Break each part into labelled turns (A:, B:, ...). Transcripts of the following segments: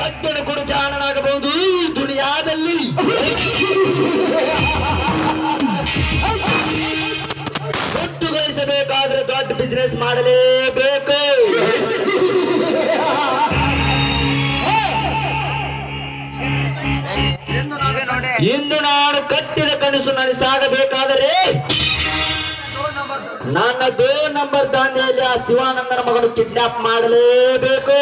A: ದಟ್ಟನ ಕುಡು ಜಾಣನಾಗಬಹುದು ಈ ದುನಿಯಾದಲ್ಲಿ ದುಡ್ಡು ಗಳಿಸಬೇಕಾದ್ರೆ ದೊಡ್ಡ ಬಿಸಿನೆಸ್ ಮಾಡಲೇಬೇಕು ಇಂದು ನಾನು ಕಟ್ಟಿದ ಕನಸು ನನಸಾಗಬೇಕಾದರೆ ನನ್ನ ದೋ ನಂಬರ್ ದಾಂಧೆಯಲ್ಲಿ ಆ ಶಿವಾನಂದನ ಮಗನು ಕಿಡ್ನಾಪ್ ಮಾಡಲೇಬೇಕು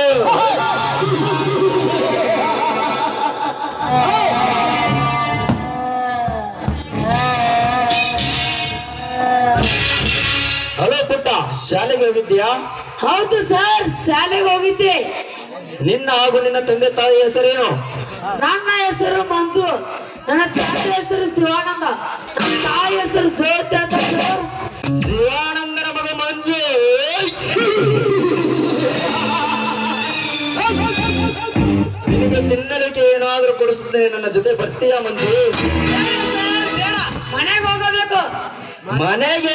A: ಹಲೋ ಪುಟ್ಟ ಶಾಲೆಗೆ ಹೋಗಿದ್ದೀಯಾ
B: ಹೌದು ಸರ್ ಶಾಲೆಗೆ ಹೋಗಿದ್ದೆ
A: ನಿನ್ನ ಹಾಗೂ ನಿನ್ನ ತಂದೆ ತಾಯಿ ಹೆಸರೇನು
B: ನನ್ನ ಹೆಸರು ಮಂಜು ನನ್ನ ತಂದೆ ಹೆಸರು ಶಿವಾನಂದ ನನ್ನ ತಾಯಿ ಹೆಸರು ಜ್ಯೋತಿ ಅಂತ ಸರ್
A: ಶಿವಾನಂದನ ಮಗ ಮಂಜು ನಿನಗೆ ತಿನ್ನಲಿಕ್ಕೆ ಏನಾದ್ರೂ ಕೊಡಿಸುತ್ತೇನೆ ನನ್ನ ಜೊತೆ ಬರ್ತೀಯಾ ಮಂಜು
B: ಬೇಡ ಮನೆಗೆ ಹೋಗಬೇಕು
A: ಮನೆಗೆ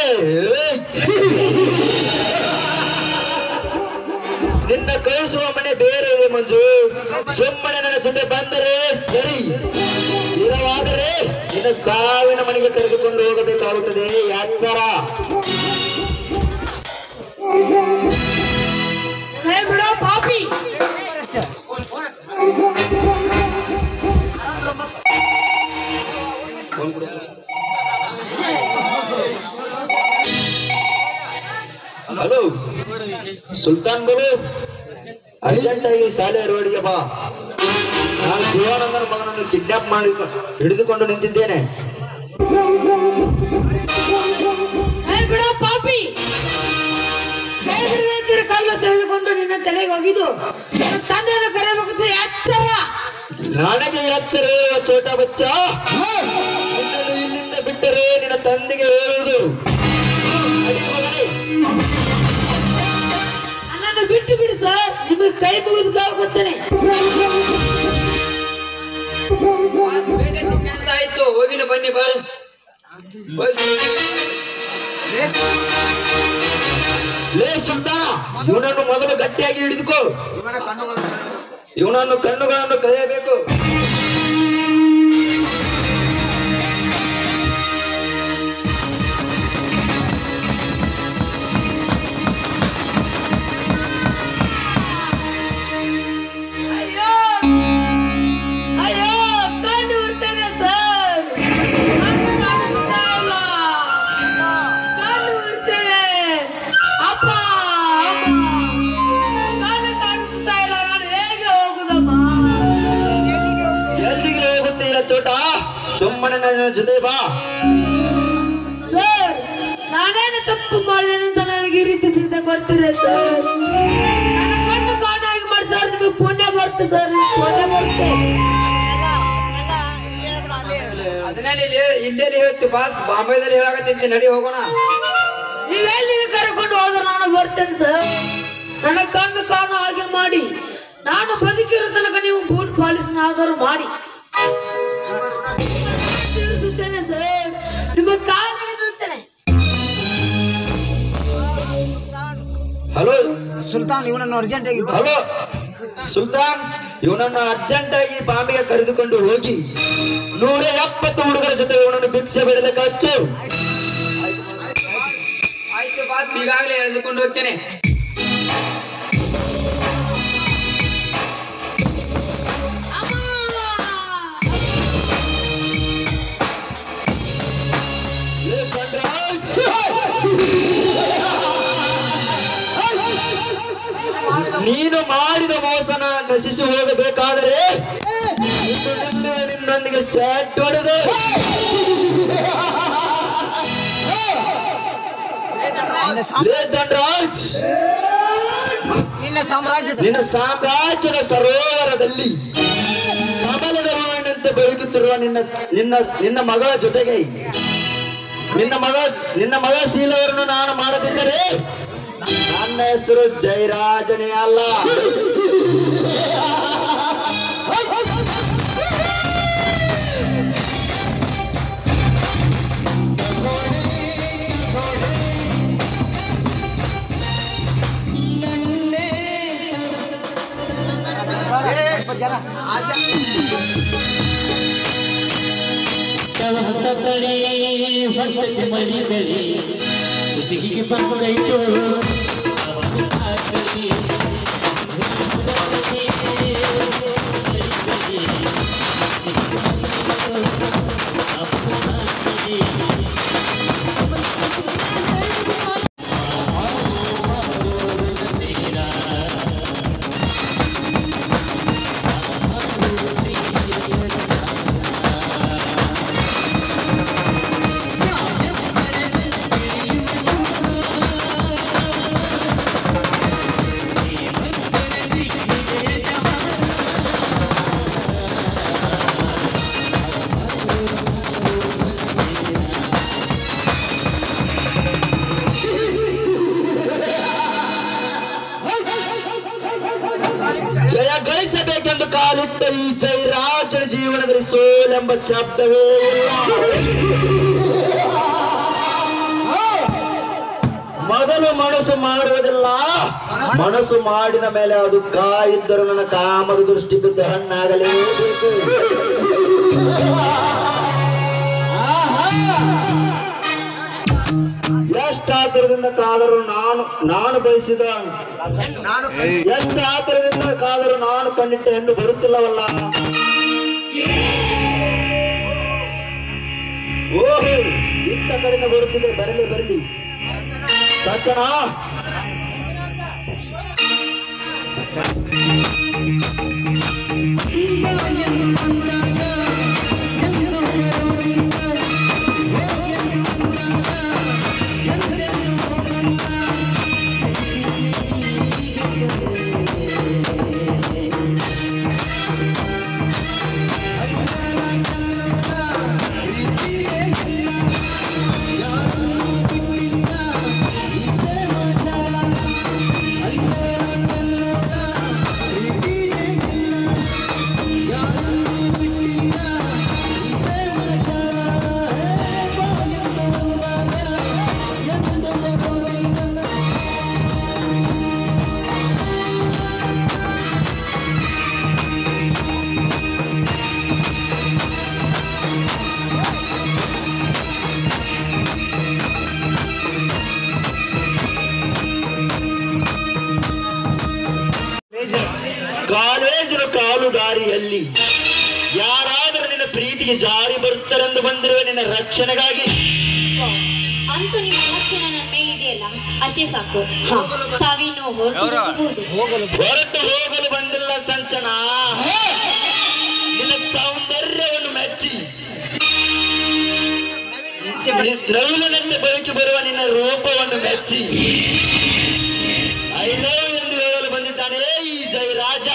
A: ನಿನ್ನ ಕಳಿಸುವ ಮನೆ ಬೇರೆ ಇದೆ ಮಂಜು ಸುಮ್ಮನೆ ನನ್ನ ಜೊತೆ ಬಂದರೆ ಸರಿ ಇರವಾದರೆ ನಿನ್ನ ಸಾವಿನ ಮನೆಗೆ ಕರೆದುಕೊಂಡು ಹೋಗಬೇಕಾಗುತ್ತದೆ ಎಚ್ಚರ
B: ಹೇ ಬಿಡೋ ಪಾಪಿ
A: ಹಲೋ ಸುಲ್ತಾನ್ ಬೋಲು ಅರ್ಜೆಂಟ್ ಆಗಿ ಶಾಲೆ ರೋಡ್ಗೆ ಬಾ ನಾನು ಶಿವಾನಂದನ ಮಗನನ್ನು ಕಿಡ್ನಾಪ್ ಮಾಡಿ ಹಿಡಿದುಕೊಂಡು ನಿಂತಿದ್ದೇನೆ
B: ಹೇ ಬಿಡೋ ಪಾಪಿ ಸೇರಿದ್ರೆ ಕಲ್ಲು ತೆಗೆದುಕೊಂಡು ನಿನ್ನ ತಲೆಗೆ ಹೋಗಿದ್ದು ನನ್ನ ತಂದೆಯನ್ನು ಕರೆಯಬೇಕು ಎಚ್ಚರ
A: ನನಗೆ ಎಚ್ಚರ ಚೋಟ ಬಚ್ಚ ನಿನ್ನನ್ನು ಇಲ್ಲಿಂದ ಬಿಟ್ಟರೆ ನಿನ್ನ ತಂದೆಗೆ ಹೇಳುವುದು ನಡಿ ಮಗನೇ.
B: ನನ್ನನ್ನು ಬಿಟ್ಟು ಬಿಡಿ ಸರ್ ನಿಮಗೆ ಕೈ ಮುಗಿದು ಗೊತ್ತೇನೆ
C: ಅಂತ ಆಯ್ತು ಹೋಗಿನ ಬನ್ನಿ ಬಾ
A: ಲೇ ಸುಲ್ತಾನ ಇವನನ್ನು ಮೊದಲು ಗಟ್ಟಿಯಾಗಿ ಹಿಡಿದುಕೋ ಇವನನ್ನು ಕಣ್ಣುಗಳನ್ನು ಕಳೆಯಬೇಕು
B: ಅಯ್ಯೋ ಅಯ್ಯೋ ಕಣ್ಣು ಉರ್ತದೆ ಸರ್ ಕಣ್ಣು ಕಾಣಿಸ್ತಾ ಇಲ್ಲ ಕಣ್ಣು ಉರ್ತದೆ ಅಪ್ಪ ಅಮ್ಮ ಕಣ್ಣು ಕಾಣಿಸ್ತಾ ಇಲ್ಲ ನಾನು ಹೇಗೆ ಹೋಗುದಮ್ಮ
A: ಎಲ್ಲಿಗೆ ಹೋಗುತ್ತೀರ ಚೋಟ ಸುಮ್ಮನೆ ನನ್ನ ಜೊತೆ ಬಾ
B: ಸರ್ ನಾನೇನು ತಪ್ಪು ಮಾಡಿದ್ದೇನೆ ಅಂತ ನನಗೆ ಈ ರೀತಿ ಚಿಂತೆ ಕೊಡ್ತೀರ ಸರ್ ನನ್ನ ಕಣ್ಣು ಕಾಣಾಗಿ ಮಾಡಿ ಸರ್ ನಿಮಗೆ ಪುಣ್ಯ ಬರುತ್ತೆ ಸರ್ ನಿಮ್ಗೆ ಪುಣ್ಯ ಬರುತ್ತೆ
C: ಅದನ್ನಲ್ಲಿ ಇಲ್ಲೇ ಹೇಳ್ತಿ ಬಾಸ್ ಬಾಂಬೆದಲ್ಲಿ ಹೇಳಾಕತ್ತೈತಿ ನಡಿ ಹೋಗೋಣ
B: ನೀವೆಲ್ಲಿಗೆ ಕರ್ಕೊಂಡು ಹೋದ್ರೆ ನಾನು ಬರ್ತೇನೆ ಸರ್ ನನ್ನ ಕಣ್ಣು ಕಾಣೋ ಹಾಗೆ ಮಾಡಿ ನಾನು ಬದುಕಿರೋ ತನಕ ನೀವು ಬೂಟ್ ಪಾಲಿಸ್ನಾದರೂ ಮಾಡಿ ತಿಳಿಸುತ್ತೇನೆ ಸರ್ ನಿಮ್ಮ ಕಾಲಿಗೆ ಬೀಳ್ತೇನೆ
A: ಹಲೋ
D: ಸುಲ್ತಾನ್ ಇವನನ್ನು ಅರ್ಜೆಂಟ್ ಆಗಿ
A: ಹಲೋ ಸುಲ್ತಾನ್ ಇವನನ್ನು ಅರ್ಜೆಂಟ್ ಆಗಿ ಬಾಂಬೆಗೆ ಕರೆದುಕೊಂಡು ಹೋಗಿ ನೂರ ಎಪ್ಪತ್ತು ಹುಡುಗರ ಜೊತೆ ಇವನನ್ನು ಭಿಕ್ಷೆ ಬಿಡಲಿಕ್ಕೆ ಹಚ್ಚು
C: ಆಯ್ತು ಬಾಸ್ ಈಗಾಗಲೇ ಎಳೆದುಕೊಂಡು ಹೋಗ್ತೇನೆ
A: ಏ ಬಂಡ್ರಾಜ್! ನೀನು ಮಾಡಿದ ಮೋಸನ ನಶಿಸಿ ಹೋಗಬೇಕಾದರೆ ಇನ್ನು ನಿಲ್ಲುವೆ ನಿನ್ನೊಂದಿಗೆ ಸ್ಯಾಟ್ ಹೊಡೆದು ಲೇ ದಂಡರಾಜ್
D: ನಿನ್ನ ಸಾಮ್ರಾಜ್ಯದ
A: ನಿನ್ನ ಸಾಮ್ರಾಜ್ಯದ ಸರೋವರದಲ್ಲಿ ಕಮಲದ ಹೂವಿನಂತೆ ಬೆಳಗುತ್ತಿರುವ ನಿನ್ನ ನಿನ್ನ ನಿನ್ನ ಮಗಳ ಜೊತೆಗೆ ನಿನ್ನ ಮಗಳ ನಿನ್ನ ಮಗಳ ಶೀಲವರನ್ನು ನಾನು ಮಾಡದಿದ್ದರೆ ನನ್ನ ಹೆಸರು ಜಯರಾಜನೇ ಅಲ್ಲ
D: ಜನ ಆಸೆ
E: ಹೊಸತಳಿ ಹೊಸತಿ ಮರಿಗಳಿ ಕುತ್ತಿಗೆಗೆ ಬಂದೈತು
A: ಜಯ ಗಳಿಸಬೇಕೆಂದು ಕಾಲಿಟ್ಟ ಈ ಜಯರಾಜನ ಜೀವನದಲ್ಲಿ ಸೋಲೆಂಬ ಶಬ್ದವೇ ಇಲ್ಲ ಮೊದಲು ಮನಸ್ಸು ಮಾಡುವುದಿಲ್ಲ ಮನಸ್ಸು ಮಾಡಿದ ಮೇಲೆ ಅದು ಕಾಯಿದ್ದರೂ ನನ್ನ ಕಾಮದ ದೃಷ್ಟಿ ಬಿದ್ದು ಹಣ್ಣಾಗಲೇಬೇಕು ಎಷ್ಟು ಆತರದಿಂದ ಕಾದರೂ ನಾನು ನಾನು ಬಯಸಿದ
D: ನಾನು
A: ಎಷ್ಟು ಆತರದಿಂದ ಕಾದರೂ ನಾನು ಕಂಡಿಟ್ಟ ಹೆಣ್ಣು ಬರುತ್ತಿಲ್ಲವಲ್ಲ ಓಹೋ ಇತ್ತ ಕಡೆಯಿಂದ ಬರುತ್ತಿದೆ ಬರಲಿ ಬರಲಿ ಸಜ್ಜನ ಕಾಲೇಜಿನ ಕಾಲು ದಾರಿಯಲ್ಲಿ ಯಾರಾದರೂ ನಿನ್ನ ಪ್ರೀತಿಗೆ ಜಾರಿ ಬರುತ್ತಾರೆಂದು ಬಂದಿರುವ ನಿನ್ನ ರಕ್ಷಣೆಗಾಗಿ
F: ಅಂತೂ ನಿಮ್ಮ ಲಕ್ಷಣ ನನ್ನ ಮೇಲಿದೆಯಲ್ಲ ಅಷ್ಟೇ ಸಾಕು ಹಾ ತಾವೇನು ಹೊರಟು ಹೋಗಬಹುದು
A: ಹೊರಟು ಹೋಗಲು ಬಂದಿಲ್ಲ ಸಂಚನ ನಿನ್ನ ಸೌಂದರ್ಯವನ್ನು ಮೆಚ್ಚಿ ನಿ- ನವಿಲಿನಂತೆ ಬೆಳಕಿ ಬರುವ ನಿನ್ನ ರೂಪವನ್ನು ಮೆಚ್ಚಿ ಐ ಲವ್ ಎಂದು ಹೇಳಲು ಬಂದಿದ್ದಾನೆ ಈ ಜಯರಾಜ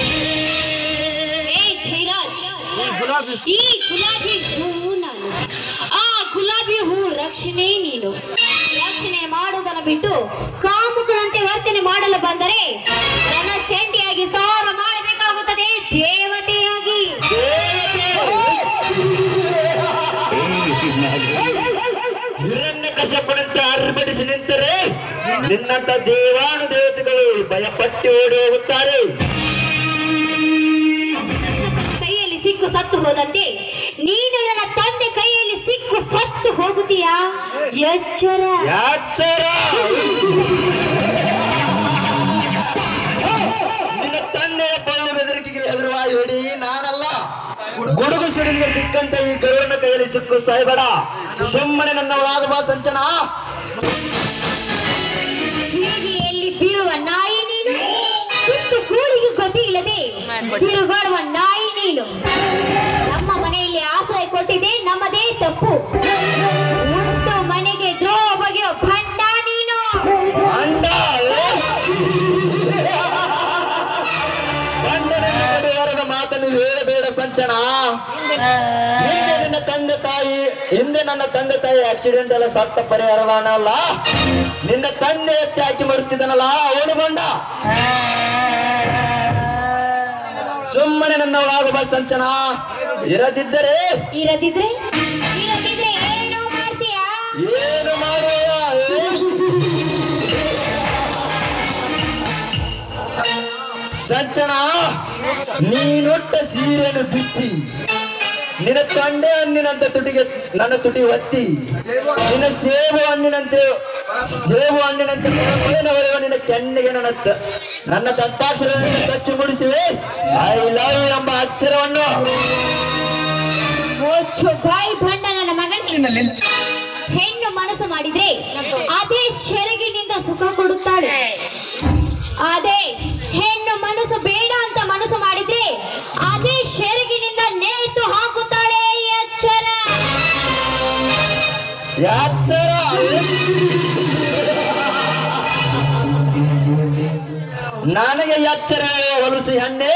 F: ಏ ಜಯರಾಜ್
D: ಈ ಗುಲಾಬಿ
F: ಈ ಗುಲಾಬಿ ಹೂ ನಾನು ಆ ಗುಲಾಬಿ ಹೂ ರಕ್ಷಣೆ ನೀನು ರಕ್ಷಣೆ ಮಾಡುವುದನ್ನು ಬಿಟ್ಟು ಕಾಮುಕನಂತೆ ವರ್ತನೆ ಮಾಡಲು ಬಂದರೆ ನನ್ನ ಚಂಡಿಯಾಗಿ ಸಾರ ಮಾಡಬೇಕಾಗುತ್ತದೆ ದೇವತೆಯಾಗಿ
A: ಹಿರಣ್ಯ ಕಶಪನಂತೆ ಅರ್ಭಟಿಸಿ ನಿಂತರೆ ನಿನ್ನಂತ ದೇವಾನು ದೇವತೆಗಳು ಭಯಪಟ್ಟು ಓಡಿ ಹೋಗುತ್ತಾರೆ
F: ಕೈಯಲ್ಲಿ ಸಿಕ್ಕು ಸತ್ತು ಹೋದಂತೆ ನೀನು ನನ್ನ ತಂದೆ ಕೈಯಲ್ಲಿ ಸಿಕ್ಕು ಸತ್ತು ಹೋಗುತ್ತೀಯಾ ಎಚ್ಚರ
A: ಯಾಚರ ನಿನ್ನ ತಂದೆಯ ಪಳ್ಳು ಬೆದರಿಕೆಗೆ ಎದುರುವಾಯಿ ಹೊಡಿ ನಾನಲ್ಲ ಗುಡುಗು ಸಿಡಿಲಿಗೆ ಸಿಕ್ಕಂತ ಈ ಗರುಡನ ಕೈಯಲ್ಲಿ ಸಿಕ್ಕು ಸಾಯ್ಬೇಡ ಸುಮ್ಮನೆ ನನ್ನ ಒಳಗಬಾ ಸಂಚನ
F: ಬೀದಿಯಲ್ಲಿ ಬೀಳುವ ನಾಯಿ ನೀನು ಸುತ್ತು ಕೂಳಿಗೆ ಗತಿ ಇಲ್ಲದೆ ತಿರುಗಾಡುವ ನಾಯಿ ನೀನು ನಮ್ಮ ಮನೆಯಲ್ಲಿ ಆಶ್ರಯ ಕೊಟ್ಟಿದೆ ನಮ್ಮದೇ ತಪ್ಪು ಉಂಟು ಮನೆಗೆ ದ್ರೋಹ ಬಗೆಯೋ ಭಂಡ ನೀನು
A: ಅಂಡ ಗಂಡನನ್ನು ಬಿಡುವರದ ಮಾತನ್ನು ಹೇಳಬೇಡ ಸಂಚನ ಹಿಂದೆ ನಿನ್ನ ತಂದೆ ತಾಯಿ ಹಿಂದೆ ನನ್ನ ತಂದೆ ತಾಯಿ ಆಕ್ಸಿಡೆಂಟ್ ಎಲ್ಲ ಸತ್ತ ಪರಿಹಾರವಾಣ ಅಲ್ಲ ನಿನ್ನ ತಂದೆ ಎತ್ತಿ ಹಾಕಿ ಮಾಡುತ್ತಿದ್ದನಲ್ಲ ಅವನು ಬಂಡ ಸುಮ್ಮನೆ ನನ್ನ ಒಳಗುವ ಸಂಚನ ಇರದಿದ್ದರೆ
F: ಇರದಿದ್ರೆ ಇರದಿದ್ರೆ ಏನು ಮಾಡ್ತೀಯಾ
A: ಏನು ಮಾಡುವ ಸಂಚನ ನೀನೊಟ್ಟ ಸೀರೆಯನ್ನು ಬಿಚ್ಚಿ ನಿನ್ನ ತೊಂಡೆ ಹಣ್ಣಿನಂತೆ ತುಟಿಗೆ ನನ್ನ ತುಟಿ ಒತ್ತಿ ನಿನ್ನ ಸೇಬು ಹಣ್ಣಿನಂತೆ ಸೇಬು ಹಣ್ಣಿನಂತೆ ಮೊಳಮೊಳನೆ ಹೊಳೆಯುವ ನಿನ್ನ ಕೆನ್ನೆಗೆ ನನ್ನ ತ- ನನ್ನ ದತ್ತಾಕ್ಷರವನ್ನು ಕಚ್ಚಿ ಮುಡಿಸಿವೆ ಐ ಲವ್ ಯು ಎಂಬ ಅಕ್ಷರವನ್ನು
F: ಮುಚ್ಚು ಬಾಯಿ ಬಣ್ಣ ನನ್ನ ಮಗನಿಗೆ ಹೆಣ್ಣು ಮನಸ್ಸು ಮಾಡಿದ್ರೆ ಅದೇ ಸೆರಗಿನಿಂದ ಸುಖ ಕೊಡುತ್ತಾಳೆ ಅದೇ ಹೆಣ್ಣು ಮನಸ್ಸು ಬೇಡ ಅಂತ ಮನಸ್ಸು ಮಾಡಿದ್ರೆ ಅದೇ ಸೆರಗಿನಿಂದ ನೇತು ಹಾಕುತ್ತಾಳೆ ಎಚ್ಚರ
A: ಯಾಚರ ನನಗೆ ಎಚ್ಚರ ಹೊಲಸು ಹೆಣ್ಣೆ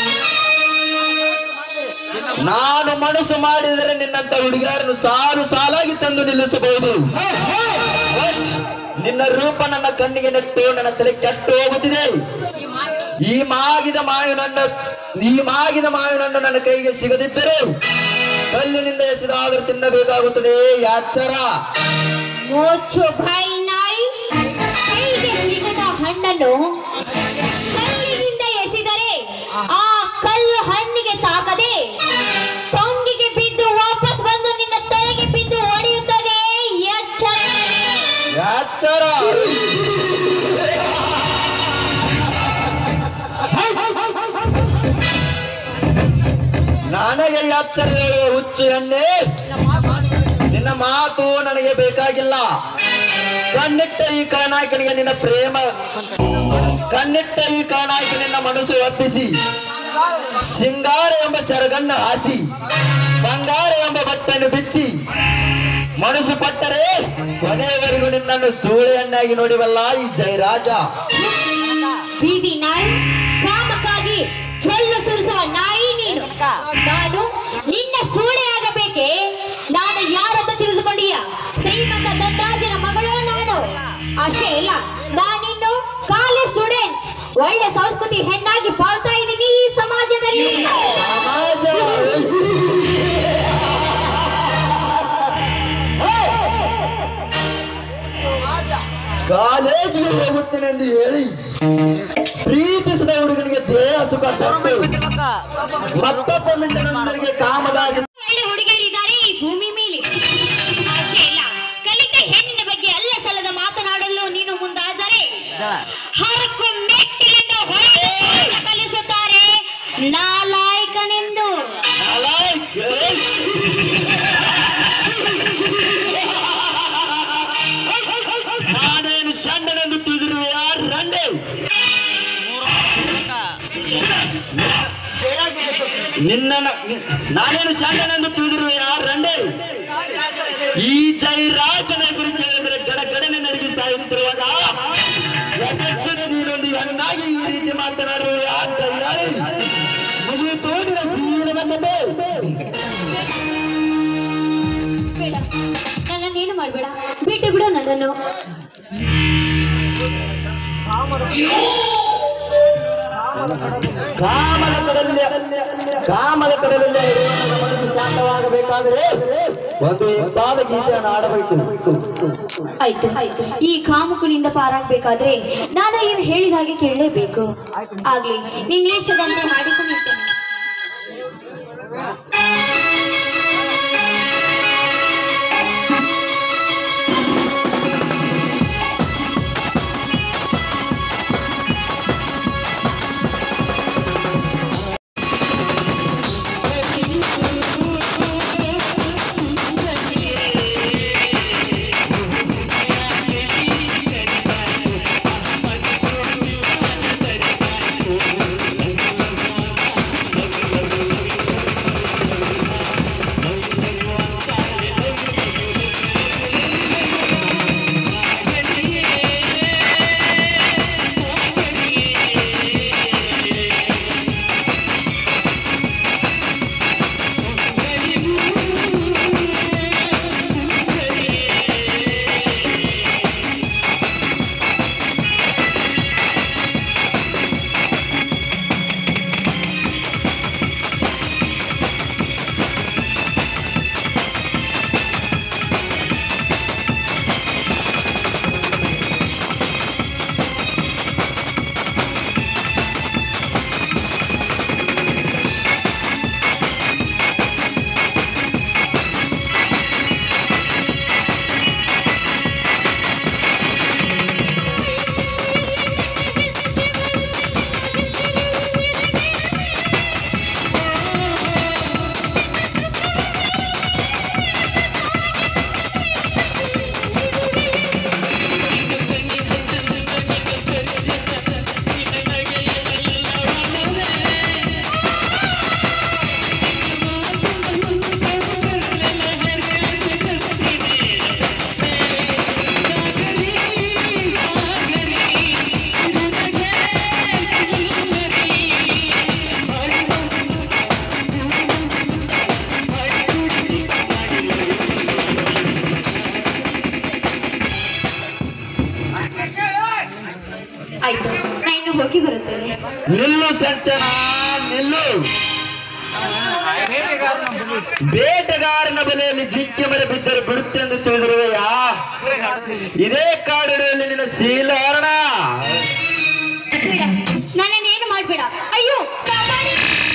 A: ನಾನು ಮನಸ್ಸು ಮಾಡಿದರೆ ನಿನ್ನಂತ ಹುಡುಗಿಯರನ್ನು ಸಾಲು ಸಾಲಾಗಿ ತಂದು ನಿಲ್ಲಿಸಬಹುದು But ನಿನ್ನ ರೂಪ ನನ್ನ ಕಣ್ಣಿಗೆ ನೆಟ್ಟು ನನ್ನ ತಲೆ ಕೆಟ್ಟು ಹೋಗುತ್ತಿದೆ ಈ ಮಾಗಿದ ಮಾವಿನನ್ನು ಈ ಮಾಗಿದ ಮಾವಿನನ್ನು ನನ್ನ ಕೈಗೆ ಸಿಗದಿದ್ದರೆ ಕಲ್ಲಿನಿಂದ ಎಸೆದಾದರೂ ತಿನ್ನಬೇಕಾಗುತ್ತದೆ ಯಾಚರ
F: ಮುಚ್ಚು ಬಾಯಿ ನಾಯಿ ಕೈಗೆ ಸಿಗದ ಹಣ್ಣನ್ನು ಕಲ್ಲಿನಿಂದ ಎಸೆದರೆ ಆ ಕಲ್ಲು ಹಣ್ಣಿಗೆ ತಾಕದೆ ಟೊಂಗಿಗೆ ಬಿದ್ದು ವಾಪಸ್ ಬಂದು ನಿನ್ನ ತಲೆಗೆ ಬಿದ್ದು ಹೊಡೆಯುತ್ತದೆ ಎಚ್ಚರ
A: ಯಾಚರ ನನಗೆ ಎಚ್ಚರ ಹೇಳುವ ಹುಚ್ಚು ಎಣ್ಣೆ ನಿನ್ನ ಮಾತು ನನಗೆ ಬೇಕಾಗಿಲ್ಲ ಕಣ್ಣಿಟ್ಟ ಈ ಕಳನಾಯಕನಿಗೆ ನಿನ್ನ ಪ್ರೇಮ ಕಣ್ಣಿಟ್ಟ ಈ ಕಳನಾಯಕ ನಿನ್ನ ಮನಸ್ಸು ಒಪ್ಪಿಸಿ ಸಿಂಗಾರ ಎಂಬ ಸೆರಗನ್ನು ಹಾಸಿ ಬಂಗಾರ ಎಂಬ ಬಟ್ಟನ್ನು ಬಿಚ್ಚಿ ಮನಸ್ಸು ಕೊಟ್ಟರೆ ಕೊನೆಯವರೆಗೂ ನಿನ್ನನ್ನು ಸೂಳೆಯನ್ನಾಗಿ ನೋಡಿವಲ್ಲ ಈ ಜಯರಾಜ
F: ಬೀದಿ ನಾಯಿ ಕಾಮಕ್ಕಾಗಿ ಚೊಳ್ಳು ಸುರಿಸುವ ನಾಯಿ ನೀನು ನಾನು ನಿನ್ನ ಸೂಳೆ ಆಗಬೇಕೆ ನಾನು ಯಾರಂತ ತಿಳಿದುಕೊಂಡೀಯ ಶ್ರೀಮಂತ ದತ್ತರಾಜನ ಮಗಳು ನಾನು ಅಷ್ಟೇ ಇಲ್ಲ ನಾನಿನ್ನು ಕಾಲೇಜ್ ಸ್ಟೂಡೆಂಟ್ ಒಳ್ಳೆ ಸಂಸ್ಕೃತಿ ಹೆಣ್ಣಾಗಿ ಬಾಳ್ತಾ ಇದ್ದೀನಿ ಈ ಸಮಾಜದಲ್ಲಿ
A: ಸಮಾಜ ಕಾಲೇಜಿಗೆ ಹೋಗುತ್ತೇನೆಂದು ಹೇಳಿ ಪ್ರೀತಿಸಿದ ಹುಡುಗನಿಗೆ ದೇಹ ಸುಖ ಕೊಟ್ಟು ಮತ್ತೊಬ್ಬ ಮಿಂಟನೊಂದರಿಗೆ ಕಾಮದಾಸ
F: ಒಳ್ಳೆ ಹುಡುಗಿಯರಿದ್ದಾರೆ ಈ ಭೂಮಿ ಮೇಲೆ ಅಷ್ಟೇ ಇಲ್ಲ ಕಲಿತ ಹೆಣ್ಣಿನ ಬಗ್ಗೆ ಅಲ್ಲ ಸಲ್ಲದ ಮಾತನಾಡಲು ನೀನು ಮುಂದಾದರೆ ಹರಕು ಮೆಟ್ಟಿಲಿಂದ ಹೊರಗೆ ಕಲಿಸುತ್ತಾರೆ ನಾಲಾಯಕನೆಂದು
A: ನಾನೇನು ಸಣ್ಣನೆಂದು ತಿಳಿದಿರುವೆ ರಂಡೆ ನಿನ್ನ ನಾನೇನು ಸಣ್ಣನೆಂದು ತಿಳಿದಿರುವೆ ರಂಡೆ ಈ ಜೈರಾಜನ ಹೆಸರು ಕೇಳಿದ್ರೆ ಗಡ ಗಡನೆ ನಡಗಿ ಸಾಯುತ್ತಿರುವಾಗ ಯಥೇಚ್ಛ ನೀನೊಂದು ಹೆಣ್ಣಾಗಿ ಈ ರೀತಿ ಮಾತನಾಡುವ ಯಾಕ ಹೇಳಿ ಮುಗಿಯಿತು ನಿನ್ನ ಸೀಲದ ಕತೆ
F: ಬೇಡ ನನ್ನನ್ನೇನು ಮಾಡಬೇಡ ಬಿಟ್ಟು ಬಿಡು ನನ್ನನ್ನು
A: ಕಾಮದ ಕಡಲಲ್ಲಿ ಕಾಮದ ಕಡಲಲ್ಲಿ ಇರುವ ನನ್ನ ಮನಸ್ಸು ಶಾಂತವಾಗಬೇಕಾದರೆ ಒಂದು ಇಂಪಾದ ಗೀತೆಯನ್ನು ಆಡಬೇಕು
F: ಆಯ್ತು ಆಯ್ತು ಈ ಕಾಮುಕನಿಂದ ಪಾರಾಗ್ಬೇಕಾದ್ರೆ ನಾನು ಇವ್ ಹೇಳಿದ ಹಾಗೆ ಕೇಳಲೇಬೇಕು ಆಗ್ಲಿ ನಿನ್ನ ಇಷ್ಟದಂತೆ ಮಾಡಿಕೊಂಡಿರ್ತೇನೆ
A: ಿ ಸಂಚನ ನಿಲ್ಲು ಬೇಟೆಗಾರನ ಬಲೆಯಲ್ಲಿ ಜಿಕ್ಕಿ ಮರೆ ಬಿದ್ದರೆ ಬಿಡುತ್ತೆಂದು ತಿಳಿದಿರುವೆಯಾ ಇದೇ ಕಾಡಿನಲ್ಲಿ ನಿನ್ನ ಶೀಲಹರಣ
F: ಬೇಡ ನನ್ನನ್ನೇನು ಮಾಡ್ಬೇಡ ಅಯ್ಯೋ ಕಾಪಾಡಿ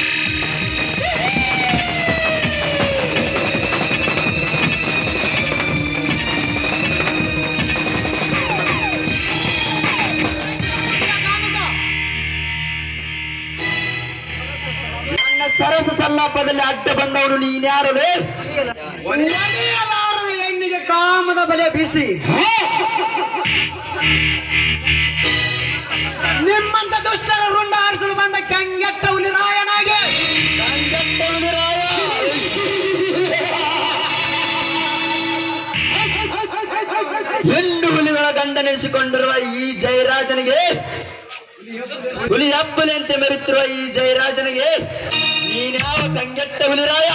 A: ನನ್ನ ಸರಸ ಸಲ್ಲಾಪದಲ್ಲಿ ಅಡ್ಡ ಬಂದವನು ನೀನ್ಯಾರಲೇ
D: ಒಡೆಯಲಾರದ ಹೆಣ್ಣಿಗೆ ಕಾಮದ ಬಲೆ ಬೀಸಿ ನಿಮ್ಮಂತ ದುಷ್ಟರ ರುಂಡ ಆರಿಸಲು ಬಂದ ಕಂಗೆಟ್ಟ ಹುಲಿ ರಾಯನಾಗೆ
A: ಹೆಣ್ಣು ಹುಲಿಗಳ ಗಂಡ ನೆನೆಸಿಕೊಂಡಿರುವ ಈ ಜಯರಾಜನಿಗೆ ಹುಲಿ ಹಬ್ಬಲಿಯಂತೆ ಮೆರುತ್ತಿರುವ ಈ ಜಯರಾಜನಿಗೆ ನೀನ್ಯಾವ ಕಂಗೆಟ್ಟ ಹುಲಿರಾಯ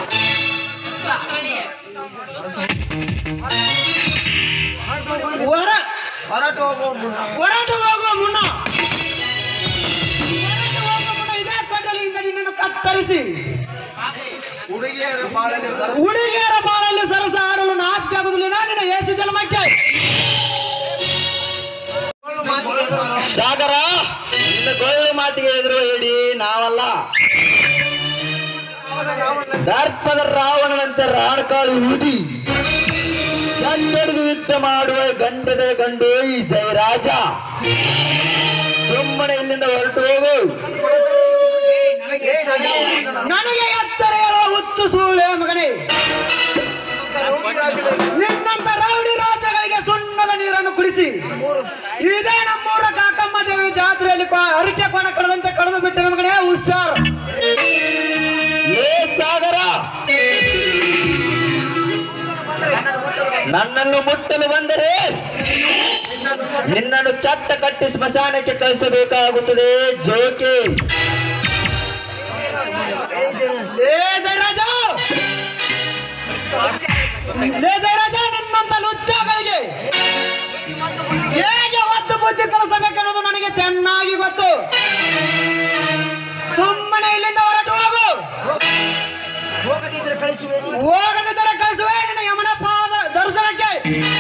D: ಹೊರ ಹೊರಟು ಹೋಗುವ ಮುನ್ನ ಹೊರಟು ಹೋಗುವ ಮುನ್ನ ಹೊರಟು ಹೋಗುವ ಮುನ್ನ ಇದೇ ಕಟ್ಟಲೆಯಿಂದ ನಿನ್ನನ್ನು ಕತ್ತರಿಸಿ ಹುಡುಗಿಯರ ಬಾಳಲ್ಲಿ ಹುಡುಗಿಯರ ಬಾಳಲ್ಲಿ ಸರಸ ಆಡಲು ನಾಚಿಕೆ ಆಗುದಿಲ್ಲ ನಿನ್ನ ಏಸು ಜನ್ಮಕ್ಕೆ
A: ಸಾಗರ ನಿನ್ನ ಗೊಳ್ಳೆ ಮಾತಿಗೆ ಎದುರುವ ಹಿಡಿ ನಾವಲ್ಲ ದರ್ಪದ ರಾವಣನಂತೆ ರಾಣಕಾಳು ಊದಿ ಚಂದಡಿದು ಯುದ್ಧ ಮಾಡುವ ಗಂಡದ ಗಂಡು ಈ ಜಯರಾಜ ಸುಮ್ಮನೆ ಇಲ್ಲಿಂದ ಹೊರಟು ಹೋಗು
D: ನನಗೆ ಎತ್ತರ ಹೇಳುವ ಹುಚ್ಚು ಸೂಳೆ ಮಗನೇ ನಿನ್ನಂತ ರೌಡಿ ರಾಜಗಳಿಗೆ ಸುಣ್ಣದ ನೀರನ್ನು ಕುಡಿಸಿ ಇದೇ ನಮ್ಮೂರ ಕಾಕಮ್ಮ ದೇವಿ ಜಾತ್ರೆಯಲ್ಲಿ ಕೊ- ಅರಿಕೆ ಕೊಣ ಕಳೆದಂತೆ ಕಳೆದು ಬಿಟ್ಟೆ ಮಗನೇ ಹುಷಾರ್
A: ಏ ಸಾಗರ ನನ್ನನ್ನು ಮುಟ್ಟಲು ಬಂದರೆ ನಿನ್ನನ್ನು ಚಟ್ಟ ಕಟ್ಟಿ ಸ್ಮಶಾನಕ್ಕೆ ಕಳಿಸಬೇಕಾಗುತ್ತದೆ ಜೋಕೆ
D: ಲೇ ಜಯರಾಜ ಲೇ ಜಯರಾಜ ನಿನ್ನಂತ ಲುಚ್ಚಗಳಿಗೆ ಹೇಗೆ ಒತ್ತು ಬುದ್ಧಿ ಕಲಿಸಬೇಕೆನ್ನೋದು ನನಗೆ ಚೆನ್ನಾಗಿ ಗೊತ್ತು ಸುಮ್ಮನೆ ಇಲ್ಲಿಂದ ಹೊರಟು ಹೋಗು
G: ಹೋಗದಿದ್ರೆ ಕಳಿಸುವೆ
D: ಹೋಗದಿದ್ದರೆ ಕಳಿಸುವೆ ನಿನ್ನ ಯಮನ ಪಾದ ದರ್ಶನಕ್ಕೆ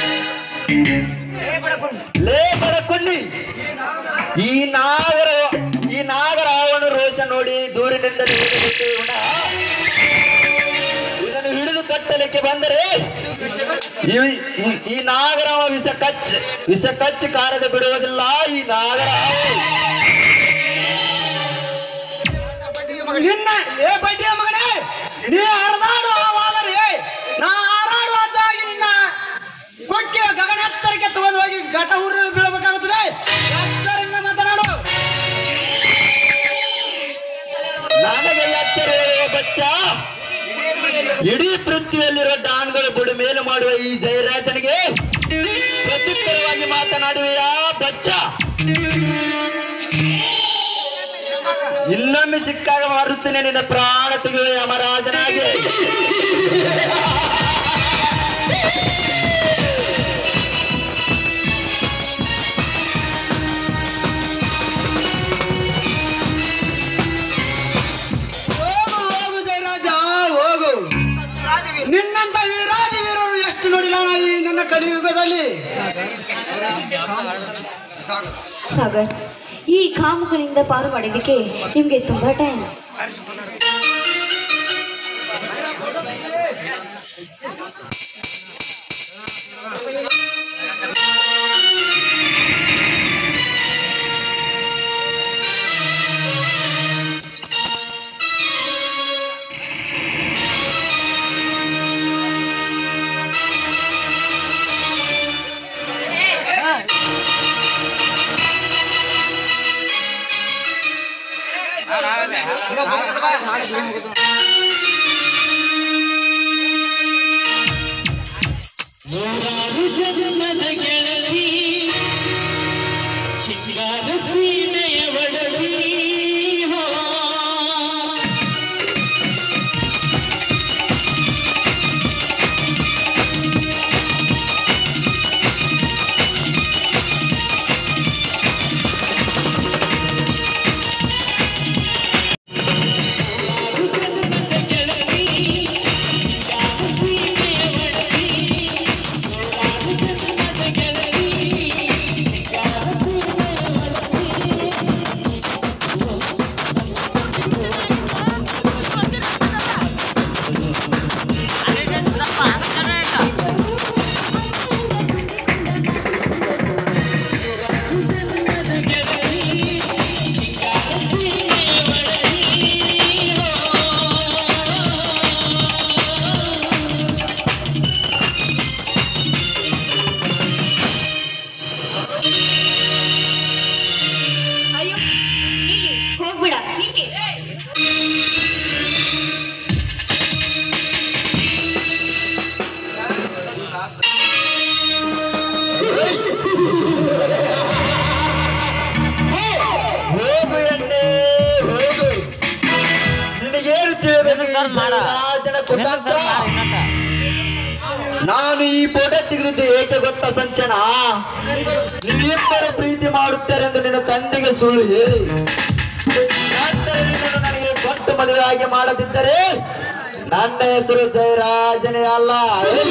A: ಲೇ ಬರಕೊಂಡಿ ಈ ನಾಗರ ಈ ನಾಗರ ಅವನ ರೋಷ ನೋಡಿ ದೂರಿನಿಂದ ಇದನ್ನು ಹಿಡಿದು ಕಟ್ಟಲಿಕ್ಕೆ ಬಂದರೆ ಈ- ಈ- ಈ ನಾಗರವ ವಿಷ ಕಚ್ಚ ವಿಷ ಕಚ್ಚಿ ಕಾರದೆ ಬಿಡುವುದಿಲ್ಲ ಈ ನಾಗರ
D: ನಿನ್ನ ಏ ಬಡ್ಡಿಯ ಮಗನೇ ನೀ ಹರಿದಾಡು ಆವಾದರೆ ನಾ ಹಾರಾಡು ಅದ್ದಾಗಿ ನಿನ್ನ ಕೊಕ್ಕೆ ಗಗನ ಎತ್ತರಕ್ಕೆ ತಗೊಂಡು ಹೋಗಿ ಘಟ ಉರುಳಿ ಬೀಳಬೇಕಾಗುತ್ತದೆ ಎತ್ತರದಿಂದ ಮಾತನಾಡು
A: ನನಗೆಲ್ಲ ಎಚ್ಚರ ಹೇಳುವ ಬಚ್ಚ ಇಡೀ ಪೃಥ್ವಿಯಲ್ಲಿರುವ ಡಾನ್ಗಳು ಬುಡ ಮೇಲೆ ಮಾಡುವ ಈ ಜಯರಾಜನಿಗೆ ಪ್ರತ್ಯುತ್ತರವಾಗಿ ಮಾತನಾಡುವೆಯಾ ಬಚ್ಚ ಇನ್ನೊಮ್ಮೆ ಸಿಕ್ಕಾಗ ಮಾರುತ್ತೇನೆ ನಿನ್ನ ಪ್ರಾಣ ತೆಗೆಯುವ ಯಮರಾಜನಾಗಿ
D: ಹೋಗು ಹೋಗು ಜಯರಾಜ ಹೋಗು ನಿನ್ನಂತ ವೀರಾಜ ವೀರರು ಎಷ್ಟು ನೋಡಿಲ್ಲ ನಾ ಈ ನನ್ನ ಕಲಿಯುಗದಲ್ಲಿ
F: ಸಾಗರ್ ಈ ಕಾಮುಕನಿಂದ ಪಾರು ಮಾಡಿದ್ದಕ್ಕೆ ನಿಮ್ಗೆ ತುಂಬಾ ಟೈಮ್
E: ನೂರಾರು ಜನ್ಮದ ಗೆಳತಿ ಸಿಂಗಾರ ಸೀಮೆಯ ಒಡತಿ ಹೋ.
A: ಹೋಗು ಎಣ್ಣೆ ಹೋಗು ನಿನಗೇನು ತಿಳಿಯಬೇಕು ಈ ರಾಜನ ಕುತಂತ್ರ? ನಾನು ಈ ಫೋಟೋ ತೆಗೆದಿದ್ದು ಏಕೆ ಗೊತ್ತಾ ಸಂಚನ ನೀವಿಬ್ಬರು ಪ್ರೀತಿ ಮಾಡುತ್ತಾರೆ ಎಂದು ನಿನ್ನ ತಂದೆಗೆ ಸುಳ್ಳು ಹೇಳಿ ನಂತರ ನಿನ್ನನ್ನು ನನಗೆ ಕೊಟ್ಟು ಮದುವೆ ಆಗಿ ಮಾಡದಿದ್ದರೆ ನನ್ನ ಹೆಸರು ಜಯರಾಜನೇ ಅಲ್ಲ ಏಯ್!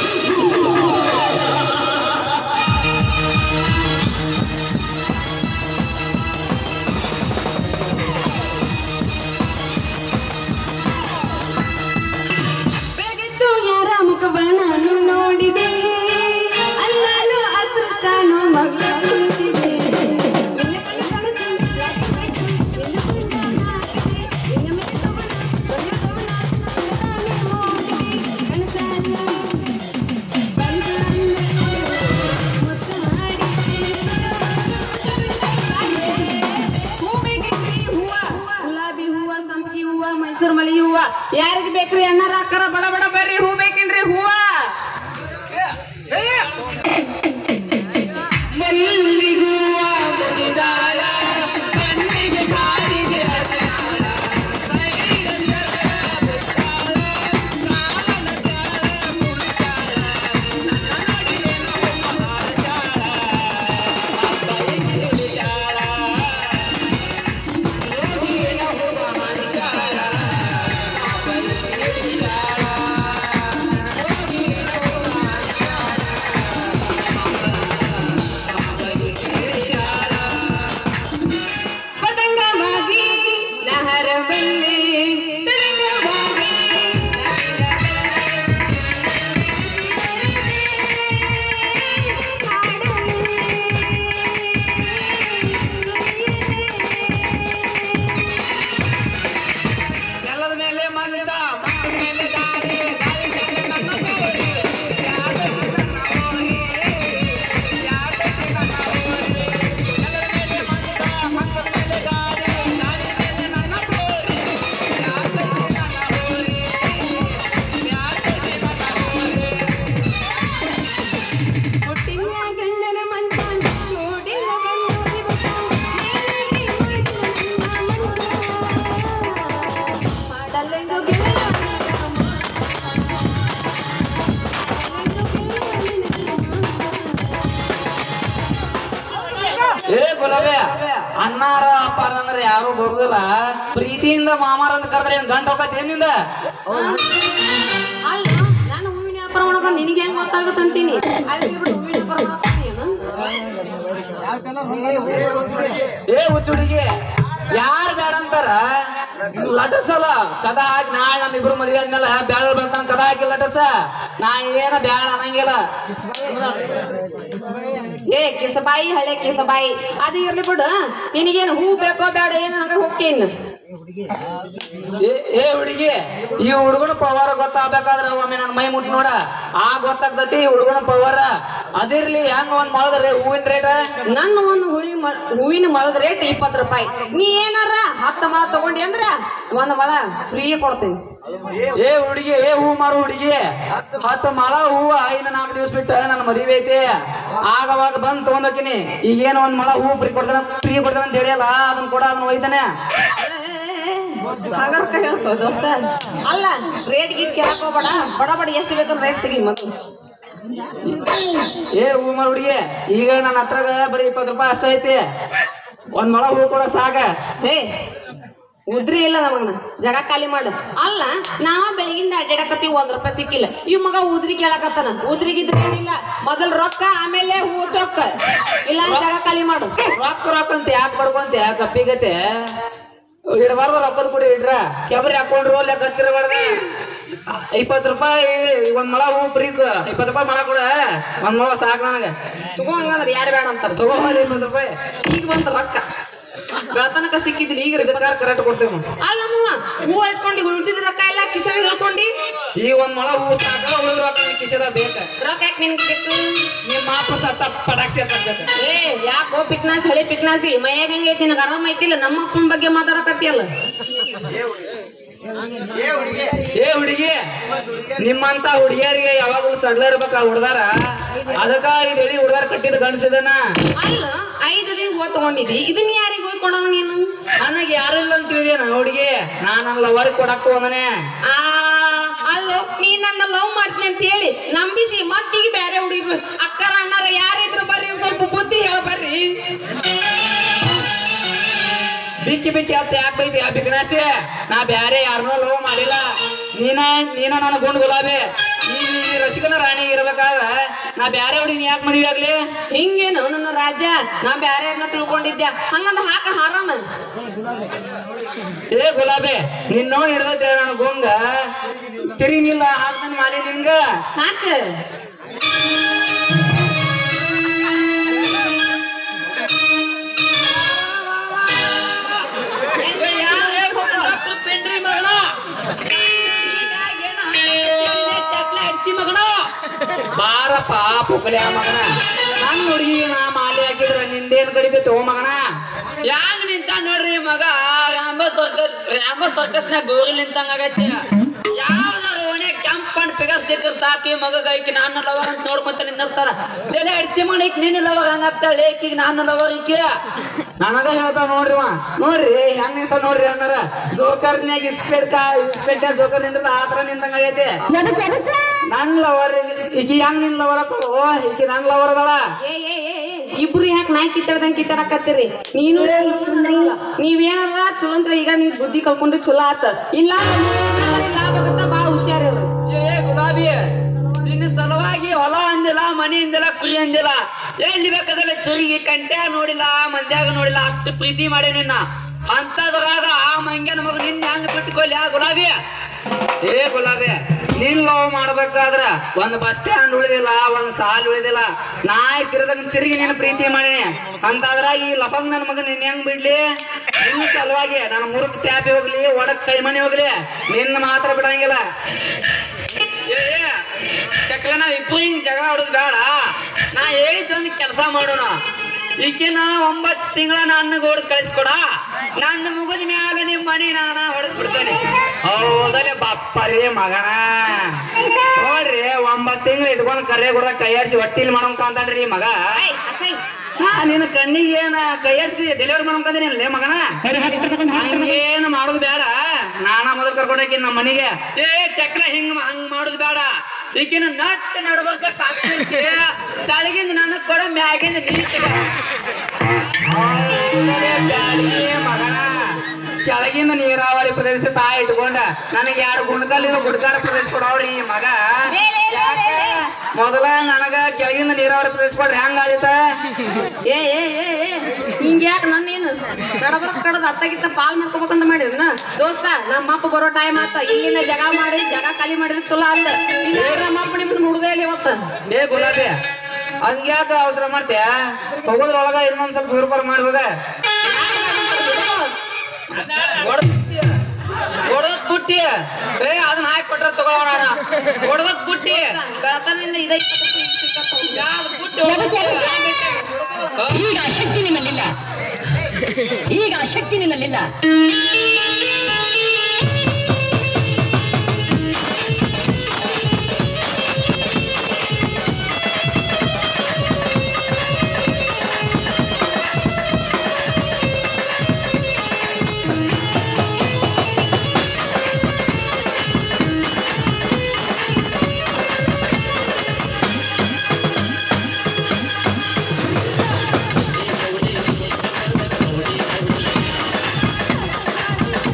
G: ಬೆಳಗಿದ್ದು ಯಾರ ಮುಖವ ನಾನು ನೋಡಿದೆ ಅಲ್ಲಲು ಅದೃಷ್ಟನು ಮಗಳ ಕುಂತಿದೆ ನಿನ್ನ ಕಣ್ಣು ಕಾಣಿಸು, ಯಾಕೆ ಬೇಕು? ನಿನ್ನ ಕಣ್ಣು ಕಾಣಿಸು, ನಿನ್ನ ಮೆತ್ತವನ, ಸೊಗಸವನ, ನಿನ್ನ ತಾನೇ ನೋಡಿದೆ, ಕನಸಲ್ಲ. ಬಂದು ಮುತ್ತು ಹೂ ಬೇಕೈತ್ರಿ ಹೂವ ಗುಲಾಬಿ ಹೂವ ಸಂಪಿಗೆ ಹೂವ ಮೈಸೂರು ಮಲಿ ಹೂವ ಯಾರಿಗೆ ಬೇಕ್ರಿ ಅಣ್ಣಾರ ಅಕ್ಕರ ಬಡ ಬಡ ಬರ್ರಿ ಹೂ ಬೇಕೇನ್ರಿ ಹೂವ ಪತಂಗವಾಗಿ ಲಹರವಲ್ಲಿ ತರಂಗವಾಗಿ
D: ನೆಲದ ಮೇಲೆ ಮಂಚ ಮಂಚದ ಮೇಲೆ ಗಾಳಿ ಗಾಳಿ ಮೇಲೆ ನನ್ನ ಸೋರಿ ಯಾರ ನನ್ನ ಓರಿ ಯಾರ ನನ್ನ ಓರಿ ನೆಲದ ಮೇಲೆ ಮಂಚ ಮಂಚದ ಮೇಲೆ ಗಾಳಿ ಗಾಳಿ ಮೇಲೆ ನನ್ನ ಸೋರಿ ಯಾರ ನನ್ನ ಓರಿ ಯಾರ ನನ್ನ ಓರಿ
G: ಹುಟ್ಟಿಲ್ಲ ಗಂಡನ ಮಂಚ ನೋಡಿಲ್ಲ ಬಂದು ದಿವಸ ಮಾಡಲೆಂದು ಗೆಳೆಯ
D: ಏ ಗುಲಾಬಿ ಅನ್ನಾರ ಅಪ್ಪಾರ ಅಂದ್ರೆ ಯಾರು ಬರುದಿಲ್ಲ ಪ್ರೀತಿಯಿಂದ ಮಾಮಾರ ಅಂತ ಕರೆದ್ರೆ ಏನ್ ಗಂಟ ಹೋಗತ್ತೆ ಏನಿಂದ
G: ಅಲ್ಲ ನಾನು ಹೂವಿನ ವ್ಯಾಪಾರ ಮಾಡೋದು ನಿನಗೆ ಹೆಂಗ್ ಗೊತ್ತಾಗುತ್ತಂತೀನಿ ಅಲ್ಲಿ ಬಿಡು ಹೂವಿನ ವ್ಯಾಪಾರ ಮಾಡ್ತೀನಿ
D: ಏ ಹುಚ್ಚ ಹುಡುಗಿ ಯಾರು ಬೇಡ ಅಂತಾರ ಲಟಸಲ್ಲ ಕದ ಹಾಕಿ ನಾಳೆ ನಮ್ಮ ಇಬ್ರು ಮದ್ವೆ ಆದ್ಮೇಲೆ ಬ್ಯಾಳ ಬರ್ತಾನ ಕದ ಹಾಕಿ ಲಟಸ ನಾ ಏನ ಬ್ಯಾಳ ಅನ್ನಂಗಿಲ್ಲ
G: ಏ ಕಿಸಬಾಯಿ ಹಳೆ ಕಿಸಬಾಯಿ ಅದು ಇರ್ಲಿ ಬಿಡು ನಿನಗೇನು ಹೂ ಬೇಕೋ ಬೇಡ ಏನು ಹಂಗ ಹೋಗ್ತೀನಿ
D: ಏ- ಏ ಹುಡುಗಿ ಈ ಹುಡುಗನ ಪವಾರ ಗೊತ್ತಾಗ್ಬೇಕಾದ್ರ ಒಮ್ಮೆ ನನ್ನ ಮೈ ಮುಟ್ಟಿ ನೋಡ ಆ ಗೊತ್ತಾಗ್ತತಿ ಈ ಹುಡುಗನ ಪವಾರ ಅದಿರ್ಲಿ ಹೆಂಗ ಒಂದ್ ಮಾಡದ್ರಿ ಹೂವಿನ ರೇಟ್
G: ನನ್ನ ಒಂದು ಹುಳಿ ಮ- ಹೂವಿನ ಮೊಳದ ರೇಟ್ ಇಪ್ಪತ್ತು ರೂಪಾಯಿ ನೀ ಏನಾರ ಹತ್ತು ಮೊಳ ತಗೊಂಡಿ ಅಂದ್ರ ಒಂದ್ ಮೊಳ ಫ್ರೀ ಕೊಡ್ತೀನಿ
D: ಏ ಹುಡುಗಿ ಏ ಹೂ ಮಾರು ಹುಡುಗಿ ಹತ್ತು ಮಳ ಹೂವ ಇನ್ನು ನಾಲ್ಕು ದಿವಸ ಬಿಟ್ಟು ನನ್ನ ಮದುವೆ ಐತಿ ಆಗವಾಗ ಬಂದ್ ತಗೊಂಡೋಕಿನಿ ಈಗೇನು ಒಂದ್ ಮಳ ಹೂ ಫ್ರೀ ಕೊಡ್ತಾನ ಫ್ರೀ ಕೊಡ್ತಾನ ಅಂತ ಹೇಳಿಯಲ್ಲ ಅದನ್ನ ಕೂಡ ಅದನ್ನ ಒಯ್ತಾನೆ
G: ಸಾಗರ್ ಕೈ ಹೇಳ್ಕೊ ದೋಸ್ತ ಅಲ್ಲ ರೇಟ್ ಗೀಟ್ ಕೇಳಕ್ ಹೋಗ್ಬೇಡ ಬಡ ಬಡ ಎಷ್ಟು ಬೇಕಾದ್ರೆ ರೇಟ್ ತೆಗಿ ಮತ್ತು
D: ಏ ಹೂ ಮಾರು ಹುಡುಗಿ ಈಗ ನನ್ನ ಹತ್ರಗ ಬರೀ ಇಪ್ಪತ್ತು ರೂಪಾಯಿ ಅಷ್ಟ ಐತಿ ಒಂದ್ ಮಳ ಹೂ ಕೂಡ ಸಾಕ
G: ಹೇ ಉದ್ರಿ ಇಲ್ಲ ನಮಗನ ಜಗ ಖಾಲಿ ಮಾಡು ಅಲ್ಲ ನಾವ ಬೆಳಗಿಂದ ಅಡ್ಡಾಡಕತ್ತೀವಿ ಒಂದ್ ರೂಪಾಯಿ ಸಿಕ್ಕಿಲ್ಲ ಈ ಮಗ ಉದ್ರಿ ಕೇಳಕತ್ತಾನ ಉದ್ರಿಗಿದ್ರೆ ಏನಿಲ್ಲ ಮೊದಲ್ ರೊಕ್ಕ ಆಮೇಲೆ ಹೂ ಚೊಕ್ಕ ಇಲ್ಲ ಜಾಗ ಖಾಲಿ ಮಾಡು
D: ರೊಕ್ಕ ರೊಕ್ಕ ಅಂತ ಯಾಕೆ ಬಡ್ಕೊಂತ ಕಪ್ಪಿಗತೆ ಇಡಬಾರ್ದ ರೊಕ್ಕದ ಕೂಡ ಇಡ್ರ ಕೆಬರಿ ಹಾಕೊಂಡ್ರು ಅಲ್ಲೇ ಗತ್ತಿರಬಾರ್ದ ಇಪ್ಪತ್ತು ರೂಪಾಯಿ ಒಂದ್ ಮಳ ಹೂ ಫ್ರೀ ಇಪ್ಪತ್ತು ರೂಪಾಯಿ ಮಳ ಕೂಡ ಒಂದ್ ಮಳ ಸಾಕು ನನಗೆ
G: ತಗೋ ಹಂಗಂದ್ರೆ ಯಾರು ಬೇಡ ಅಂತಾರ
D: ತಗೋ ಇಪ್ಪತ್ತು ರೂಪಾಯಿ
G: ಈಗ ಬಂತ ರೊಕ್ಕ ಬೆಳತನಕ ಸಿಕ್ಕಿದ್ರಿ ಈಗ
D: ಇದಕ್ಕಾರ ಕರೆಕ್ಟ್ ಕೊಡ್ತೇವೆ ನಾವು.
G: ಅಲ್ಲಮ್ಮ ಹೂ ಇಟ್ಕೊಂಡು ಉಳ್ದಿದ್ ರೊಕ್ಕ ಎಲ್ಲ ಕಿಸೆಗೆ ಹೇಳ್ಕೊಂಡಿ
D: ಈಗ ಒಂದ್ ಮಳ ಹೂ ಸಾಕ ಉಳಿದ ರೊಕ್ಕ ನಿನ್ ಕಿಶೆದಾಗ ಬೇಕ
G: ರೊಕ್ಕ ಯಾಕೆ ನಿನ್ಗೆ ಬೇಕು
D: ನಿಮ್ಮ ಮಾಪ ಸತ್ತ ಪಟಾಕ್ಷಿ ಅಂತ
G: ಏ ಯಾಕೋ ಪಿಕ್ನಾಸಿ ಹಳಿ ಪಿಕ್ನಾಸಿ ಮೈಯಾಗ ಹೆಂಗೈತಿ ನಿನಗೆ ಆರಾಮ ಐತಿಲ್ಲ ನಮ್ಮ ಅಪ್ಪನ ಬಗ್ಗೆ ಮಾತಾಡಕತ್ತಿಯಲ್ಲ
C: ಏ ಹುಡುಗಿ ನಿಮ್ಮಂತ ಹುಡುಗಿಯರಿಗೆ ಯಾವಾಗಲೂ ಸಡ್ಲ ಇರ್ಬೇಕ ಹುಡ್ದಾರ ಅದಕ್ಕ ಇದು ಹೇಳಿ ಹುಡ್ದಾರ ಕಟ್ಟಿದ ಗಂಡಸಿದನ
G: ಅಲ್ಲ ಐದು ದಿನ ಓದ್ ತಗೊಂಡಿದ್ದಿ ಇದನ್ನ ಯಾರಿಗೆ ಓದ್ಕೊಂಡವ ನೀನು
C: ನನಗೆ ಯಾರು ಇಲ್ಲ ಅಂತ ತಿಳಿದೇನ ಹುಡುಗಿ ನಾನಲ್ಲ ಲವರ್ ಕೊಡಕ್ ಹೋದನೆ
G: ಆ ಅಲ್ಲೋ ನೀ ನನ್ನ ಲವ್ ಮಾಡ್ತೀನಿ ಅಂತ ಹೇಳಿ ನಂಬಿಸಿ ಮತ್ತೀಗ ಬೇರೆ ಹುಡುಗಿರು ಅಕ್ಕರ ಅಣ್ಣರ ಯಾರಿದ್ರು ಬರ್ರಿ ಒಂದ್ ಸ್ವಲ್ಪ ಬುದ್ಧಿ ಹೇಳ ಬರ್ರಿ
C: ಬಿಕ್ಕಿ ಬಿಕ್ಕಿ ಅಂತ ಯಾಕೆ ಬೈತಿ ಆ ಬಿಗ್ನಾಸಿ ನಾ ಬ್ಯಾರೆ ಯಾರನ್ನೂ ಲವ್ ಮಾಡಿಲ್ಲ ನೀನ ನೀನ ನನ್ನ ಗುಂಡ್ ಗುಲಾಬಿ ಈ ಈ ರಸಿಕನ ರಾಣಿ ಇರ್ಬೇಕಾದ್ರ ನಾ ಬ್ಯಾರೆ ಹುಡುಗಿ ಯಾಕೆ ಮದುವೆ ಆಗ್ಲಿ
G: ಹಿಂಗೇನು ನನ್ನ ರಾಜ್ಯ ನಾ ಬ್ಯಾರೆ ತಿಳ್ಕೊಂಡಿದ್ದೆ ಹಂಗಂದ ಹಾಕ ಹಾರಾಮ
C: ಏ ಗುಲಾಬಿ ನಿನ್ನ ನೋಡಿ ಹಿಡ್ದೈತೆ ನನ್ನ ಗೊಂಗ ತಿರುಗಿಲ್ಲ ಹಾಕ್ತಾನೆ ಮಾಡಿ ನಿನ್ಗ
G: ಹಾಕ
C: ಬಾರಪ್ಪ ಪುಕ್ಕಲೆ ಮಗನ ನನ್ನ ಹುಡುಗಿ ನಾ ಮಾಲೆ ಹಾಕಿದ್ರ ನಿಂದೇನ್ ಕಡಿತೈತೆ ಓ ಮಗನ
H: ಯಾಂಗ್ ನಿಂತ ನೋಡ್ರಿ ಮಗ ರಾಮ ಸರ್ಕಸ್ ರಾಮ ಸರ್ಕಸ್ನಾಗ ಗೋರಿ ನಿಂತಂಗ ಆಗೈತಿ ಯಾವ್ದಾರ ಓಣೆ ಕೆಂಪ್ ಪಣ್ ಪಿಗರ್ ಸಿಕ್ಕರ್ ಸಾಕಿ ಮಗ ಗೈಕಿ ನಾನು ಲವರ್ ಅಂತ ನೋಡ್ಕೊಂತ ನಿಂದಿರ್ತಾರ ಎಲೆ ಅಡ್ಸಿ ಮಣಿಕ್ ನೀನು ಲವರ್ ಹಂಗಾಗ್ತಾಳೆ ಏಕಿಗೆ ನಾನು ಲವರ್ ಈಕೆ
C: ನನಗ ಹೇಳ್ತಾವ ನೋಡ್ರಿ ಅವ ನೋಡ್ರಿ ಹೆಂಗ್ ನಿಂತ ನೋಡ್ರಿ ಅನ್ನಾರ ಜೋಕರ್ನ್ಯಾಗ ಇಸ್ಪೆಟ್ ಕಾ ಇಸ್ಪೆಟ್ ಜೋಕರ್ ನಿಂದ್ರ ಆತರ ನಿಂತಂಗ ಆಗೈತಿ ನನ್ ಲವರ್ ಈಕಿ ಹೆಂಗ್ ನಿನ್ ಲವರ್ ಓ ಈಕಿ ನನ್ ಲವರ್ ಅದಳ
G: ಏ ಏ ಏ ಏ, ಇಬ್ರು ಯಾಕೆ ನಾಯಿ ಕಿತ್ತಾಡ್ದಂಗ್ ಕಿತ್ತಾಡಕತ್ತೀರಿ ನೀನು ನೀವೇನಾರ ಚಲೋ ಅಂದ್ರ ಈಗ ನೀವ್ ಬುದ್ಧಿ ಕಲ್ಕೊಂಡ್ರೆ ಚಲೋ ಆತ ಇಲ್ಲ ಲಾಭ ಆಗತ್ತ ಬಾಳ ಹುಷಾರಿರ್ರಿ
H: ಏ ಗುಲಾಬಿ ನಿನ್ನ ಸಲುವಾಗಿ ಹೊಲ ಅಂದಿಲ್ಲ ಮನಿ ಅಂದಿಲ್ಲ ಕುರಿ ಅಂದಿಲ್ಲ ಎಲ್ಲಿ ಬೇಕಾದ್ರೆ ತಿರುಗಿ ಕಂಟ್ಯಾಗ ನೋಡಿಲ್ಲ ಮಂದ್ಯಾಗ ನೋಡಿಲ್ಲ ಅಷ್ಟು ಪ್ರೀತಿ ಮಾಡಿ ನಿನ್ನ ಅಂತದ್ರಾಗ ಆ ಮಂಗ್ಯನ ಮಗ ನಿನ್ನ ಹೆಂಗ್ ಬಿಟ್ಕೊಲ್ಲಿ ಆ ಗುಲಾಬಿ
C: ಏ ಗುಲಾಬಿ ನೀನ್ ಲವ್ ಮಾಡ್ಬೇಕಾದ್ರ ಒಂದ್ ಬಸ್ ಸ್ಟ್ಯಾಂಡ್ ಉಳಿದಿಲ್ಲ ಒಂದ್ ಸಾಲ್ ಉಳಿದಿಲ್ಲ ನಾಯಿ ತಿರ್ದಂಗ್ ತಿರುಗಿ ನೀನು ಪ್ರೀತಿ ಮಾಡೀನಿ ಅಂತಾದ್ರ ಈ ಲಪಂಗ್ ನನ್ ಮಗ ನಿನ್ ಹೆಂಗ್ ಬಿಡ್ಲಿ ನಿನ್ನ ಸಲುವಾಗಿ ನನ್ನ ಮುರುಕ್ ಟ್ಯಾಪಿ ಹೋಗ್ಲಿ ಒಡಕ್ ಕೈಮನಿ ಹೋಗ್ಲಿ ನಿನ್ನ ಮಾತ್ರ ಬಿಡಂಗಿಲ್ಲ
H: ಏ ಚಕ್ರ ನಾವ್ ಇಬ್ರು ಹಿಂಗ್ ಜಗಳ ಆಡೋದು ಬೇಡ ನಾ ಹೇಳಿದ್ದೊಂದು ಕೆಲಸ ಮಾಡೋಣ ಈಕಿನ ಒಂಬತ್ತು ತಿಂಗಳ ನನ್ನ ಗೋಡ್ ಕಳಿಸ್ಕೊಡ ನನ್ನ ಮುಗಿದ ಮ್ಯಾಲ ನಿಮ್ಮ ಮನಿ ನಾನ ಹೊಡೆದ್ ಬಿಡ್ತೇನೆ
C: ಹೌದಲೆ ಬಪ್ಪರಿ ಮಗನ ನೋಡ್ರಿ ಒಂಬತ್ ತಿಂಗಳು ಇಟ್ಕೊಂಡ್ ಕರೆ ಕೂಡ ಕೈಯಾಡ್ಸಿ ಹೊಟ್ಟಿಲ್ ಮಾಡೋಂಕ ಅಂತಾನ್ರಿ ಈ ಮಗ ಹಾ ನಿನ್ನ ಕಣ್ಣಿಗೆ ಏನ ಕೈಯಾಡ್ಸಿ ಡೆಲಿವರಿ ಮಾಡೋಂಕಂದಿನಿ ಮಗನ ಹಂಗೇನು ಮಾಡೋದು ಬೇಡ ನಾನ ಮೊದಲು ಕರ್ಕೊಂಡೋಗಿ ನಮ್ಮ ಮನೆಗೆ
H: ಏ ಚಕ್ರ ಹಿಂಗ್ ಹಂಗ್ ಮಾಡುದು ಬೇಡ ಈಗಿನ ನಟ್ ನಡ್ಬೇಕ ಕಾಕ್ತಿರ್ತಿ ತಳಗಿಂದ ನನಗ್ ಕೊಡ ಮ್ಯಾಗಿಂದ ನೀರ್ ತಗೋ.
C: ಹೌದಲೆ ಬ್ಯಾಡಗಿ ಮಗನ ಕೆಳಗಿಂದ ನೀರಾವರಿ ಪ್ರದೇಶ ತಾ ಇಟ್ಕೊಂಡ ನನಗೆ ಎರಡು ಗುಂಡ್ಕಲ್ಲಿರೋ ಗುಡ್ಕಾಡ ಪ್ರದೇಶ ಕೊಡವ್ರಿ ಈ ಮಗ ಯಾಕ? ಮೊದಲ ನನಗ ಕೆಳಗಿಂದ ನೀರಾವರಿ ಪ್ರದೇಶ ಕೊಡ್ರಿ ಹೆಂಗ ಆದಿತ್ತ
G: ಏ ಏ ಏ ಏ ಹಿಂಗ ಯಾಕೆ ನನ್ನೇನು ಕಡದ್ರ ಕಡದ ಅತ್ತಾಗಿತ್ತ ಪಾಲ್ ಮಾಡ್ಕೋಬೇಕಂತ ಮಾಡಿದ್ನ ದೋಸ್ತ ನಮ್ಮ ಅಪ್ಪ ಬರೋ ಟೈಮ್ ಆತ ಇಲ್ಲಿಂದ ಜಗ ಮಾಡಿ ಜಗ ಖಾಲಿ ಮಾಡಿದ್ರೆ ಚಲೋ ಅಲ್ಲ ಇಲ್ಲ ನಮ್ಮ ಅಪ್ಪ ನಿಮ್ಮನ್ನ ಮುಡ್ದೇ ಇಲ್ಲ ಇವತ್ತ
C: ಏ ಗುಲಾಬಿ ಹಂಗ್ಯಾಕ ಅವಸರ ಮಾಡ್ತೀಯ ತಗೋದ್ರೊಳಗ ಇನ್ನೊಂದ್ ಸ್ವಲ್ಪ ಹುರುಪರ್ ಮಾಡಿ ಹೋಗ
H: ಹೊಡ್ದದ್ ಬುಟ್ಟಿ ಏ ಅದನ್ನ ಹಾಕಿ ಕೊಟ್ರ ತಗೊಳ್ಳೋಣ ಹೊಡ್ದದ್ ಬುಟ್ಟಿ
G: ಬೆಳತನಿಂದ ಇದ
H: ಯಾವ್ದು ಬುಟ್ಟಿ ಹೊಡ್ದದ್
D: ಈಗ ಆ ಶಕ್ತಿ ನಿನ್ನಲ್ಲಿಲ್ಲ ಈಗ ಆ ಶಕ್ತಿ ನಿನ್ನಲ್ಲಿಲ್ಲ
H: ಏ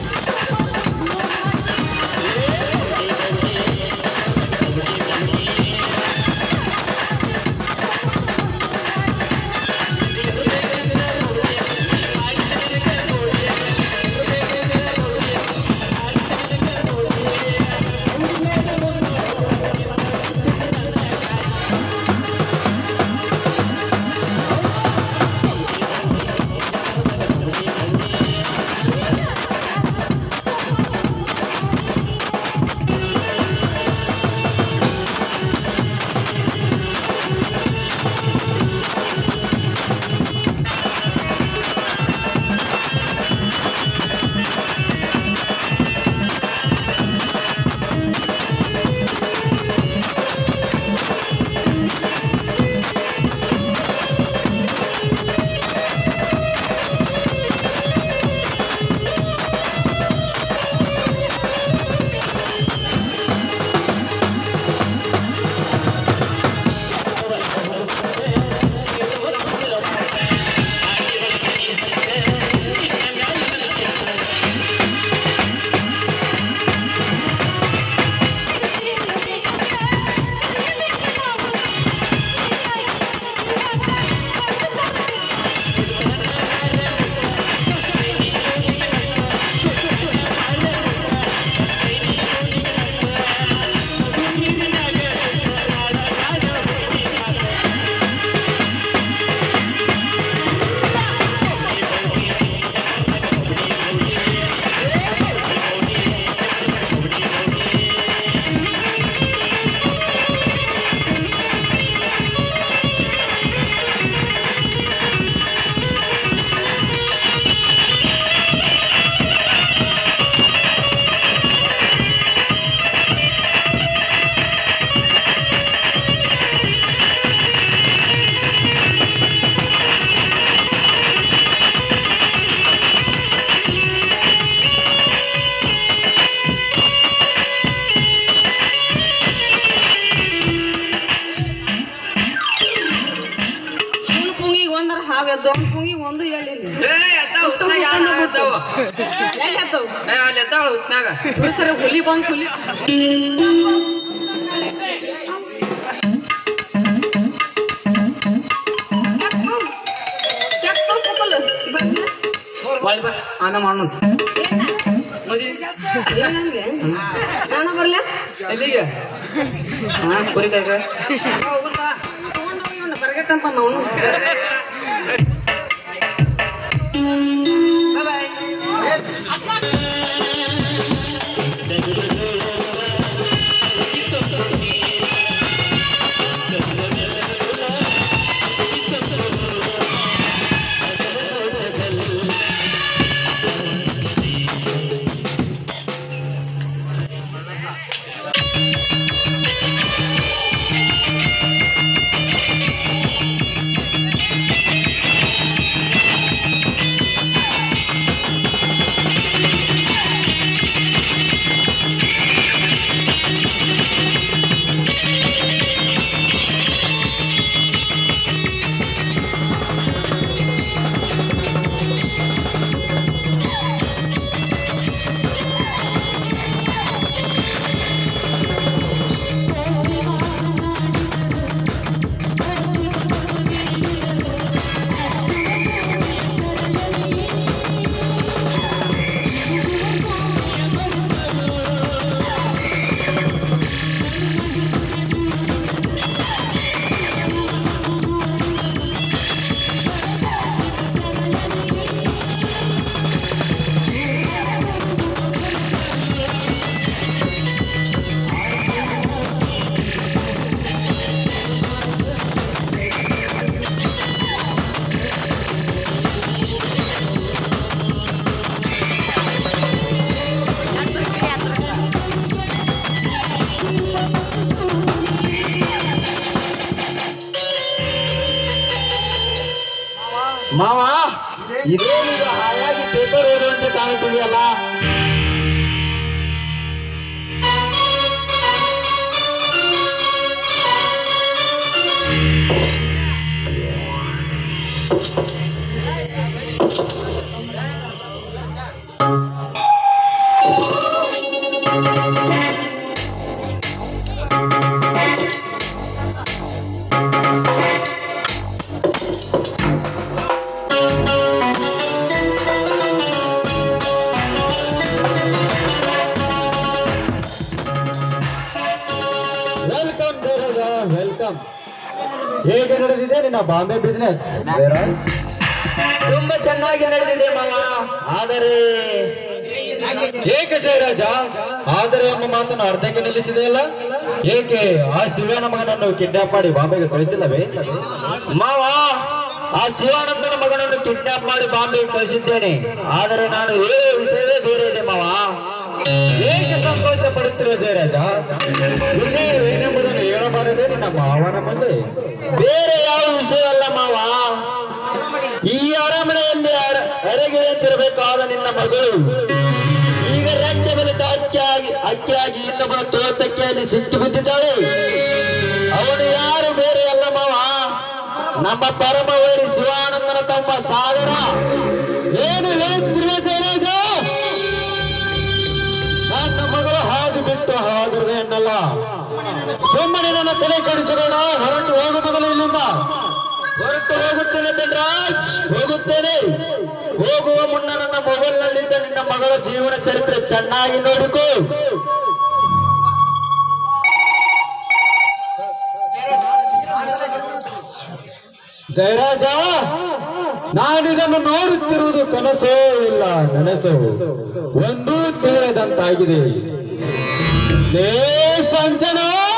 G: ಅವು
H: ಏ, ಅಲ್ಲಿ ಇರ್ತಾವಳ ಹುತ್ನಾಗ
G: ಸರಿ ಸರಿ ಹುಲಿ ಬಂದ್ ಹುಲಿ ಚೆಕ್ ತಗೋಕಲ್ಲ
H: ಒಳ್ ಬಾ ಆನ ಮಾಡೋಣ ಮದಿ
G: ಏನಂದೆ ನಾನು ಬರ್ಲ
H: ಎಲ್ಲಿಗೆ ಹಾ ಕುರಿ ಕಾಯ್ಕ
G: ಬರಗಟ್ಟಂತ ನಾವು
A: ಮಾವ ಇದೇನಿದು ಹಾಯಾಗಿ ಪೇಪರ್ ಓದುವಂತೆ ಕಾಣುತ್ತಿದೆಯಲ್ಲ
E: ವೆಲ್ಕಮ್ ವೆಲ್ಕಮ್ ಹೇಗೆ ನಡೆದಿದೆ ನಿನ್ನ ಬಾಂಬೆ ಬಿಸ್ನೆಸ್
A: ತುಂಬಾ ಚೆನ್ನಾಗಿ ನಡೆದಿದೆ ಮಾವ ಆದರೆ
E: ಏಕೆ ಜಯರಾಜ ಆದರೆ ಎಂಬ ಮಾತನ್ನು ಅರ್ಧಕ್ಕೆ ನಿಲ್ಲಿಸಿದೆಯಲ್ಲ ಏಕೆ ಆ ಶಿವನ ಮಗನನ್ನು ಕಿಡ್ನಾಪ್ ಮಾಡಿ ಬಾಂಬೆಗೆ ಕಳಿಸಿಲ್ಲವೇ
A: ಮಾವ ಆ ಶಿವಾನಂದನ ಮಗನನ್ನು ಕಿಡ್ನಾಪ್ ಮಾಡಿ ಬಾಂಬೆಗೆ ಕಳಿಸಿದ್ದೇನೆ ಆದರೆ ನಾನು ಹೇಳುವ ವಿಷಯವೇ ಬೇರೆ ಇದೆ ಮಾವ
E: ಏಕೆ ಸಂಕೋಚ ಪಡುತ್ತಿರುವ ಜಯರಾಜ ವಿಷಯವೇನೆಂಬುದನ್ನು ಹೇಳಬಾರದೆ ನಿನ್ನ ಮಾವನ ಮುಂದೆ
A: ಬೇರೆ ಯಾವ ವಿಷಯವಲ್ಲ ಮಾವ ಈ ಅರಮನೆಯಲ್ಲಿ ಅರ- ಅರಗಿದಂತಿರಬೇಕಾದ ನಿನ್ನ ಮಗಳು ಈಗ ರೆಕ್ಕೆ ಮೇಲೆ ಅಕ್ಕಿಯಾಗಿ ಅಕ್ಕಿಯಾಗಿ ಇನ್ನೊಬ್ಬನ ತೋಟಕ್ಕೆಯಲ್ಲಿ ಸಿಕ್ಕಿ ಬಿದ್ದಿದ್ದಾಳೆ ಅವನು ಯಾರು ಬೇರೆ ಅಲ್ಲ ಮಾವ ನಮ್ಮ ಪರಮ ವೈರಿ ಶಿವಾನಂದನ ತಮ್ಮ ಸಾಗರ
E: ಏನು ಹೇಳುತ್ತಿರುವ ಜಯರಾಜ ನನ್ನ ಮಗಳು ಹಾದು ಬಿಟ್ಟು ಹಾದಿರುವೆ ಎನ್ನಲ್ಲ ಸುಮ್ಮನೆ ನನ್ನ ತಲೆ ಕೆಡಿಸಿಕೊಳ್ಳ ಹೊರಟು ಹೋಗು ಮೊದಲು ಇಲ್ಲಿಂದ
A: ಹೊರಟು ಹೋಗುತ್ತೇನೆ ಧನರಾಜ್ ಹೋಗುತ್ತೇನೆ ಹೋಗುವ ಮುನ್ನ ನನ್ನ ಮೊಬೈಲ್ ನಲ್ಲಿದ್ದ ನಿನ್ನ ಮಗಳ ಜೀವನ ಚರಿತ್ರೆ ಚೆನ್ನಾಗಿ ನೋಡಿಕೋ
E: ಜಯರಾಜ ನಾನಿದನ್ನು ನೋಡುತ್ತಿರುವುದು ಕನಸೋ ಇಲ್ಲ ನನಸೋ ಒಂದೂ ತಿಳಿಯದಂತಾಗಿದೆ ಲೇ ಸಂಜನ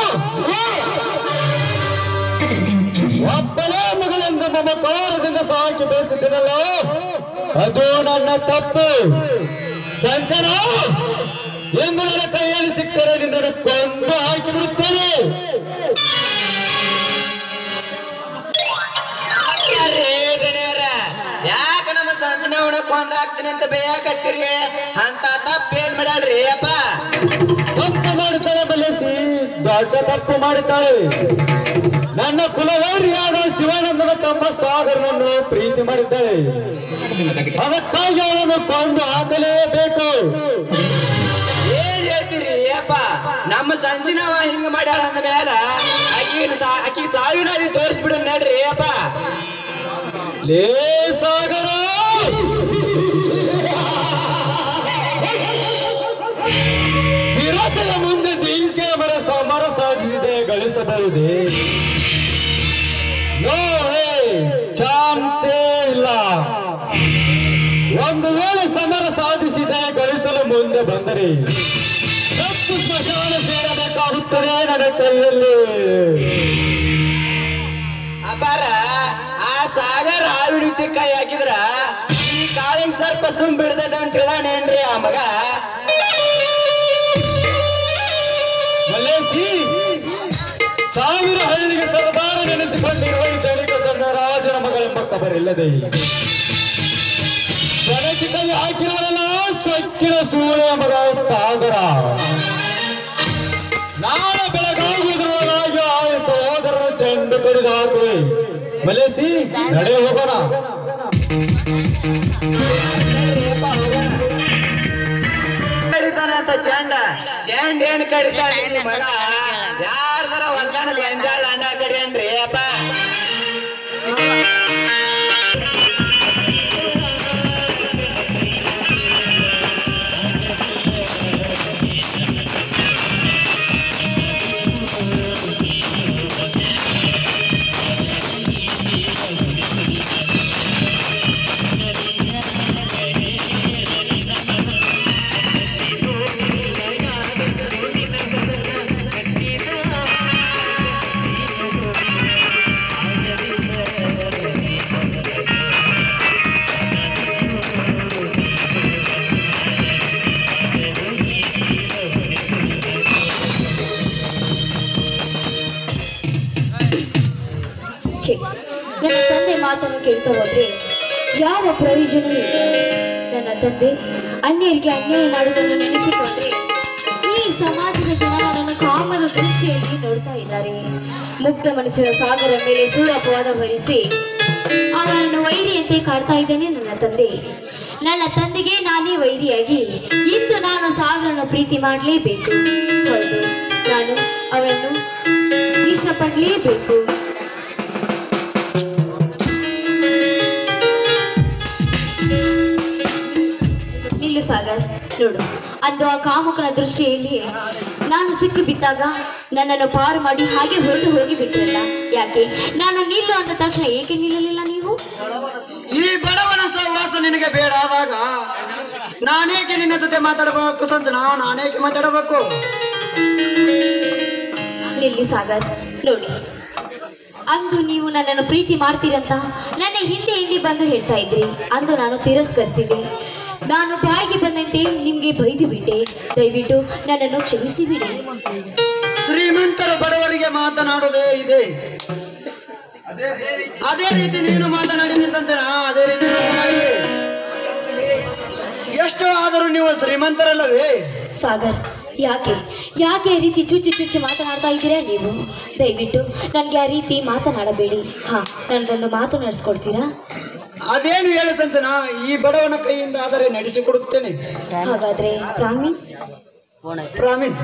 E: ಒಬ್ಬನೇ ಮಗಳೆಂದು ಮಮಕಾರದಿಂದ ಸಾಕಿ ಬೆಳೆಸಿದ್ದೀನಲ್ಲ ಅದು ನನ್ನ ತಪ್ಪು ಸಂಜನ ಎಂದು ನನ್ನ ಕೈಯಲ್ಲಿ ಸಿಕ್ಕರೆ ನಿನ್ನನ್ನು ಕೊಂದು ಹಾಕಿ ಬಿಡುತ್ತೇನೆ
D: ಯಾಕ ನಮ್ಮ ಸಂಜನೆ ಉಣಕ್ ಒಂದ್ ಹಾಕ್ತೀನಿ ಅಂತ ಬೇಯಾಕತ್ತೀರಿ ಅಂತ ತಪ್ಪೇನ್ ಮಾಡ್ಯಾಳ್ರಿ ಅಪ್ಪ
E: ತಪ್ಪು ಮಾಡುತ್ತಾಳೆ ಬಲಸಿ ದೊಡ್ಡ ತಪ್ಪು ಮಾಡುತ್ತಾಳೆ ನನ್ನ ಕುಲವರಿಯಾದ ಶಿವಾನಂದನ ತಮ್ಮ ಸಾಗರನನ್ನು ಪ್ರೀತಿ ಮಾಡಿದ್ದಾಳೆ ಅದಕ್ಕಾಗಿ ಅವನನ್ನು ಕೊಂದು ಹಾಕಲೇಬೇಕು
D: ಏನ್ ಹೇಳ್ತೀರಿ ಅಪ್ಪ ನಮ್ಮ ಸಂಚಿನವ ಹಿಂಗ ಮಾಡ್ಯಾಳ ಅಂದ ಮೇಲ ಆಕಿ ಆಕಿ ಸಾವಿನ ತೋರಿಸ್ಬಿಡು ನಡ್ರಿ ಅಪ್ಪ
E: ಲೇ ಸಾಗರ ಚಿರತೆಯ ಮುಂದೆ ಜಿಂಕೆ ಮರ ಸಮರ ಸಾಧಿಸಿ ಜಯ ಗಳಿಸಬಹುದೇ ನೋ ಚಾನ್ಸೇ ಇಲ್ಲ ಒಂದು ವೇಳೆ ಸಮರ ಸಾಧಿಸಿ ಜಯ ಗಳಿಸಲು ಮುಂದೆ ಬಂದರೆ ಸತ್ತು ಸ್ಮಶಾನ ಸೇರಬೇಕಾಗುತ್ತದೆ ನನ್ನ ಕೈಯಲ್ಲಿ
D: ಅಪ್ಪಾರ ಆ ಸಾಗರ್ ಹಾವಿಡಿತಿ ಕೈ ಹಾಕಿದ್ರ ಈ ಕಾಳಿಂಗ್ ಸರ್ಪ ಸುಮ್ ಬಿಡ್ತದ ಅಂತ ಹೇಳ್ದಾನೇನ್ರಿ ಆ ಮಗ
E: ಮಲ್ಲೇಶಿ ಸಾವಿರ ಹಳ್ಳಿಗೆ ಸರ್ದಾರ ನೆನೆಸಿಕೊಂಡಿರುವ ಈ ದಲಿತ ದಂಡರಾಜನ ಮಗಳೆಂಬ ಕಬರಿಲ್ಲದೆ ಜನಕ್ಕೆ ಕೈ ಹಾಕಿರುವಲ್ಲ ಸೊಕ್ಕಿನ ಸೂಳೆಯ ಮಗ ಸಾಗರ ನಾಳೆ ಬೆಳಗಾಗುವುದರೊಳಗಾಗಿ ಆ ಸಹೋದರರ ಚೆಂಡು ಕಡಿದು ಹಾಕುವೆ ಮಲೇಸಿ ನಡೆ ಹೋಗೋಣ
D: ಕಡಿತಾನೆ ಅಂತ ಚಂಡ ಚಂಡ್ ಏನ್ ಕಡಿತಾನೆ ಈ ಮಗ ಯಾರ್ದಾರ ಹೊಲ್ದಾನ ಗಂಜಾಳ ಅಂಡ ಕಡಿಯನ್ರಿ ಅಪ್ಪ
F: ಛೆ, ನನ್ನ ತಂದೆ ಮಾತನ್ನು ಕೇಳ್ತಾ ಹೋದ್ರೆ ಯಾವ ಪ್ರಯೋಜನವೂ ಇಲ್ಲ ನನ್ನ ತಂದೆ ಅನ್ಯರಿಗೆ ಅನ್ಯಾಯ ಮಾಡುವುದನ್ನು ನೆನೆಸಿಕೊಂಡ್ರೆ ಈ ಸಮಾಜದ ಜನ ನನ್ನನ್ನು ಕಾಮನ ದೃಷ್ಟಿಯಲ್ಲಿ ನೋಡ್ತಾ ಇದ್ದಾರೆ ಮುಗ್ಧ ಮನಸ್ಸಿನ ಸಾಗರ ಮೇಲೆ ಸುಳ್ಳು ಅಪವಾದ ಹೊರಿಸಿ ಅವನನ್ನು ವೈರಿಯಂತೆ ಕಾಡ್ತಾ ಇದ್ದಾನೆ ನನ್ನ ತಂದೆ ನನ್ನ ತಂದೆಗೆ ನಾನೇ ವೈರಿಯಾಗಿ ಇಂದು ನಾನು ಸಾಗರನ್ನು ಪ್ರೀತಿ ಮಾಡಲೇಬೇಕು ಹೌದು ನಾನು ಅವನನ್ನು ಇಷ್ಟಪಡಲೇಬೇಕು ನಿಲ್ಲು ಸಾಗರ್ ನೋಡು ಅಂದು ಆ ಕಾಮುಕನ ದೃಷ್ಟಿಯಲ್ಲಿ ನಾನು ಸಿಕ್ಕು ಬಿದ್ದಾಗ ನನ್ನನ್ನು ಪಾರು ಮಾಡಿ ಹಾಗೆ ಹೊರಟು ಹೋಗಿ ಬಿಟ್ರಲ್ಲ ಯಾಕೆ ನಾನು ನಿಲ್ಲು ಅಂದ ತಕ್ಷಣ ಏಕೆ ನಿಲ್ಲಲಿಲ್ಲ ನೀವು
D: ಈ ಬಡವನ ಸಹವಾಸ ನಿನಗೆ ಬೇಡ ಆದಾಗ ನಾನೇಕೆ ನಿನ್ನ ಜೊತೆ ಮಾತಾಡಬೇಕು ಸಂಜನಾ ನಾನೇಕೆ ಮಾತಾಡಬೇಕು
F: ನಿಲ್ಲಿ ಸಾಗರ್ ನೋಡಿ ಅಂದು ನೀವು ನನ್ನನ್ನು ಪ್ರೀತಿ ಮಾಡ್ತೀರಂತ ನನ್ನ ಹಿಂದೆ ಹಿಂದೆ ಬಂದು ಹೇಳ್ತಾ ಇದ್ರಿ ಅಂದು ನಾನು ತಿರಸ್ಕರಿಸಿದೆ ನಾನು ಬಾಯಿಗೆ ಬಂದಂತೆ ನಿಮ್ಗೆ ಬೈದು ಬಿಟ್ಟೆ ದಯವಿಟ್ಟು ನನ್ನನ್ನು ಕ್ಷಮಿಸಿ ಬಿಡಿ
D: ಶ್ರೀಮಂತರ ಬಡವರಿಗೆ ಮಾತನಾಡೋದೇ ಇದೆ ಅದೇ ರೀತಿ ನೀನು ಮಾತನಾಡಿದೆ ಸಂಜನಾ ಅದೇ ರೀತಿ ಮಾತನಾಡಿದೆ ಎಷ್ಟು ಆದರೂ ನೀವು ಶ್ರೀಮಂತರಲ್ಲವೇ
F: ಸಾಗರ್ ಯಾಕೆ ಯಾಕೆ ಈ ರೀತಿ ಚುಚ್ಚು ಚುಚ್ಚು ಮಾತನಾಡ್ತಾ ಇದ್ದೀರಾ ನೀವು ದಯವಿಟ್ಟು ನನಗೆ ಆ ರೀತಿ ಮಾತನಾಡಬೇಡಿ ಹಾ ನನ್ನದೊಂದು ಮಾತು ನಡೆಸ್ಕೊಡ್ತೀರಾ
D: ಅದೇನು ಹೇಳು ಸಂಜನಾ ಈ ಬಡವನ ಕೈಯಿಂದ ಆದರೆ ನಡೆಸಿಕೊಡುತ್ತೇನೆ
F: ಹಾಗಾದ್ರೆ ಪ್ರಾಮಿಸ್
D: ಪ್ರಾಮಿಸ್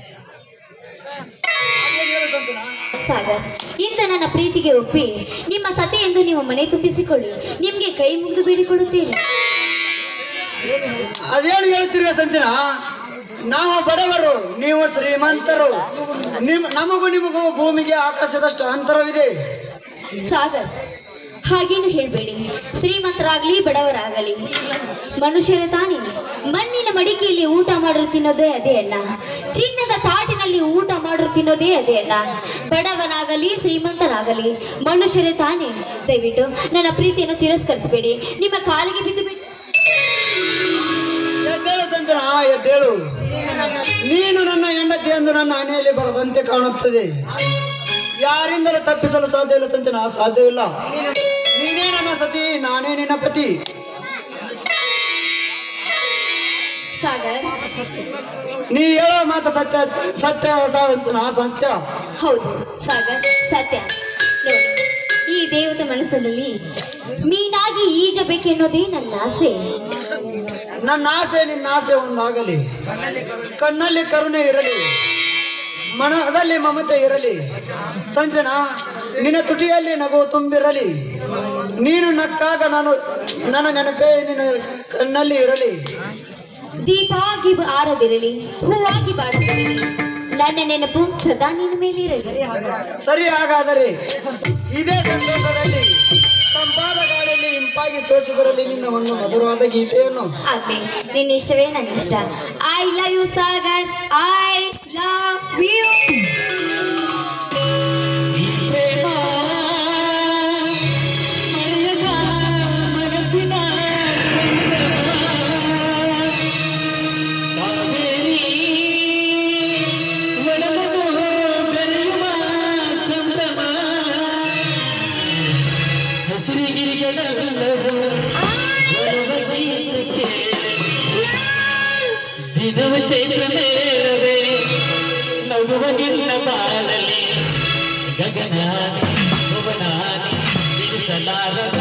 F: ಸಾಗರ್ ಇಂದ ನನ್ನ ಪ್ರೀತಿಗೆ ಒಪ್ಪಿ ನಿಮ್ಮ ಸತಿ ಎಂದು ನಿಮ್ಮ ಮನೆ ತುಂಬಿಸಿಕೊಳ್ಳಿ ನಿಮ್ಗೆ ಕೈ ಮುಗಿದು ಬೇಡಿಕೊಳ್ಳುತ್ತೇನೆ
D: ಅದೇನು ಹೇಳ್ತಿರುವ ಸಂಜನಾ ನಾವು ಬಡವರು ನೀವು ಶ್ರೀಮಂತರು ನಿಮ್ ನಮಗೂ ನಿಮಗೂ ಭೂಮಿಗೆ ಆಕಾಶದಷ್ಟು ಅಂತರವಿದೆ
F: ಸಾಗರ್ ಹಾಗೇನು ಹೇಳ್ಬೇಡಿ ಶ್ರೀಮಂತರಾಗ್ಲಿ ಬಡವರಾಗಲಿ ಮನುಷ್ಯರೇ ತಾನೇ ಮಣ್ಣಿನ ಮಡಿಕೆಯಲ್ಲಿ ಊಟ ಮಾಡಿರು ತಿನ್ನೋದೇ ಅದೇ ಅಣ್ಣ ಚಿನ್ನದ ತಾಟಿನಲ್ಲಿ ಊಟ ಮಾಡಿರು ತಿನ್ನೋದೇ ಅದೇ ಅಣ್ಣ ಬಡವನಾಗಲಿ ಶ್ರೀಮಂತನಾಗಲಿ ಮನುಷ್ಯರೇ ತಾನೇ ದಯವಿಟ್ಟು ನನ್ನ ಪ್ರೀತಿಯನ್ನು ತಿರಸ್ಕರಿಸಬೇಡಿ ನಿಮ್ಮ ಕಾಲಿಗೆ ಬಿದ್ದು ಬಿಟ್ಟು
D: ಎದ್ದೇಳು ಸಂಜನಾ ಎದ್ದೇಳು ನೀನು ನನ್ನ ಹೆಂಡತಿ ಎಂದು ನನ್ನ ಹಣೆಯಲ್ಲಿ ಬರದಂತೆ ಕಾಣುತ್ತದೆ ಯಾರಿಂದಲೂ ತಪ್ಪಿಸಲು ಸಾಧ್ಯ ಇಲ್ಲ ಸಂಜನಾ ಸಾಧ್ಯವಿಲ್ಲ ನೀನೇ ನನ್ನ ಸತಿ ನಾನೇ ನಿನ್ನ ಪತಿ
F: ಸಾಗರ್
D: ನೀ ಹೇಳೋ ಮಾತು ಸತ್ಯ ಸತ್ಯ ಸಂಜನಾ ಸತ್ಯ
F: ಹೌದು ಸಾಗರ್ ಸತ್ಯ ನೋಡಿ ಈ ದೇವತೆ ಮನಸ್ಸಿನಲ್ಲಿ ಮೀನಾಗಿ ಈಜಬೇಕೆನ್ನೋದೇ ನನ್ನ ಆಸೆ
D: ನನ್ನ ಆಸೆ ನಿನ್ನ ಆಸೆ ಒಂದಾಗಲಿ ಕಣ್ಣಲ್ಲಿ ಕರುಣೆ ಇರಲಿ ಮನದಲ್ಲಿ ಮಮತೆ ಇರಲಿ ಸಂಜನಾ ನಿನ್ನ ತುಟಿಯಲ್ಲಿ ನಗು ತುಂಬಿರಲಿ ನೀನು ನಕ್ಕಾಗ ನಾನು ನನ್ನ ನೆನಪೇ ನಿನ್ನ ಕಣ್ಣಲ್ಲಿ ಇರಲಿ
F: ದೀಪಾಗಿ ಆರದಿರಲಿ ಹೂವಾಗಿ ಬಾಡದಿರಲಿ ನನ್ನ ನೆನಪು ಸದಾ ನಿನ್ನ ಮೇಲೆ ಇರಲಿ
D: ಸರಿ ಹಾಗಾದರೆ ಇದೇ ಸಂದರ್ಭದಲ್ಲಿ ತಂಪಾದ ಗಾಳಿಯಲ್ಲಿ ಇಂಪಾಗಿ ಸೋಸಿ ಬರಲಿ ನಿನ್ನ ಒಂದು ಮಧುರವಾದ ಗೀತೆಯನ್ನು
F: ಆಗ್ಲಿ ನಿನ್ನ ಇಷ್ಟವೇ ನನ್ನ ಇಷ್ಟ I love you Sagar I love you
E: ದಿನವ ಚೈತ್ರ ಮೇಳವೇ ನಗುವ ನಿನ್ನ ಬಾಳಲಿ ಗಗನಾನಿ ಭುವನಾನಿ ಬಿಡಿಸಲಾರದ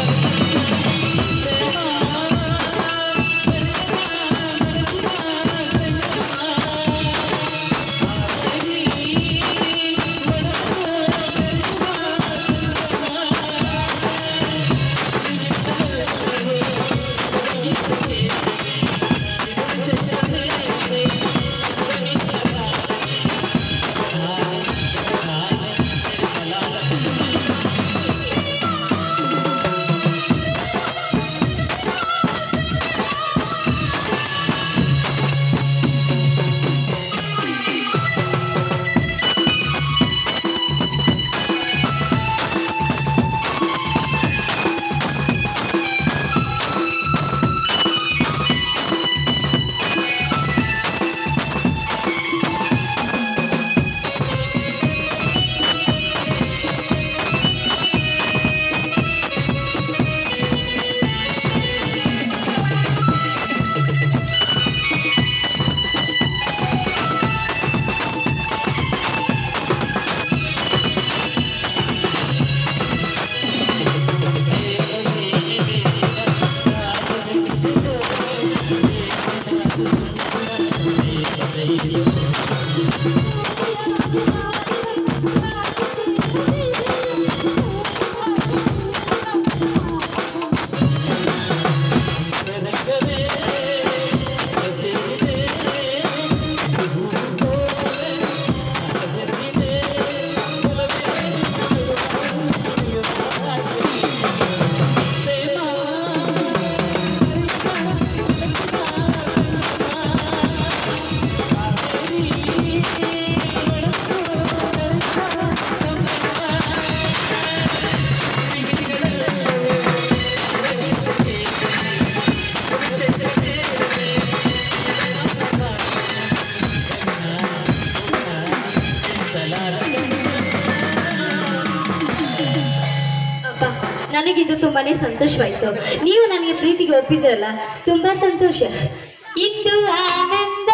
F: ಅಪ್ಪ ನನಗಿದು ತುಂಬಾನೇ ಸಂತೋಷವಾಯಿತು ನೀವು ನನಗೆ ಪ್ರೀತಿಗೆ ಒಪ್ಪಿದ್ರಲ್ಲ ತುಂಬಾ ಸಂತೋಷ ಇಂದು ಆನಂದ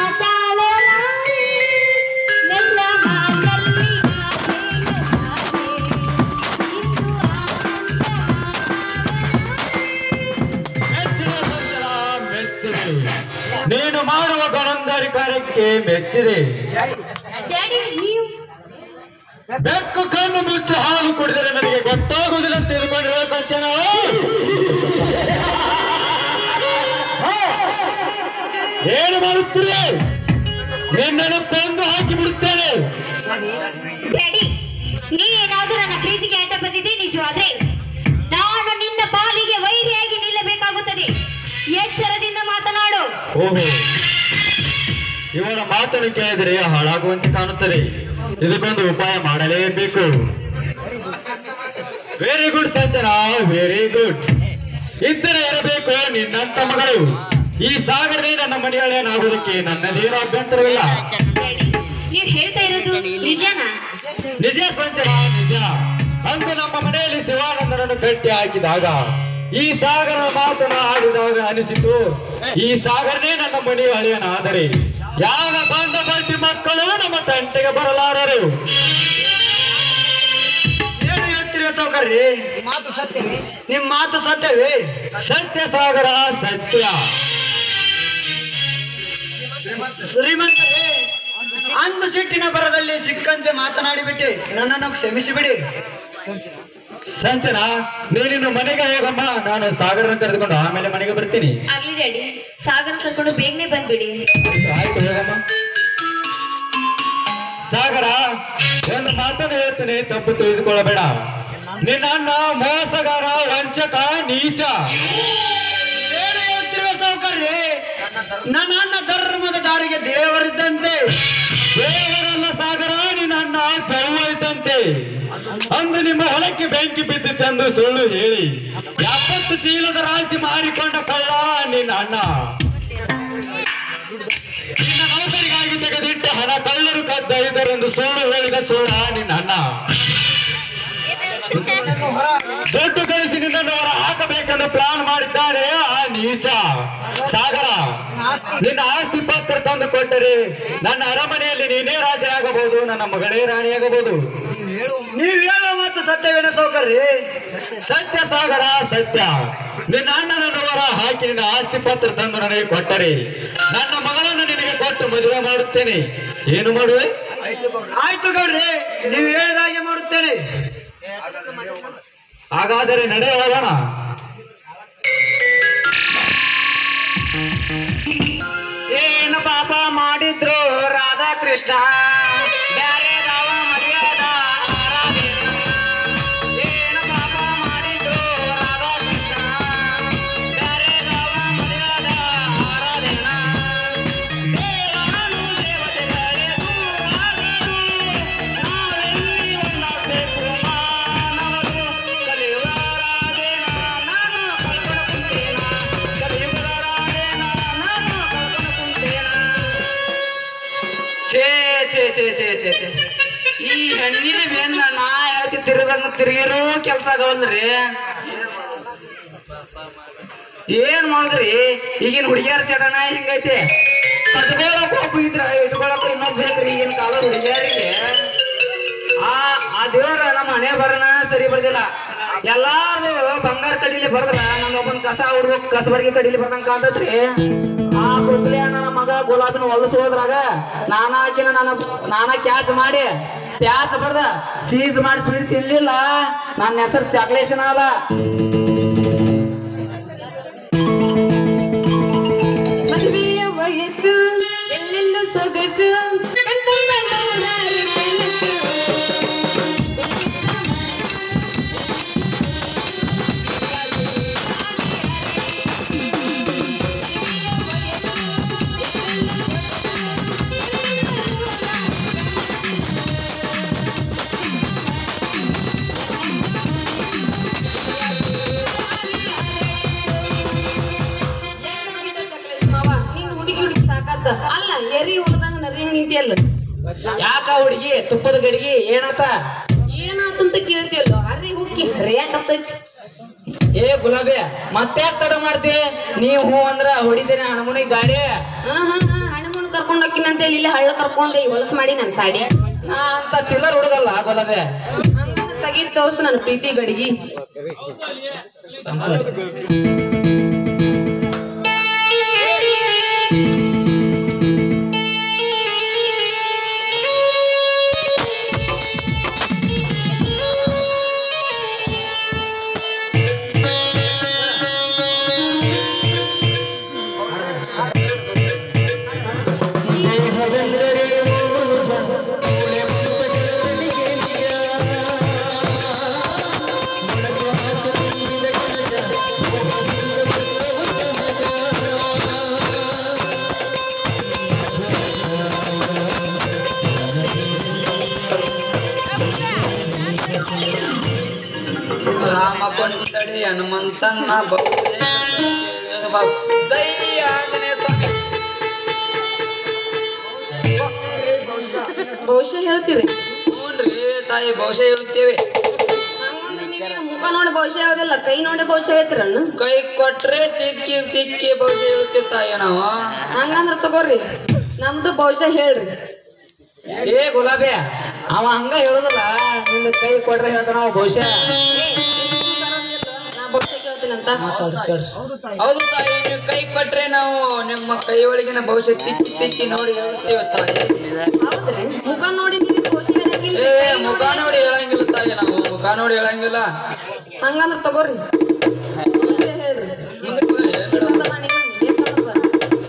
F: ನಾತಾಳಲಾರೆ, ಮೆಲ್ಲ ಮಾತಲ್ಲಿ ಆಸೆಯ ಆಸೆ. ಇಂದು ಆನಂದ
E: ಮೆಚ್ಚಿದೆ ನೀನು ಮಾಡುವ ಗಣಂದಾರಿ ಕಾರ್ಯಕ್ಕೆ ಮೆಚ್ಚಿದೆ
F: ಡ್ಯಾಡಿ ನೀವು
E: ಬೆಕ್ಕು ಕಣ್ಣು ಮುಚ್ಚಿ ಹಾಲು ಕುಡಿದರೆ ನನಗೆ ಗೊತ್ತಾಗುವುದಿಲ್ಲ ಅಂತ ತಿಳ್ಕೊಂಡಿರುವ ಸಂಚನ ಏನು ಮಾಡುತ್ತೀರಿ ನಿನ್ನನ್ನು ಕೊಂದು ಹಾಕಿ ಬಿಡುತ್ತೇನೆ
F: ಡ್ಯಾಡಿ ನೀ ಏನಾದ್ರೂ ನನ್ನ ಪ್ರೀತಿಗೆ ಅಡ್ಡ ಬಂದಿದ್ದೆ ನಿಜವಾದ್ರೆ ನಾನು ನಿನ್ನ ಪಾಲಿಗೆ ವೈರಿಯಾಗಿ ನಿಲ್ಲಬೇಕಾಗುತ್ತದೆ ಎಚ್ಚರದಿಂದ ಮಾತನಾಡು
E: ಓಹೋ ಇವನ ಮಾತನ್ನು ಕೇಳಿದರೆ ಹಾಳಾಗುವಂತೆ ಕಾಣುತ್ತದೆ ಇದಕ್ಕೊಂದು ಉಪಾಯ ಮಾಡಲೇಬೇಕು ವೆರಿ ಗುಡ್ ಸಂಚನ ವೆರಿ ಗುಡ್ ಇದ್ದರೆ ಇರಬೇಕು ನಿನ್ನಂತ ಮಗಳು ಈ ಸಾಗರನೇ ನನ್ನ ಮನೆಯಳೇನಾಗುವುದಕ್ಕೆ ನನ್ನದೇನು ಅಭ್ಯಂತರವಿಲ್ಲ
F: ಡ್ಯಾಡಿ ನೀವು ಹೇಳ್ತಾ ಇರೋದು ನಿಜನಾ
E: ನಿಜ ಸಂಚನ ನಿಜ ಅಂದು ನಮ್ಮ ಮನೆಯಲ್ಲಿ ಶಿವಾನಂದನನ್ನು ಕಟ್ಟಿ ಹಾಕಿದಾಗ ಈ ಸಾಗರ ಮಾತನ್ನು ಆಡಿದಾಗ ಅನಿಸಿತು ಈ ಸಾಗರನೇ ನನ್ನ ಮನೆಯ ಹಳೆಯನಾದರೆ ಯಾವ ಬಂದ ಬಂಟಿ ಮಕ್ಕಳು ನಮ್ಮ ತಂಟೆಗೆ ಬರಲಾರರು
D: ಏನು ಹೇಳ್ತೀರಿ ಸೌಕರ್ಯ
I: ಮಾತು ಸತ್ಯವೇ
D: ನಿಮ್ ಮಾತು ಸತ್ಯವೇ
E: ಸತ್ಯ ಸಾಗರ ಸತ್ಯ
D: ಶ್ರೀಮಂತರೇ ಅಂದು ಸಿಟ್ಟಿನ ಬರದಲ್ಲಿ ಸಿಕ್ಕಂತೆ ಮಾತನಾಡಿಬಿಟ್ಟೆ ನನ್ನನ್ನು ಕ್ಷಮಿಸಿಬಿಡಿ
E: ಸಂಚನ ನೀನಿನ್ನು ಮನೆಗೆ ಹೋಗಮ್ಮ ನಾನು ಸಾಗರನ ಕರೆದುಕೊಂಡು ಆಮೇಲೆ ಮನೆಗೆ ಬರ್ತೀನಿ
F: ಆಗ್ಲಿ ಡ್ಯಾಡಿ ಸಾಗರ ಕರ್ಕೊಂಡು ಬೇಗನೆ ಬಂದ್ಬಿಡಿ
E: ಆಯ್ತು, ಆಯ್ತು ಹೋಗಮ್ಮ ಸಾಗರ ಒಂದು ಮಾತನ್ನು ಹೇಳ್ತೀನಿ ತಪ್ಪು ತಿಳಿದುಕೊಳ್ಳಬೇಡ ನಿನ್ನ ಅಣ್ಣ ಮೋಸಗಾರ ವಂಚಕ ನೀಚ
D: ಏನು ಹೇಳ್ತಿರುವ ಸೌಕರ್ಯ ನನ್ನ ಅಣ್ಣ ಧರ್ಮದ ದಾರಿಗೆ ದೇವರಿದ್ದಂತೆ
E: ದೇವರಲ್ಲ ಸಾಗರ ನಿನ್ನ ಅಣ್ಣ ದೈವ ಇದ್ದಂತೆ ಅಂದು ನಿಮ್ಮ ಹೊಲಕ್ಕೆ ಬೆಂಕಿ ಬಿದ್ದಿತ್ತೆಂದು ಸುಳ್ಳು ಹೇಳಿ ಎಪ್ಪತ್ತು ಚೀಲದ ರಾಶಿ ಮಾರಿಕೊಂಡ ಕಳ್ಳ ನಿನ್ನ ಅಣ್ಣ ನಿನ್ನ ನೌಕರಿಗಾಗಿ ತೆಗೆದಿಟ್ಟ ಹಣ ಕಳ್ಳರು ಕದ್ದ ಇದರೆಂದು ಸುಳ್ಳು ಹೇಳಿದ ಸುಳ್ಳ ನಿನ್ನ ಅಣ್ಣ ದುಡ್ಡು ಕಳಿಸಿ ನಿನ್ನನ್ನು ಹೊರ ಹಾಕಬೇಕೆಂದು ಪ್ಲಾನ್ ಮಾಡಿದ್ದಾರೆ ಆ ನೀಚ ಸಾಗರ ನಿನ್ನ ಆಸ್ತಿ ಪತ್ರ ತಂದು ಕೊಟ್ಟರೆ ನನ್ನ ಅರಮನೆಯಲ್ಲಿ ನೀನೇ ರಾಜನಾಗಬಹುದು ನನ್ನ ಮಗಳೇ ರಾಣಿಯಾಗಬಹುದು
D: ನೀವ್ ಹೇಳುವ ಮಾತು ಸತ್ಯವೇನ ಸೌಕರ್ಯ
E: ಸತ್ಯ ಸಾಗರ ಸತ್ಯ ನಿನ್ನ ಅಣ್ಣನನ್ನು ಹೊರ ಹಾಕಿ ನಿನ್ನ ಆಸ್ತಿ ಪತ್ರ ತಂದು ನನಗೆ ಕೊಟ್ಟರೆ ನನ್ನ ಮಗಳನ್ನು ನಿನಗೆ ಕೊಟ್ಟು ಮದುವೆ ಮಾಡುತ್ತೇನೆ ಏನು ಮಾಡುವೆ
D: ಆಯ್ತು ಗೌಡ್ರಿ ನೀವು ಹೇಳಿದ ಹಾಗೆ ಮಾಡುತ್ತೇನೆ
E: ಹಾಗಾದರೆ ನಡೆ ಹೋಗೋಣ
C: ಏನು ಪಾಪ ಮಾಡಿದ್ರು ರಾಧಾಕೃಷ್ಣ ಬ್ಯಾರೆ ದಾವ ಮರ್ಯಾದ ಆರಾಧನೆ. ಏನು ಪಾಪ ಮಾಡಿದ್ರು ರಾಧಾಕೃಷ್ಣ ಬ್ಯಾರೆ ದಾವ ಮರ್ಯಾದ ಆರಾಧನ. ದೇವನು ದೇವತೆಗಳೇ ದೂರಾದರು. ನಾವೆಲ್ಲಿ ಒಂದಾಗಬೇಕು ಮಾನವರು. ಕಲಿಯುವರಾದೇನ ನಾನು ಕಳ್ಕೊಂಡು ಕುಂತೇನ. ಕಲಿಯುವರಾದೇನ ನಾನು ಕಳ್ಕೊಂಡು ಕುಂತೇನ. ಛೇ ಛೇ ಛೇ ಛೇ ಛೇ ಛೇ ಈ ಹೆಣ್ಣಿನ ಬೆನ್ನ ನಾ ಯಾಕೆ ತಿರುಗಂಗ ತಿರುಗಿರೋ ಕೆಲ್ಸ ಆಗವಲ್ರಿ ಏನ್ ಮಾಡಿದ್ರಿ ಈಗಿನ ಹುಡುಗಿಯರ ಚಟನ ಹಿಂಗೈತೆ ಕಟ್ಕೊಳಕ್ ಒಬ್ಬ ಇದ್ರ ಇಟ್ಕೊಳಕ್ ಇನ್ನೊಬ್ಬ ಬೇಕ್ರಿ ಈಗಿನ ಕಾಲ ಹುಡುಗಿಯರಿಗೆ ಆ ಆ ದೇವ್ರ ನಮ್ಮ ಹಣೆ ಬರನ ಸರಿ ಬರ್ದಿಲ್ಲ ಎಲ್ಲಾರ್ದು ಬಂಗಾರ ಕಡಿಲಿ ಬರ್ದ್ರ ನಮ್ಮೊಬ್ಬನ್ ಕಸ ಹುಡ್ಬೇಕು ಕಸಬರ್ಗಿ ಕಡಿಲಿ ಬರ್ದಂಗ ಕಾಣ್ತೈತ್ರಿ ಆ ಕುಟ್ಲೆ ನನ್ನ ಮಗ ಗುಲಾಬಿನ ಹೊಲಸು ಹೋದ್ರಾಗ ನಾನ ಹಾಕಿನ ನನ್ನ ನಾನ ಕ್ಯಾಚ್ ಮಾಡಿ ಪ್ಯಾಚ್ ಬರ್ದ ಸೀಸ್ ಮಾಡಿ ಸ್ವೀಟ್ ತಿನ್ಲಿಲ್ಲ ನನ್ನ ಹೆಸರು ಚಾಕ್ಲೇಶನ್ ಅದ
G: ಮದುವೆಯ ವಯಸ್ಸು ಎಲ್ಲೆಲ್ಲೂ ಸೊಗಸು ಕಂಡು ಬಂದವರಾರು ಬೆಳಕು. ಮಾವ, ನೀನ್ ಹುಡುಗಿ ಹುಡುಗಿ ಸಾಕಾತ ಅಲ್ಲ ಎರಿ ಹೊಡೆದಂಗ ನರಿಯಂಗ್ ನಿಂತಿಯಲ್ಲ
C: ಯಾಕ ಹುಡುಗಿ ತುಪ್ಪದ ಗಡಿಗೆ ಏನಾತ
G: ಏನಾತಂತ ಕೇಳ್ತಿಯಲ್ಲ ಹರ್ರಿ ಹುಕ್ಕಿ ಹರಿಯಾಕತ್ತೈತಿ
C: ಏ ಗುಲಾಬಿ ಮತ್ತೆ ತಡ ಮಾಡ್ತಿ ನೀವ್ ಹೂ ಅಂದ್ರ ಹೊಡಿತೇನೆ ಹಣಮುನಿ ಗಾಡಿ
G: ಹಾ ಹಾ ಹಾ ಹಣ್ಣುಮಣ್ಣು ಕರ್ಕೊಂಡ್ ಹೋಗ್ತೀನಂತ ಹೇಳಿ ಇಲ್ಲಿ ಹಳ್ಳ ಕರ್ಕೊಂಡೆ ಹೊಲಸ್ ಮಾಡಿ ನನ್ ಸಾಡಿ
C: ನಾ ಅಂತ ಚಿಲ್ಲರ್ ಹುಡುಗಲ್ಲ ಗುಲಾಬಿ
G: ಹಂಗಂದ್ರ ತೆಗಿದ್ ತೋರ್ಸು ನನ್ನ ಪ್ರೀತಿ ಗಡಿಗಿ
H: ರಾಮ ಕೊಂಡಡಿ ಹನುಮಂತನ ದೈ ಆಂಜನೇಯ ಸ್ವಾಮಿ
G: ಬಹುಶಃ ಹೇಳ್ತೀರಿ
H: ಹ್ಞೂನ್ರಿ ತಾಯಿ ಬಹುಶಃ ಹೇಳ್ತೇವೆ
G: ಹಂಗಂದ್ರೆ ನಿಮಗೆ ಮುಖ ನೋಡಿ ಬಹುಶಃ ಯಾವ್ದಿಲ್ಲ ಕೈ ನೋಡಿ ಬಹುಶಃ ಹೇಳ್ತೀರಣ್ಣ
H: ಕೈ ಕೊಟ್ರೆ ತಿಕ್ಕಿ ತಿಕ್ಕಿ ಬಹುಶಃ ಹೇಳ್ತೀವಿ ತಾಯಿ ನಾವು
G: ಹಂಗಂದ್ರ ತಗೋರಿ ನಮ್ದು ಬಹುಶಃ ಹೇಳ್ರಿ
C: ಏ ಗುಲಾಬಿ ಅವ ಹಂಗ ಹೇಳುದಲ್ಲ ನಿಂದ ಕೈ ಕೊಟ್ರೆ ಹೇಳ್ತಾನ ಅವ ಬಹುಶಃ
G: ನಾ ಭಕ್ತಿ ಕೇಳ್ತೀನಿ ಅಂತ
C: ಮಾತಾಡ್ರಿ ಕೇಳ್ರಿ
H: ಹೌದು ತಾಯಿ ನೀವು ಕೈ ಕೊಟ್ರೆ ನಾವು ನಿಮ್ಮ ಕೈ ಒಳಗಿನ ಭವಿಷ್ಯ ತಿಕ್ಕಿ ತಿಕ್ಕಿ ನೋಡಿ ಹೇಳ್ತೀವಿ ತಾಯಿ
G: ಹೌದ್ರಿ ಮುಖ ನೋಡಿ ನೀವು ಖುಷಿ ಹೇಳಂಗಿಲ್ಲ
H: ಏ ಮುಖ ನೋಡಿ ಹೇಳಂಗಿಲ್ಲ ತಾಯಿ ನಾವು ಮುಖ ನೋಡಿ ಹೇಳಂಗಿಲ್ಲ
G: ಹಂಗಂದ್ರ ತಗೋರಿ ಖುಷಿ ಹೇಳ್ರಿ
H: ಹಿಂದಕ್ಕೆ ಬರ್ರಿ.
G: ಇಲ್ಲಂದ್ರ ನಾನ್ ಇನ್ನೊಂದ್ ಬೇಕಂದ್ರ ಬಾ.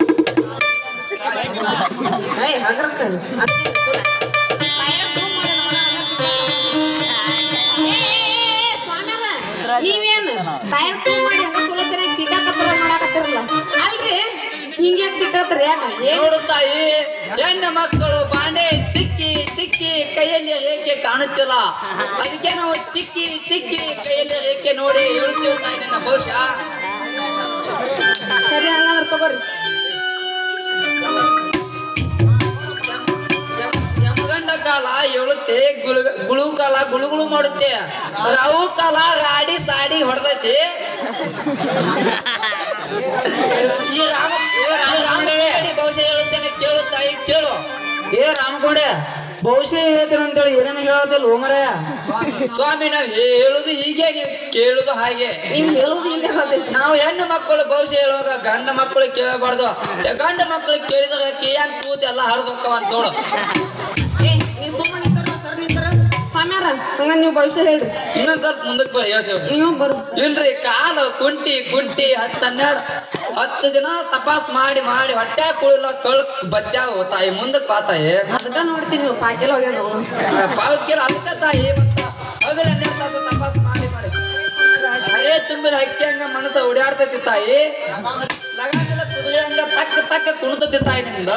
G: ಏಯ್ ಹಗ್ರಕ್ಕ ಅತ್ತಿ ಕೊಡು. ಫೈರ್ ಪ್ರೂಫ್ ಮಾಡಿ ನೋಡೋಣ. ಏ, ಏ, ಏ, ಸ್ವಾಮ್ಯಾರ, ನೀವೇನ್ ಫೈರ್ ಪ್ರೂಫ್ ಮಾಡಿ ಹಂಗ ಚಲೋ ಚೆನ್ನಾಗಿ ತಿಕ್ಕಾಕತ್ತಾರ ಮಾಡಾಕತ್ತಿರಲ್ಲ ಅಲ್ರಿ ಹಿಂಗೆ ತಿಕ್ಕಾತ್ರಿ ಯಾಕ ಏನ್
H: ನೋಡು ತಾಯಿ ಹೆಣ್ಣು ಮಕ್ಕಳು ಬಾಂಡೆ ತಿಕ್ಕಿ ತಿಕ್ಕಿ ಕೈಯಲ್ಲಿ ರೇಖೆ ಕಾಣುತ್ತಿಲ್ಲ ಅದಕ್ಕೆ ನಾವು ತಿಕ್ಕಿ ತಿಕ್ಕಿ ಕೈಯಲ್ಲಿ ರೇಖೆ ನೋಡಿ ಹೇಳ್ತೀವಿ ತಾಯಿ ನಿನ್ನ ಭವಿಷ್ಯ
G: ಸರಿ ಹಂಗಂದ್ರ ತಗೋರಿ
H: ಯಮಗಂಡ ಕಾಲ ಹೇಳುತ್ತೆ ಗುಳು ಗುಳು ಕಾಲ ಗುಳುಗುಳು ಮಾಡುತ್ತೆ ರಾವು ಕಾಲ ರಾಡಿ ಸಾಡಿ ಹೊಡೆದೈತಿ ಈ ರಾಮ ಈ ರಾಮಗಂಡಿ ಭವಿಷ್ಯ ಹೇಳುತ್ತೇನೆ ಕೇಳು ತಾಯಿ ಕೇಳು
C: ಏ ರಾಮಕೊಂಡೆ ಬಹುಶಃ ಹೇಳ್ತೀನಿ ಅಂತೇಳಿ ಏನೇನು ಹೇಳೋದಿಲ್ಲ ಓಮರಯ್ಯ
H: ಸ್ವಾಮಿ ನಾವು ಹೇಳುದು ಹೀಗೆ ನೀವು ಕೇಳುದು ಹಾಗೆ
G: ನೀವ್ ಹೇಳೋದು ಹಿಂದೆ ಗೊತ್ತೈತಿ
H: ನಾವು ಹೆಣ್ಣು ಮಕ್ಕಳು ಭವಿಷ್ಯ ಹೇಳುವಾಗ ಗಂಡ ಮಕ್ಕಳು ಕೇಳಬಾರ್ದು ಗಂಡ ಮಕ್ಕಳು ಕೇಳಿದ್ರೆ ಕಿಯಾನ್ ಕೂತ್ ಎಲ್ಲ ಹರಿದು ಹೋಕ್ಕವಂತ ನೋಡು
G: ಏ ನೀವ್ ಸುಮ್ಮನೆ ನಿಂತಾರ ಸರ್ ನಿಂತಾರ ಸ್ವಾಮ್ಯಾರ ಹಂಗ ನೀವು ಭವಿಷ್ಯ ಹೇಳ್ರಿ
H: ಇನ್ನೊಂದ್ ಸ್ವಲ್ಪ ಮುಂದಕ್ಕೆ ಬರೀ ಹೇಳ್ತೇವೆ
G: ನೀವು ಬರ್ರಿ
H: ಇಲ್ರಿ ಕಾಲು ಕುಂಟಿ ಕುಂಟಿ ಹತ್ತು ಹನ್ನೆರಡು ಹತ್ತು ದಿನ ತಪಾಸ್ ಮಾಡಿ ಮಾಡಿ ಹೊಟ್ಟೆ ಕುಳಿಲ್ಲ ಕಳ್ ಬತ್ಯಾವ ತಾಯಿ ಮುಂದಕ್ಕೆ ಬಾ ತಾಯಿ
G: ಅದಕ್ಕ ನೋಡ್ತೀನಿ ನೀವು ಪಾಕೆಲ್ ಹೋಗ್ಯಾನ ಅವ್ನು.
H: ಪಾವಕ್ಕಿರ ಅದಕ್ಕೆ ತಾಯಿ ಮತ್ತ ಹಗಲ ಹನ್ನೆರಡು ತಾಸು ತಪಾಸ್ ಮಾಡಿ ಮಾಡಿ ಹಳೆ ತುಂಬಿದ ಹಕ್ಕಿ ಹಂಗ ಮನಸ್ಸ ಓಡಾಡ್ತೈತಿ ತಾಯಿ ಲಗಾಟದ ಕುದುರೆ ಹಂಗ ತಕ್ಕ ತಕ್ಕ ಕುಣಿತೈತಿ ತಾಯಿ ನಿಮ್ದು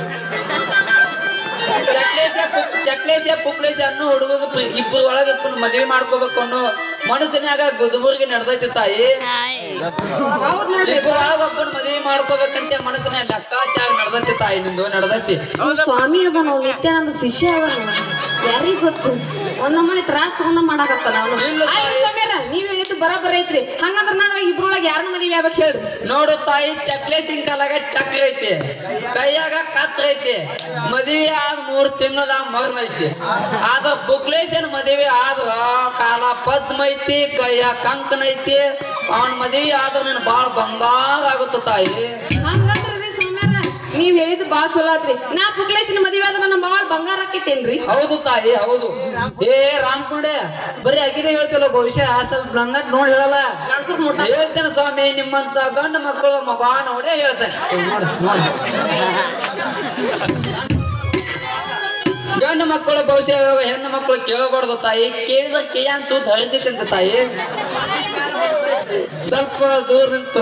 H: ಚಕ್ಲೇಶ ಪುಕ್- ಚಕ್ಲೇಶ ಪುಕ್ಲೇಶ ಅನ್ನೋ ಹುಡುಗ ಇಬ್ರು ಒಳಗೆ ಇಬ್ಬರು ಮದುವೆ ಮಾಡ್ಕೋಬೇಕು ಅನ್ನೋ ಮನಸ್ಸಿನಾಗ ಗುದುಬುರ್ಗಿ ನಡೆದೈತಿ ತಾಯಿ
G: ಹೌದ್ ನೋಡ್ರಿ
H: ಇಬ್ರು ಒಳಗೊಬ್ಬನ ಮದುವೆ ಮಾಡ್ಕೋಬೇಕಂತ ಮನಸ್ಸಿನ ಲೆಕ್ಕಾಚಾರ ನಡೆದೈತಿ ತಾಯಿ ನಿಂದು ನಡೆದೈತಿ
G: ಅವ್ನ್ ಸ್ವಾಮಿ ಅದ ನಾವು ನಿತ್ಯಾನಂದ ಶಿಷ್ಯ ಅದ ಯಾರಿಗ್ ಗೊತ್ತು ಒಂದ್ ನಮ್ಮನೆ ತ್ರಾಸ್ ತಗೊಂಡ ಮಾಡಾಕತ್ತಾನ ಅವನು
H: ಇಲ್ಲ ತಾಯಿ.
G: ನೀವ್ ಹೇಳಿದ್ದು ಬರೋಬ್ಬರ ಐತ್ರಿ ಹಂಗಂದ್ರ ನಾನು ಇಬ್ರೊಳಗೆ ಯಾರನ್ನ ಮದುವೆ ಆಗ್ಬೇಕು ಹೇಳ್ರಿ
H: ನೋಡು ತಾಯಿ ಚಕ್ಲೆ ಸಿಂಕಲಾಗ ಚಕ್ರ ಐತಿ ಕೈಯಾಗ ಕತ್ರ ಐತಿ ಮದುವೆ ಆದ ಮೂರ್ ತಿಂಗಳದ ಮಗನ ಐತಿ ಆದ ಬುಕ್ಲೇಶನ್ ಮದುವೆ ಆದ್ರ ಕಾಲ ಪದ್ಮ ಐತಿ ಕೈಯಾಗ ಕಂಕಣ ಐತಿ ಅವನ ಮದುವೆ ಆದ್ರ ನನ್ ಬಾಳ ಬಂಗಾರ ಆಗುತ್ತ ತಾಯಿ
G: ಹಂಗಂದ್ರ ರೀ ಸೌಮ್ಯಾರ ನೀವ್ ಹೇಳಿದ್ದು ಬಾಳ್ ಚಲೋ ಆತ್ರಿ ನಾ ಪುಕ್ಲೇಶನ ಮದುವೆ ಆದ್ರ ನನ್ನ ಬಾಳ್ ಬಂಗಾರ ಆಕೈತೇನ್ರಿ
H: ಹೌದು ತಾಯಿ ಹೌದು
C: ಏ ರಾಮಕೊಂಡೆ ಬರೀ ಅಗಿದೇ ಹೇಳ್ತಿಲ್ಲ ಭವಿಷ್ಯ ಸ್ವಲ್ಪ ನಂದಟ್ ನೋಡಿ ಹೇಳಲ್ಲ
G: ಗಂಡ್ಸರ್ ಮುಟ್ಟ
H: ಹೇಳ್ತೇನೆ ಸ್ವಾಮಿ ನಿಮ್ಮಂತ ಗಂಡು ಮಕ್ಕಳು ಮಗ ನೋಡೇ ಹೇಳ್ತೇನೆ ಗಂಡು ಮಕ್ಕಳು ಭವಿಷ್ಯ ಹೇಳುವಾಗ ಹೆಣ್ಣು ಮಕ್ಕಳು ಕೇಳಬಾರ್ದು ತಾಯಿ ಕೇಳಿದ ಕೇಯ ಅಂತೂ ಹರಿತೈತೆ ಅಂತ ತಾಯಿ ಸ್ವಲ್ಪ ದೂರ ನಿಂತು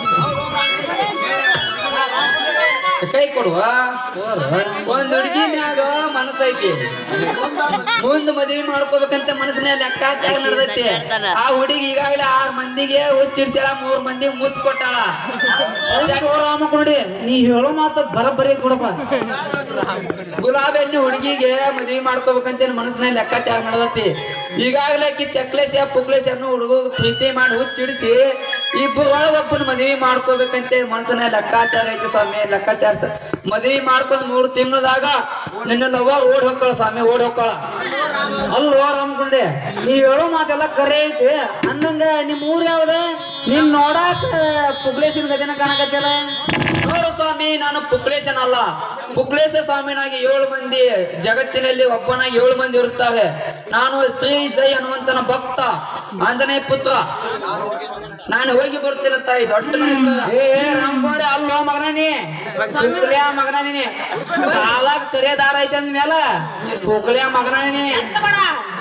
H: ಕೈ ಕೊಡುವ ಒಂದ್ ಹುಡುಗಿ ಮ್ಯಾಗ ಮನಸ್ಸೈತಿ ಮುಂದ್ ಮದ್ವಿ ಮಾಡ್ಕೋಬೇಕಂತ ಮನಸ್ಸಿನ ಲೆಕ್ಕಾಚಾರ ನಡೆದೈತಿ ಆ ಹುಡುಗಿ ಈಗಾಗಲೇ ಆರ್ ಮಂದಿಗೆ ಹುಚ್ಚಿಡ್ಸ್ಯಾಳ ಮೂರ್ ಮಂದಿಗೆ ಮುತ್ ಕೊಟ್ಟಾಳ
C: ರಾಮಕೊಂಡೆ ನೀ ಹೇಳೋ ಮಾತು ಬರಬರಿ ಕೊಡಪ್ಪ
H: ಗುಲಾಬಿ ಹಣ್ಣು ಹುಡುಗಿಗೆ ಮದ್ವಿ ಮಾಡ್ಕೋಬೇಕಂತ ಮನಸ್ಸಿನ ಲೆಕ್ಕಾಚಾರ ನಡೆದೈತಿ ಈಗಾಗಲೇ ಆಕಿ ಚಕ್ಲೇಶ ಪುಕ್ಲೇಶ ಅನ್ನೋ ಹುಡುಗ ಪ್ರೀತಿ ಮಾಡಿ ಹುಚ್ಚಿಡಿಸಿ ಇಬ್ಬರು ಒಳಗೊಬ್ಬನ ಮದ್ವಿ ಮಾಡ್ಕೋಬೇಕಂತ ಮನಸ್ಸಿನ ಲೆಕ್ಕಾಚಾರ ಐತಿ ಸ್ವಾಮಿ ಲೆಕ್ಕಾಚಾರ ಮದ್ವಿ ಮಾಡ್ಕೊಂಡ್ ಮೂರು ತಿಂಗಳದಾಗ ನಿನ್ನ ಲವ ಓಡ್ ಹೋಗ್ಕಳ ಸ್ವಾಮಿ ಓಡ್ ಹೋಗ್ಕಳ
C: ಅಲ್ಲೋ ರಾಮಕೊಂಡೆ ನೀ ಹೇಳೋ ಮಾತೆಲ್ಲ ಕರೆ ಐತಿ ಅಂದಂಗ ನಿಮ್ ಊರ್ ಯಾವ್ದ ನೀನ್ ನೋಡಾಕ ಪುಗ್ಲೇಶನ್ ಗದಿನ ಕಾಣಕತ್ತಿಲ್ಲ
H: ನೋಡು ಸ್ವಾಮಿ ನಾನು ಪುಕ್ಲೇಶನ್ ಅಲ್ಲ ಪುಕ್ಲೇಶ ಸ್ವಾಮಿನಾಗಿ ಏಳು ಮಂದಿ ಜಗತ್ತಿನಲ್ಲಿ ಒಬ್ಬನಾಗಿ ಏಳು ಮಂದಿ ಇರುತ್ತಾರೆ ನಾನು ಶ್ರೀ ಜೈ ಹನುಮಂತನ ಭಕ್ತ ಆಂಜನೇಯ ಪುತ್ರ ನಾನು ಹೋಗಿ ಬರ್ತೀನಿ ತಾಯಿ ದೊಡ್ಡ ನಮಸ್ಕಾರ.
C: ಏ ರಾಮಕೊಂಡೆ ಅಲ್ಲೋ ಮಗನ ನೀ ಪುಕ್ಲಿಯ ಮಗನ ನೀ ಕಾಲಾಗ್ ತೆರೆ ದಾರ ಐತಿ ಅಂದ್ಮೇಲ ಪುಕ್ಲಿಯ ಮಗನ ನೀ
G: ಎಂತ ಬೇಡ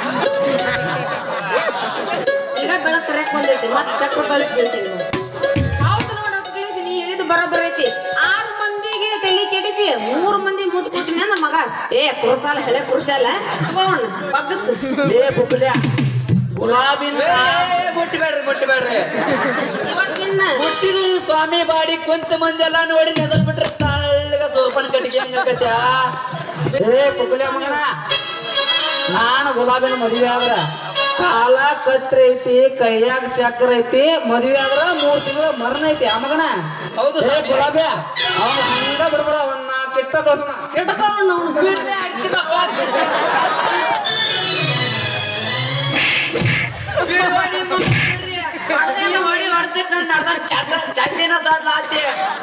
G: ಈಗ ಬೆಳಕ್ ಕರೆಕ್ ಬಂದೈತಿ ಮತ್ ಚಕ್ರ ಕಳಿಸ್ಬಿಡ್ತೀನಿ ಹೌದು ನೋಡ ಪುಕ್ಲೇಶ್ ನೀ ಹೇಳಿದ್ದು ಬರೋಬ್ಬರ ಐತಿ ಆರು ಮಂದಿಗೆ ತಲೆ ಕೆಡಿಸಿ ಮೂರು ಮಂದಿ ಮುದ್ ಕೊಟ್ಟಿನ ನಮ್ಮ ಮಗ ಏ ಕುರುಸಾಲ ಹೆಳೆ ಕುರುಸಾಲ ತಗೋಣ ಬಗ್ಗಸ್
C: ಏ ಪುಕ್ಲಿಯ ಗುಲಾಬಿನ
H: ಏ, ಮುಟ್ಬೇಡ್ರಿ ಮುಟ್ಬೇಡ್ರಿ
G: ಇವತ್ತಿನ
H: ಮುಟ್ಟಿದ ಸ್ವಾಮಿ ಬಾಡಿ ಕುಂತ ಮಂದಿ ಎಲ್ಲ ನೋಡಿ ನೆದರ್ ಬಿಟ್ರೆ ಸಳ್ಳಗ ಸೋಪನ್ ಕಟ್ಟಿಗೆ ಹಂಗಾಗತ್ಯ
C: ಏ ಪುಕ್ಲಿಯ ಮಗನ ನಾನು ಗುಲಾಬಿನ ಮದುವೆ ಆದ್ರ ಕಾಲ ಕತ್ರಿ ಐತಿ ಕೈಯಾಗ ಚಕ್ರ ಐತಿ ಮದುವೆ ಆದ್ರ ಮೂರ್ ತಿಂಗಳ ಮರಣ ಐತಿ ಆ ಮಗನ
H: ಹೌದು
C: ಏ
H: ಸ್ವಾಮಿ.
C: ಗುಲಾಬಿ ಅವ್ನ ಹಂಗ ಬಿಡ್ಬೇಡ ಅವನ್ನ ಕಿಟ್ಟ ಕಳ್ಸೋಣ
G: ಕೆಟ್ಟತವಣ್ಣ ಅವ್ನು ಬಿಡ್ಲೆ ಆಡ್ತಿ ಮಕ್ಕಳ
H: ಹೊಡಿ ಹೊಡ್ತಿಟ್ ನಾನು ನಡ್ದಾರ ಚಡ್ಡಿನ ಸಡ್ಲಾತಿ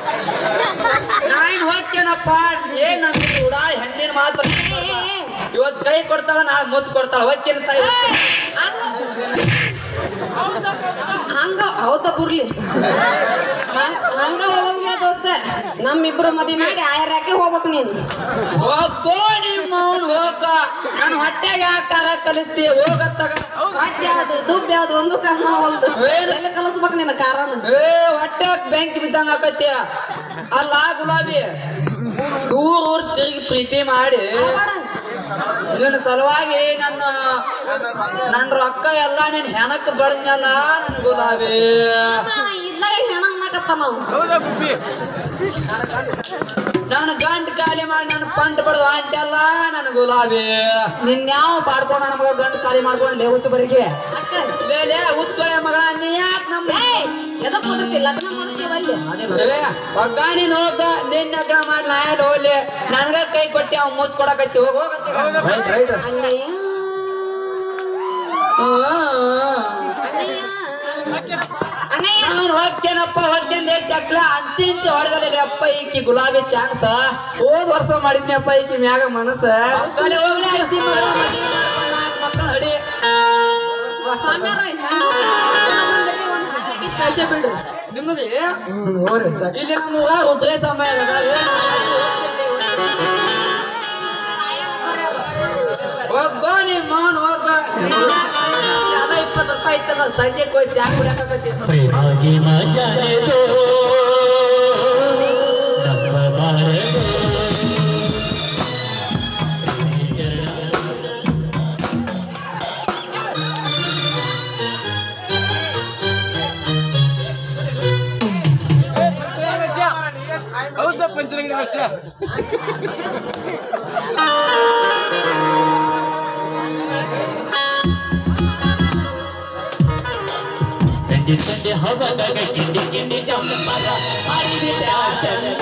H: ನಾನ್ ಹೋಗ್ತೇನಪ್ಪ ಏನ್ ನಮ್ಗೆ ಕೂಡ ಹೆಣ್ಣಿನ ಮಾತು ಇವತ್ತು ಕೈ ಕೊಡ್ತಾಳ ನಾಳೆ ಮುತ್ತು ಕೊಡ್ತಾಳ ಹೋಗ್ತೇನೆ ತಾಯಿ
G: ಹಂಗ ಹೌದ ಬುರ್ಲಿ ಹಂಗ- ಹಂಗ ಹೋಗಂಗಿಲ್ಲ ದೋಸ್ತ ನಮ್ಮಿಬ್ರು ಮದ್ವಿ ಮಾಡಿ ಆಯರಾಕೆ ಹೋಗ್ಬೇಕು ನೀನು
H: ಹೋಗೋ ನಿಮ್ಮ ಅವ್ನು ಹೋಗ ನಾನು ಹೊಟ್ಟೆಗೆ ಹಾಕಾರ ಕಲಿಸ್ತೀಯ ಹೋಗತ್ತಾಗ
G: ವಾದ್ಯ ಯಾವ್ದು ದುಬ್ಬ ಯಾವ್ದು ಒಂದು ಕರ್ಮ ಒಂದು ಎಲ್ಲಿ ಕಲಿಸ್ಬೇಕು ನಿನ್ನ ಕಾರಣ
H: ಏ ಹೊಟ್ಟೆ ಬೆಂಕಿ ಬಿದ್ದಂಗ ಆಕತ್ಯ ಅಲ್ಲ ಗುಲಾಬಿ ಊರ್ ಊರ್ ತಿರುಗಿ ಪ್ರೀತಿ ಮಾಡಿ ನಿನ್ನ ಸಲುವಾಗಿ ನನ್ನ ನನ್ನ ರೊಕ್ಕ ಎಲ್ಲ ನಿನ್ ಹೆಣಕ್ ಬಡ್ದಲ್ಲ ನನ್ ಗುಲಾಬಿ
G: ಇದ್ದಾಗ ಹೆಣ ಅನ್ನಕತ್ತ ನಾವು
H: ನಾನು ಗಂಟ್ ಖಾಲಿ ಮಾಡಿ ನನ್ನ ಪಂಟ್ ಬಡ್ದು ಅಂಟೆಲ್ಲ ನನ್ನ ಗುಲಾಬಿ ನಿನ್ ಯಾವ ಪಾಡ್ಕೊಂಡ ನಮಗ ಗಂಟ್ ಖಾಲಿ ಮಾಡ್ಕೊಂಡು ಲೇವುಸ್ ಬರಿಗೆ
G: ಅಕ್ಕ
H: ಲೇ ಲೇ ಉತ್ಕಳ ಮಗಳ ನೀ ಯಾಕೆ ನಮ್ಮ
G: ಏಯ್ ಎದಕ್ ಕುಂದಿರ್ತಿ ಲಗ್ನ ಮಾಡ್ತೀವ ಅಲ್ಲಿ
H: ಒಗ್ಗಾಣಿ ನೋಗ ನಿನ್ನ ಅಗ್ರ ಮಾಡಿ ನಾ ಎಲ್ಲಿ ಹೋಗ್ಲಿ ನನ್ಗ ಕೈ ಕೊಟ್ಟಿ ಅವ್ ಮುತ್ ಕೊಡಕತ್ತಿ ಹೋಗ ಹೋಗತ್ತಿ
G: ಅಣ್ಣಯ್ಯ ಅಣ್ಣಯ್ಯ
H: ನಾನು ಹೋಗ್ತೇನಪ್ಪ ಹೋಗ್ತೇನೆ ಚಕ್ಲ ಅಂತಿಂತ ಹೊಡೆದಲ್ಲಿ ಅಪ್ಪ ಈಕಿ ಗುಲಾಬಿ ಚಾನ್ಸ್ ಹೋದ್ ವರ್ಷ ಮಾಡಿದ್ನಪ್ಪ ಈಕಿ ಮ್ಯಾಗ ಮನಸ್ಸ ಮಕ್ಕಳು ಹಡಿ
G: ಸ್ವಾಮ್ಯಾರ ಬಂದ್ರಿ ಒಂದ್ ಹಾಕಿ ಕಳ್ಸೇ ಬಿಡ್ರಿ
H: ನಿಮಗೆ ಇಲ್ಲಿ ನಮ್ಮ ಊರಾಗ ಉದ್ರೆ ಸಮಯ ಹೋಗೋ ನಿಮ್ಮ ಮೌನ್ ಹೋಗ ಅದ ಇಪ್ಪತ್ತು ರೂಪಾಯಿ ಇತ್ತಲ್ಲ ಸಂಜೆ ಹೋಗಿ ಚಾ ಕುಡಿಯಕತ್ತಿ
A: ಪ್ರೇಮಾಗಿ ಮಜಾನೆದೋ ನಂಬಬಾರದು
E: ಹೌದಾ ಪಂಚರಂಗಿ ವಿಷಯ
A: ತಂಡಿ ತಂಡಿ ಹವದಾಗ ಕಿಂಡಿ ಕಿಂಡಿ ಜಂಬರ ಹರಿದ ಆಸನ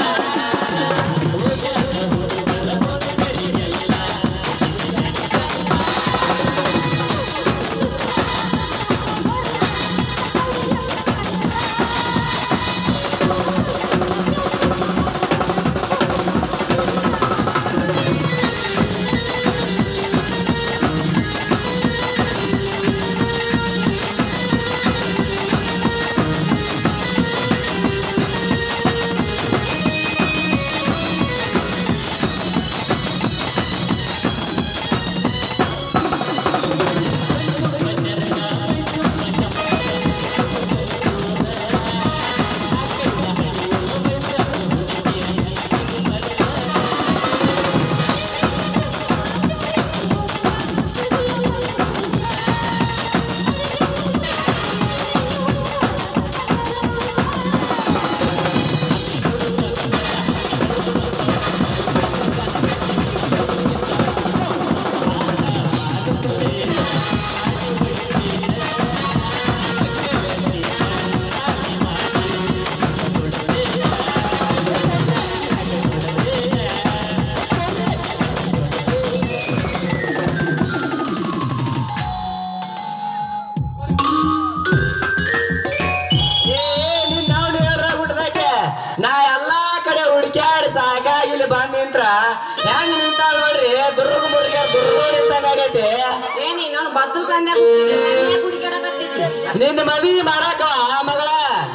A: ನಾ ಎಲ್ಲಾ ಕಡೆ ಹುಡುಕ್ಯಾಡಿ ಸಾಕಾಗಿ ಇಲ್ಲಿ ಬಂದ್ ನಿಂತ್ರ ಹೆಂಗ್ ನಿಂತಾಳ ನೋಡ್ರಿ ದುರ್ಗ ಮುರ್ಗ ದುರ್ಗ ನಿಂತಂಗ ಆಗೈತಿ
G: ಏನಿ ನಾನು ಬಚ್ಚಲ್ ಸಂಧ್ಯ ಹುಡುಗಾಡಕತ್ತಿದ್ದೆ
A: ನಿನ್ನ ಮದ್ವಿ ಮಾಡಾಕ ಮಗಳ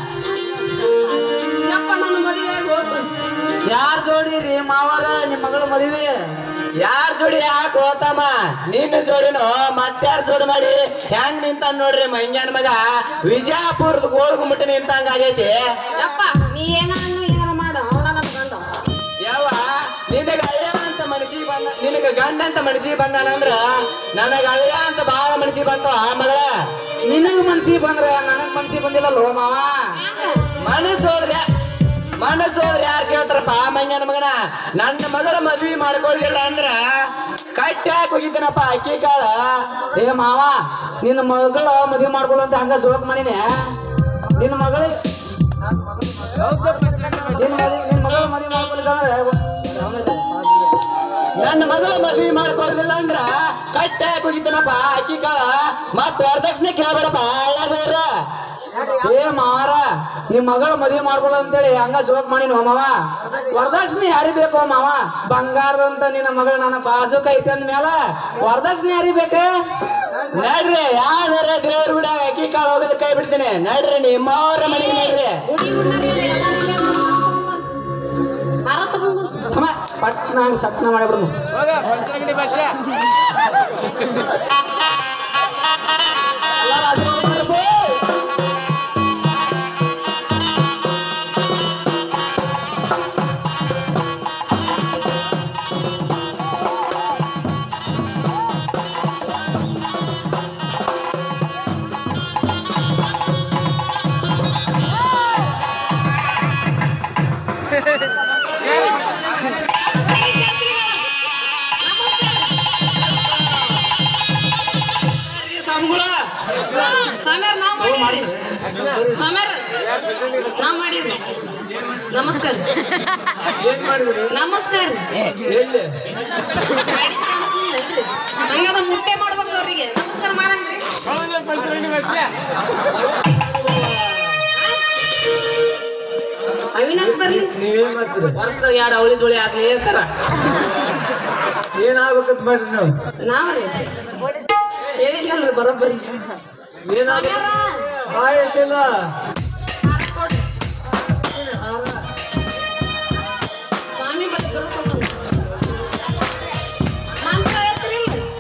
G: ಯಪ್ಪ ನನ್ನ ಮದುವೆ ಹೋಗ್ರು
H: ಯಾರ್ ಜೋಡಿರಿ ಮಾವಾಗ ನಿಮ್ ಮಗಳ ಮದುವೆ
A: ಯಾರ್ ಜೋಡಿ ಯಾಕೆ ಹೋತಮ್ಮ ನಿನ್ನ ಜೋಡಿನೋ ಮತ್ತಾರ ಜೋಡಿ ಮಾಡಿ ಹೆಂಗ್ ನಿಂತಾನ ನೋಡ್ರಿ ಮಂಗ್ಯಾನ ಮಗ ವಿಜಯಪುರದ ಗೋಳ್ಗು ಮುಟ್ಟಿ ನಿಂತಂಗ ಆಗೈತಿ
G: ಯಪ್ಪ ನೀ ಏನ ಅನ್ನು ಏನಾರ ಮಾಡು ಅವನ ನನ್ನ ಗಂಡ
A: ಯಾವ ನಿನಗ ಅಳಿಯ ಅಂತ ಮನಸಿ ಬಂದ ನಿನಗ ಗಂಡ ಅಂತ ಮನಸಿ ಬಂದಾನಂದ್ರ ನನಗ ಅಳಿಯ ಅಂತ ಬಾಳ ಮನಸಿ ಬಂತು ಆ ಮಗಳ
H: ನಿನಗ ಮನ್ಸಿ ಬಂದ್ರ ನನಗ್ ಮನ್ಸಿ ಬಂದಿಲ್ಲ ಲೋ ಮಾವ
A: ಮನಸ್ಸು ಹೋದ್ರೆ ಮನಸ್ಸು ಹೋದ್ರೆ ಯಾರು ಕೇಳ್ತಾರಪ್ಪ ಮಂಗ್ಯನ ಮಗನ ನನ್ನ ಮಗಳ ಮದ್ವಿ ಮಾಡ್ಕೊಳ್ದಿಲ್ಲ ಅಂದ್ರ ಕಟ್ಟಿ ಹಾಕಿ ಹೋಗಿದ್ದೇನಪ್ಪ ಅಕ್ಕಿ ಕಾಳ
H: ಏ ಮಾವ ನಿನ್ನ ಮಗಳ ಮದುವೆ ಮಾಡ್ಕೊಳ್ಳು ಅಂತ ಹಂಗ ಜೋಕ್ ಮಾಡಿನೇ ನಿನ್ನ ಮಗಳ ನಿನ್ನ ಮದುವೆ ನಿನ್ನ ಮಗಳ ಮದುವೆ ಮಾಡ್ಕೊಳಿಕ್ಕಂದ್ರೆ
A: ನನ್ನ ಮಗಳ ಮದ್ವಿ ಮಾಡ್ಕೊಳ್ಳಿಲ್ಲ ಅಂದ್ರ ಕಟ್ಟೆ ಕುಗಿತನಪ್ಪ ಅಕ್ಕಿ ಕಾಳ ಮತ್ ವರದಕ್ಷಿಣೆ ಕೇಳಬೇಡಪ್ಪ ಯಾವ್ದಾರ
C: ಏ ಮಾವಾರ ನಿಮ್ ಮಗಳ ಮದುವೆ ಮಾಡ್ಕೊಳ್ಳ ಅಂತೇಳಿ ಹಂಗ ಜೋಕ್ ಮಾಡಿ ಮಾವ ವರದಕ್ಷಿಣೆ ಯಾರಿಗ್ ಬೇಕು ಮಾವ ಬಂಗಾರದಂತ ನಿನ್ನ ಮಗಳ ನನ್ನ ಬಾಜುಕ್ ಐತೆ ಅಂದ ಮ್ಯಾಲ ವರದಕ್ಷಿಣೆ ಯಾರಿಗ್ ಬೇಕ
A: ನಡ್ರಿ ಯಾವ್ದಾರ ದೇವ್ರ ಬಿಡಾಗ ಅಕ್ಕಿ ಕಾಳು ಹೋಗೋದ್ ಕೈ ಬಿಡ್ತೀನಿ ನಡ್ರಿ ನಿಮ್ಮವ್ರ ಮನೆಗೆ ನಡ್ರಿ
G: ಹಾರ ತಗೊಂಡು
C: ಥಮ, ಪಟ್ನ ಹಂಗ್ ಸಟ್ನ ಮಾಡಿಬಿಡ್ನು
G: ಸಮೀರ್ ನಾವ್ ಮಾಡಿದ್ವಿ ಸಮೀರ್ ನಾವ್ ಮಾಡಿದ್ವಿ ನಮಸ್ಕಾರ ನಮಸ್ಕಾರ ಹಂಗದ ಮುಟ್ಟೆ ಮಾಡ್ಬೇಕು ಅವ್ರಿಗೆ ನಮಸ್ಕಾರ ಮಾಡಂಗ್ರಿ ಅವಿನಾಶ್ ಬರ್ಲಿ
C: ನೀವೇನ್ ಮಾಡ್ತೀರಿ ವರ್ಷದಾಗ ಎರಡು ಅವಳಿ ಜೋಳಿ ಆಗ್ಲಿ ಅಂತಾರ ಏನಾಗ್ಬೇಕಂತ ಮಾಡ್ರಿ ನೀವು
G: ನಾವ್ರಿ ಹೇಳಿದ್ನಲ್ರಿ ಬರೋಬ್ಬರಿ
C: ಏನಾಗ್ಬೇಕು ಆಯ್ತಿಲ್ಲ
G: ಸ್ವಾಮಿ ಬರ್ಲಿ ಮಂತ್ರ ಐತ್ರಿ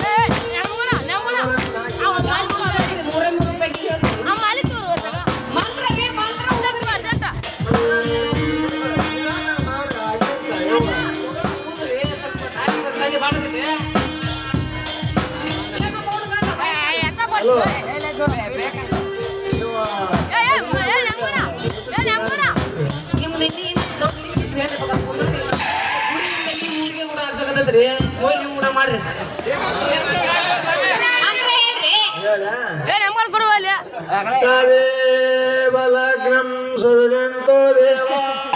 G: ಮೂರೇ ಮೂರು ರೂಪಾಯಿ ಮಂತ್ರ ಏ ಮಂತ್ರ ನಿಮ್ದು ಇಲ್ಲಿ ದೊಡ್ಡ ಲಿಸ್ಟ್ ಹೇಳ್ಬೇಕು ಕುಂದ್ರತಿಲ್ಲ
C: ಊರಿಗೆ ಕೂಡ ಆಗ್ಸಕತ್ತೈತ್ರಿ ಹೋಗಿ ನೀವು ಕೂಡ ಮಾಡ್ರಿ ಸವೇ ಬಲಗ್ನಂ ಸುರಂತೋ ದೇವ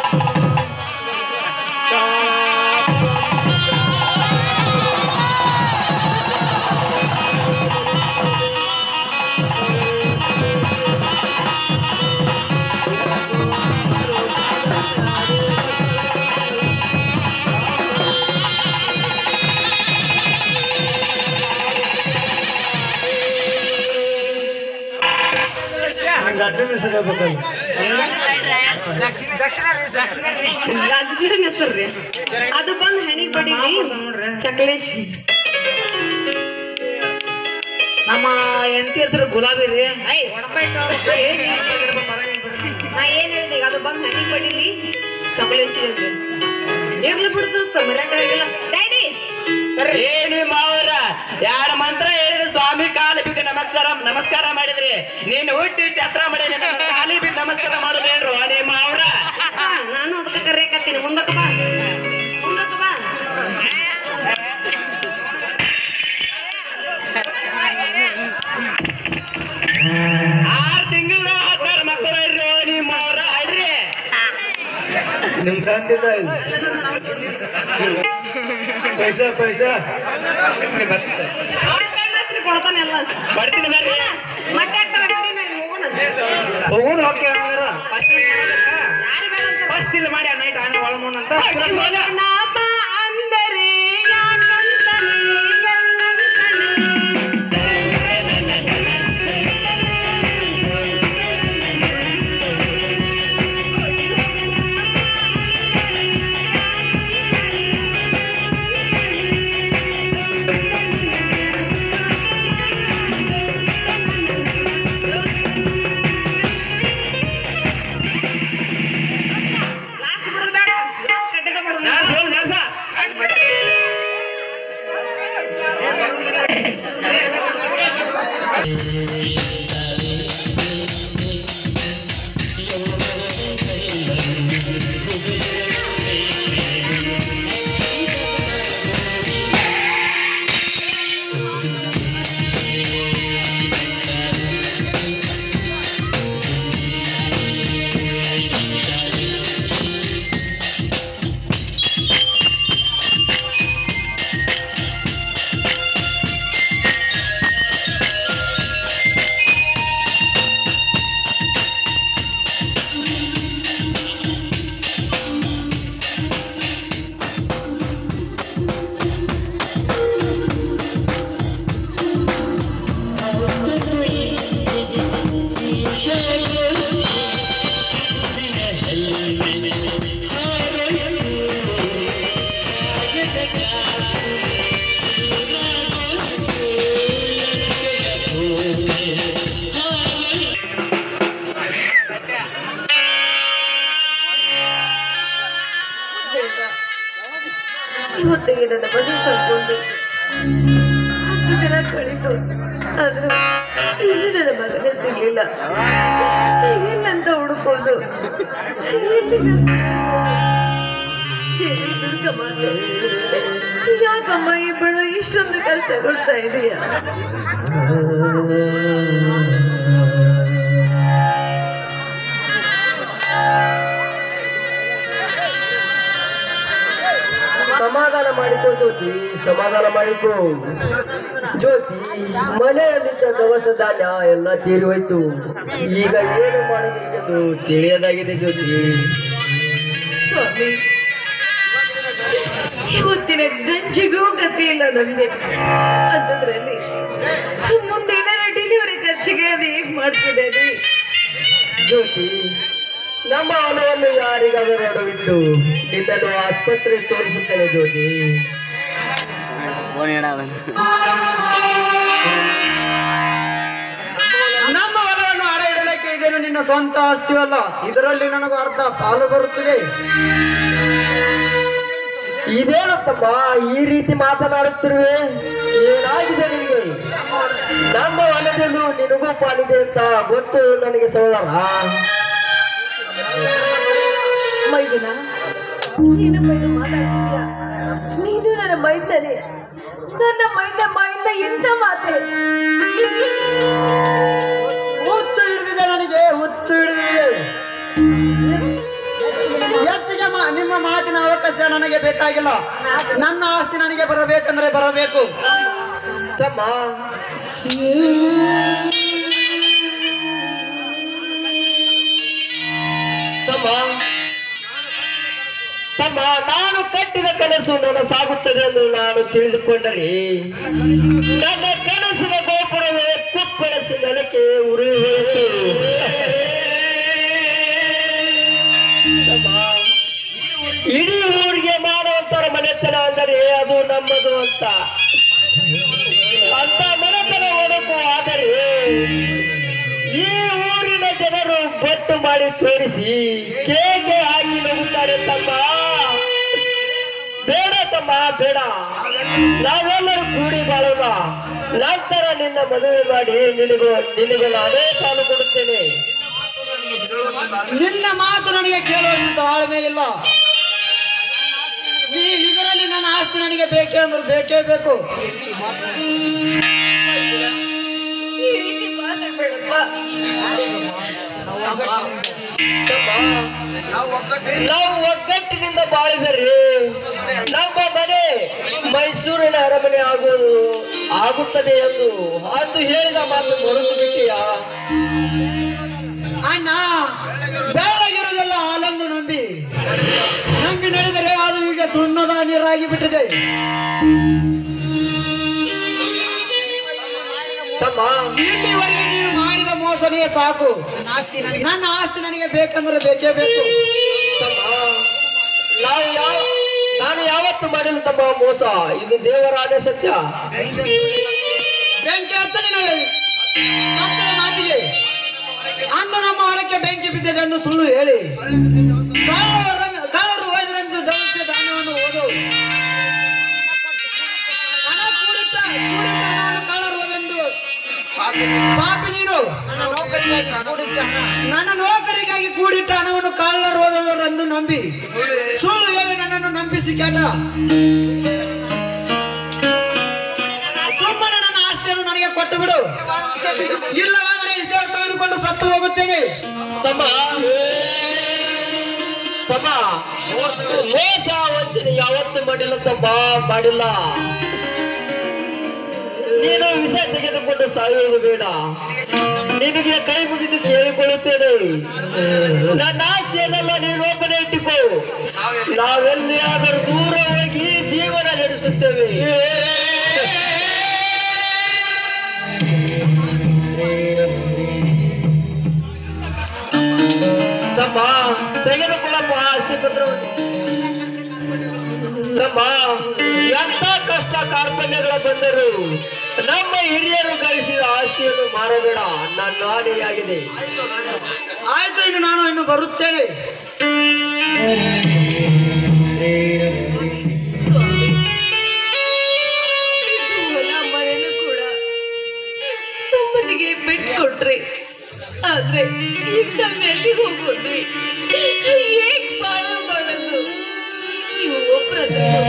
C: ಗಡ್ಡೆ ಮಿಸ್ಬೇಕಲ್ಲ
G: ಅದು ಗಿಡನ ಹೆಸರ್ರಿ ಅದು ಬಂದ್ ಹಣಿಗ್ ಬಡಿಲಿ ಚಕ್ಲೇಶ್
C: ನಮ್ಮ ಹೆಂಡತಿ ಹೆಸರು ಗುಲಾಬಿ ರೀ
G: ಐ ಒಡಪಟ್ಟು ನಾ ಏನ್ ಹೇಳ್ದೆ ಈಗ ಅದು ಬಂದ್ ಹಣಿಗ್ ಬಡಿಲಿ ಚಕ್ಲೇಶ್ ಅಂತ ಇರ್ಲಿ ಬಿಡು ದೋಸ್ತ ಮರ್ಯಾಕಾಗಿಲ್ಲ ಡ್ಯಾಡಿ ಸರ್ರಿ
C: ಏನಿ ಮಾವರ ಯಾರ ಮಂತ್ರ ಹೇಳಿದ ಸ್ವಾಮಿ ಕಾಲು ಬಿದ್ದು ನಮಸ್ಕಾರ ನಮಸ್ಕಾರ ಮಾಡಿದ್ರಿ ನೀನು ಹುಟ್ಟಿ ಇಷ್ಟು ಹತ್ರ ಮಾಡಿ ಕಾಲಿ ಬಿದ್ದು ನಮಸ್ಕಾರ ಮಾಡೋದೇನ್ರು ನಿಮ್ಮ ಮಾವರ
G: ಅಕ್ಕ, ನಾನು ಅದಕ್ಕೆ ಕರೆಯಕತ್ತೀನಿ ಮುಂದಕ್ಕೆ ಬಾ ಮುಂದಕ್ಕೆ ಬಾ
C: ಆರ್ ತಿಂಗಳ ಹತ್ತಾರು ಮಕ್ಕಳು ಇರ್ರಿ ನಿಮ್ಮ ಮಾವರ ಅಡ್ರಿ ನಿಮ್ ಕಂತಿದ್ದ ಪೈಸಾ ಪೈಸಾ
G: ಅವ್ನ್ ಕಣ್ಣಾತ್ರಿ ಕೊಡ್ತಾನೆ ಎಲ್ಲ
C: ಬರ್ತೀನಿ ಬರ್ರಿ
G: ಮತ್ತೆ ಆಗ್ತಾರ ನೋಡಿ ನಾವು ಹೋಗೋಣ
C: ಹೋಗುದು ಹೋಗ್ತೀವಿ ಫಸ್ಟ್
G: ಯಾರು ಬೇಡ ಅಂತ
C: ಫಸ್ಟ್ ಇಲ್ಲಿ ಮಾಡಿ ನೈಟ್ ಆನೆ ಒಳಮೂನ್ ಅಂತ
G: ನಾಮ ಅಂದರೆ ಯಾಕಂತಾನೆ ಲಾಸ್ಟ್ ಬಿಡೋದು ಬೇಡ ಲಾಸ್ಟ್ ಕಟ್ಟಿದ ಬಿಡೋದು
C: ¡Vamos!
B: ಮನೆ ಕಳ್ಕೊಂಡು ಹತ್ತು ದಿನ ಕಳೀತು ಆದ್ರೆ ಇನ್ನು ನನ್ನ ಮಗನೇ ಸಿಗ್ಲಿಲ್ಲ ಸಿಗ್ಲಿಲ್ಲ ಅಂತ ಹುಡುಕೋದು ಎಲ್ಲಿಗಂತ ದೇವಿ ದುರ್ಗಮ್ಮ ಯಾಕಮ್ಮ ಈ ಬಡ ಇಷ್ಟೊಂದು ಕಷ್ಟ ಕೊಡ್ತಾ ಇದೀಯ
A: ಸಮಾಧಾನ ಮಾಡಿಕೋ ಜ್ಯೋತಿ ಸಮಾಧಾನ ಮಾಡಿಕೋ ಜ್ಯೋತಿ ಮನೆಯಲ್ಲಿದ್ದ ದವಸ ಧಾನ್ಯ ಎಲ್ಲ ತೀರಿ ಹೋಯ್ತು ಈಗ ಏನು ಮಾಡಬೇಕೆಂದು ತಿಳಿಯದಾಗಿದೆ ಜ್ಯೋತಿ
B: ಸ್ವಾಮಿ ಇವತ್ತಿನ ಗಂಜಿಗೂ ಗತಿ ಇಲ್ಲ ನಮ್ಗೆ ಅಂತದ್ರಲ್ಲಿ ಮುಂದಿನ ಡೆಲಿವರಿ ಖರ್ಚಿಗೆ ಅದು ಹೇಗ್ ಮಾಡ್ತಿದ್ದೇನೆ
A: ಜ್ಯೋತಿ ನಮ್ಮ ಹೊಲವನ್ನು ಯಾರಿಗಾದರೂ ಅಡವಿಟ್ಟು ನಿನ್ನನ್ನು ಆಸ್ಪತ್ರೆಗೆ ತೋರಿಸುತ್ತೇನೆ ಜ್ಯೋತಿ
D: ನಮ್ಮ ಹೊಲವನ್ನು ಅಡ ಇಡಲಿಕ್ಕೆ ಇದೇನು ನಿನ್ನ ಸ್ವಂತ ಆಸ್ತಿಯಲ್ಲ ಇದರಲ್ಲಿ ನನಗೂ ಅರ್ಧ ಪಾಲು ಬರುತ್ತದೆ
A: ಇದೇನತ್ತಮ್ಮ ಈ ರೀತಿ ಮಾತನಾಡುತ್ತಿರುವೆ ಏನಾಗಿದೆ ನಿನಗೆ ನಮ್ಮ ಹೊಲದಲ್ಲೂ ನಿನಗೂ ಪಾಲಿದೆ ಅಂತ ಗೊತ್ತು ನನಗೆ ಸಹೋದರ
B: ಮೈದನ ನೀನು ಬೈದು ಮಾತಾಡ್ತಿದ್ಯಾ ನೀನು ನನ್ನ ಮೈದನೆ ನನ್ನ ಮೈದ ಮೈದ ಎಂತ ಮಾತೆ
D: ಹುಚ್ಚು ಹಿಡಿದಿದೆ ನನಗೆ ಹುಚ್ಚು ಹಿಡಿದಿದೆ ಹೆಚ್ಚಿಗೆ ಮಾ- ನಿಮ್ಮ ಮಾತಿನ ಅವಕಾಶ ನನಗೆ ಬೇಕಾಗಿಲ್ಲ ನನ್ನ ಆಸ್ತಿ ನನಗೆ ಬರಬೇಕಂದ್ರೆ ಬರಬೇಕು
A: ತಮ್ಮ ತಮ್ಮ ತಮ್ಮ ನಾನು ಕಟ್ಟಿದ ಕನಸು ನನ್ನ ಸಾಗುತ್ತದೆ ಎಂದು ನಾನು ತಿಳಿದುಕೊಂಡರೆ ನನ್ನ ಕನಸಿನ ಗೋಪುರವೇ ಕುಪ್ಪಳಿಸಿ ನೆಲಕ್ಕೆ ಉರಿ ಹೋಯಿತು ತಮ್ಮ, ಇಡೀ ಊರಿಗೆ ಮಾಡುವಂತರ ಮನೆತನ ಅಂದರೆ ಅದು ನಮ್ಮದು ಅಂತ ಅಂತ ಮನೆತನ ಒಡಕು ಆದರೆ ಈ ಊರಿನ ಜನರು ಬಟ್ಟು ಮಾಡಿ ತೋರಿಸಿ ಕೇಕೆ ಹಾಕಿ ಹೋಗುತ್ತಾರೆ ತಮ್ಮ ಬೇಡ ತಮ್ಮ ಬೇಡ ನಾವೆಲ್ಲರೂ ಕೂಡಿ ಬಾಳೋಣ ನಂತರ ನಿನ್ನ ಮದುವೆ ಮಾಡಿ ನಿನಗೂ ನಿನಗೆ ನಾನೇ ಸಾಲು ಕೊಡುತ್ತೇನೆ
D: ನಿನ್ನ ಮಾತು ನನಗೆ ಕೇಳುವಂತ ತಾಳ್ಮೆ ಇಲ್ಲ ಈ ಇದರಲ್ಲಿ ನನ್ನ ಆಸ್ತಿ ನನಗೆ ಬೇಕೇ ಅಂದ್ರೆ ಬೇಕೇ ಬೇಕು
B: ಈ ರೀತಿ ಮಾತಾಡ್ಬೇಡಪ್ಪ
A: ನಾವು ಒಗ್ಗಟ್ಟಿನಿಂದ ಬಾಳಿದರೆ ನಮ್ಮ ಮನೆ ಮೈಸೂರಿನ ಅರಮನೆ ಆಗುವುದು ಆಗುತ್ತದೆ ಎಂದು ಅಂದು ಹೇಳಿದ ಮಾತು ಮರೆತು ಬಿಟ್ಟಿಯಾ
D: ಅಣ್ಣ ಬೆಳ್ಳಗಿರುವುದೆಲ್ಲ ಹಾಲನ್ನು ನಂಬಿ ನಂಬಿ ನಡೆದರೆ ಅದು ಈಗ ಸುಣ್ಣದ ನೀರಾಗಿ ಬಿಟ್ಟಿದೆ
A: ತಮ್ಮ
D: ಇಲ್ಲಿವರೆಗೆ ನೀನು ಮಾಡಿದ ಮೋಸನೇ ಸಾಕು ನನ್ನ ಆಸ್ತಿ ನನಗೆ ಬೇಕಂದ್ರೆ ಬೇಕೇ ಬೇಕು
A: ತಮ್ಮ ನಾವು ಯಾವ ನಾನು ಯಾವತ್ತು ಮಾಡಿಲ್ಲ ತಮ್ಮ ಮೋಸ ಇದು ದೇವರ ಆಣೆ ಸತ್ಯ
D: ಬೆಂಕಿ ಹಚ್ಚ ನಿನ್ನ ಸತ್ಯದ ಮಾತಿಗೆ ಅಂದು ನಮ್ಮ ಹೊಲಕ್ಕೆ ಬೆಂಕಿ ಬಿದ್ದಿದೆ ಎಂದು ಸುಳ್ಳು ಹೇಳಿ ಕಳ್ಳರನ್ನು ಕಳ್ಳರು ಹೋದ್ರಂತ ದವಸ ಧಾನ್ಯವನ್ನು ಓದು ಹಣ ಕೂಡಿಟ್ಟ ಕೂಡಿಟ್ಟ ಹಣವನ್ನು ಕಳ್ಳರು ಹೋದೆಂದು ಪಾಪಿ ನೀನು ನನ್ನ ನೌಕರಿಗಾಗಿ ಕೂಡಿಟ್ಟ ಹಣವನ್ನು ಕಳ್ಳರು ಹೋದವರೆಂದು ನಂಬಿ ಸುಳ್ಳು ಹೇಳಿ ನನ್ನನ್ನು ನಂಬಿಸಿ ಕೆಟ್ಟ ಸುಮ್ಮನೆ ನನ್ನ ಆಸ್ತಿಯನ್ನು ನನಗೆ ಕೊಟ್ಟು ಬಿಡು ಇಲ್ಲವಾದರೆ ಹೆಸರು ತೆಗೆದುಕೊಂಡು ಸತ್ತು ಹೋಗುತ್ತೇನೆ
A: ತಮ್ಮ ತಮ್ಮ ಮೋಸ ವಂಚನೆ ಯಾವತ್ತು ಮಾಡಿಲ್ಲ ತಮ್ಮ ಮಾಡಿಲ್ಲ ನೀನು ವಿಷ ತೆಗೆದುಕೊಂಡು ಸಾಯುವುದು ಬೇಡ ನಿನಗೆ ಕೈ ಮುಗಿದು ಕೇಳಿಕೊಳ್ಳುತ್ತೇನೆ ನನ್ನ ಆಸ್ತಿಯನ್ನೆಲ್ಲ ನೀನು ಒಬ್ಬನೇ ಇಟ್ಟುಕೋ ನಾವೆಲ್ಲಿಯಾದರೂ ದೂರ ಹೋಗಿ ಜೀವನ ನಡೆಸುತ್ತೇವೆ ತಮ್ಮ ತೆಗೆದುಕೊಳ್ಳಪ್ಪ ಆಸ್ತಿ ಪತ್ರವನ್ನು ತಮ್ಮ ಎಂತ ಕಷ್ಟ ಕಾರ್ಪಣ್ಯಗಳ ಬಂದರು ನಮ್ಮ ಹಿರಿಯರು ಗಳಿಸಿದ ಆಸ್ತಿಯನ್ನು ಮಾರಬೇಡ ನನ್ನ ಆನೆಯಾಗಿದೆ
D: ಆಯ್ತು ಇನ್ನು ನಾನು ಇನ್ನು ಬರುತ್ತೇನೆ
B: ಆದ್ರೆ ಈಗ ನಾವ್ ಎಲ್ಲಿಗೆ ಹೋಗೋದ್ರಿ ಹೇಗ್ ಬಾಳ ಮಾಡೋದು ನೀವು ಒಬ್ರ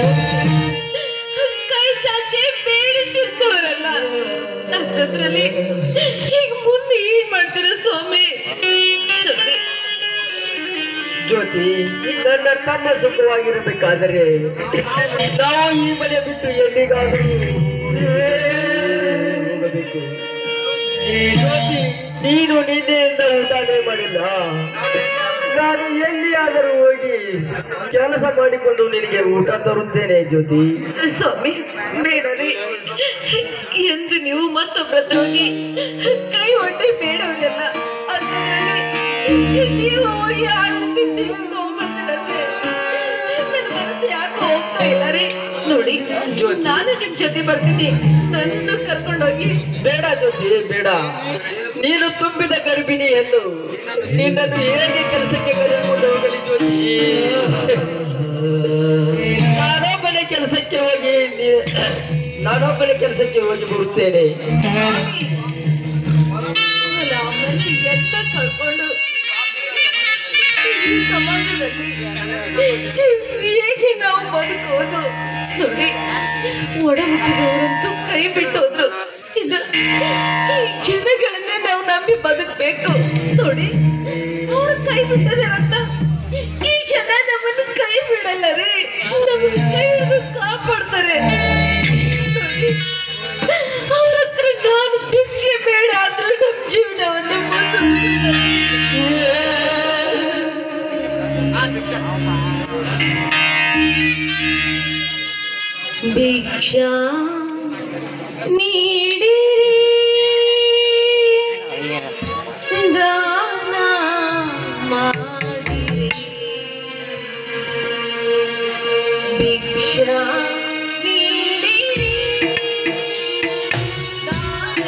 B: ಕೈ ಚಾಚಿ ಬೇಡಿ ತಿಂದವರಲ್ಲ ಅಂಥದ್ರಲ್ಲಿ ಈಗ ಮುಂದೆ ಏನ್ ಮಾಡ್ತೀರ ಸ್ವಾಮಿ
E: ಜ್ಯೋತಿ ನನ್ನ ತಮ್ಮ ಸುಖವಾಗಿರಬೇಕಾದರೆ ನಾವು ಈ ಮನೆ ಬಿಟ್ಟು ಎಲ್ಲಿಗಾದರೂ ಹೋಗಬೇಕು ಜ್ಯೋತಿ ನೀನು ನಿನ್ನೆಯಿಂದ ಊಟನೇ ಮಾಡಿಲ್ಲ ನಾನು ಎಲ್ಲಿಯಾದರೂ ಹೋಗಿ ಕೆಲಸ ಮಾಡಿಕೊಂಡು ನಿನಗೆ ಊಟ ತರುತ್ತೇನೆ ಜ್ಯೋತಿ
B: ಸ್ವಾಮಿ ಬೇಡರಿ ಎಂದು ನೀವು ಮತ್ತೊಬ್ಬರ ಹತ್ರ ಹೋಗಿ ಕೈ ಒಡ್ಡಿ ಬೇಡವನ್ನೆಲ್ಲ ಅಂಥದ್ರಲ್ಲಿ ನೀವು ಹೋಗಿ ಆನಂದಿ ತಿಂದು ತಗೊಂಡ್ಬರ್ತೀರಂದ್ರೆ ನನ್ನ ಮನಸ್ಸು ಯಾಕೋ ಹೋಗ್ತಾ ಇಲ್ಲ ರೀ ನೋಡಿ ನಾನು ನಿಮ್ ಜೊತೆ ಬರ್ತೀನಿ ನನ್ನ ಕರ್ಕೊಂಡೋಗಿ
E: ಬೇಡ ಜ್ಯೋತಿ ಬೇಡ ನೀನು ತುಂಬಿದ ಗರ್ಭಿಣಿ ಎಂದು ನಿನ್ನನ್ನು ಹೇಗೆ ಕೆಲಸಕ್ಕೆ ಕರೆದುಕೊಂಡು ಹೋಗಲಿ ಜ್ಯೋತಿ ನಾನೊಬ್ಬನೇ ಕೆಲಸಕ್ಕೆ ಹೋಗಿ ನೀ- ನಾನೊಬ್ಬನೇ ಕೆಲಸಕ್ಕೆ ಹೋಗಿ ಬರುತ್ತೇನೆ
B: ರಾಮನಲ್ಲಿ ಎಲ್ಲ ಕಳ್ಕೊಂಡು ಈ ಸಮಾಜದಲ್ಲಿ ಹೇಗೆ ನಾವು ಬದುಕೋದು ನೋಡಿ ಒಡಹುಟ್ಟಿದವರಂತೂ ಕೈ ಬಿಟ್ಟೋದ್ರು ಇನ್ನು ಈ ಜನಗಳನ್ನೇ ನಾವು ನಂಬಿ ಬದುಕ್ಬೇಕು ನೋಡಿ ಅವ್ರು ಕೈ ಬಿಟ್ಟದಾರಂತ ಈ ಜನ ನಮ್ಮನ್ನು ಕೈ ಬಿಡಲ್ಲ ರೀ ನಮ್ಮನ್ನು ಕೈ ಹಿಡಿದು ಕಾಪಾಡ್ತಾರೆ ನೋಡಿ ಅವ್ರ ಹತ್ರ ನಾನು ಭಿಕ್ಷೆ ಬೇಡ ಆದ್ರೂ ನಮ್ಮ ಜೀವನವನ್ನು ಭಿಕ್ಷಾ ನೀಡಿರಿ ದಾನ ಮಾಡಿರಿ ಭಿಕ್ಷಾ ನೀಡಿರಿ ದಾನ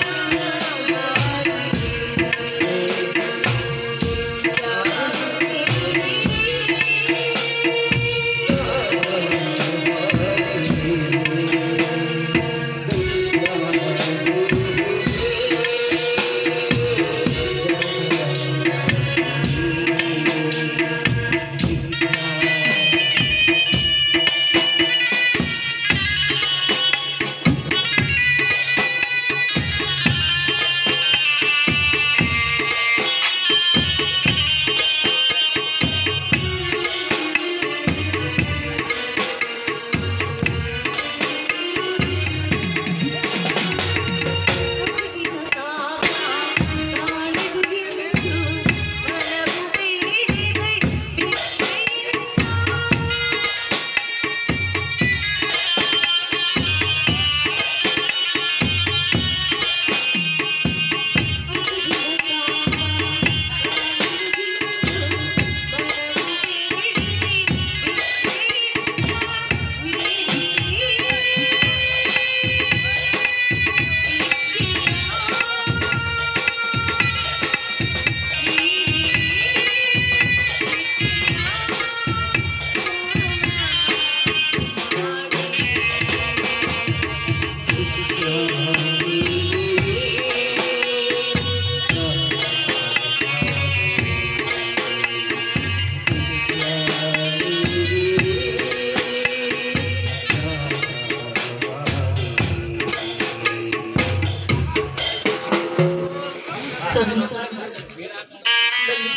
B: ಸ್ವಾಮಿ ಬನ್ನಿ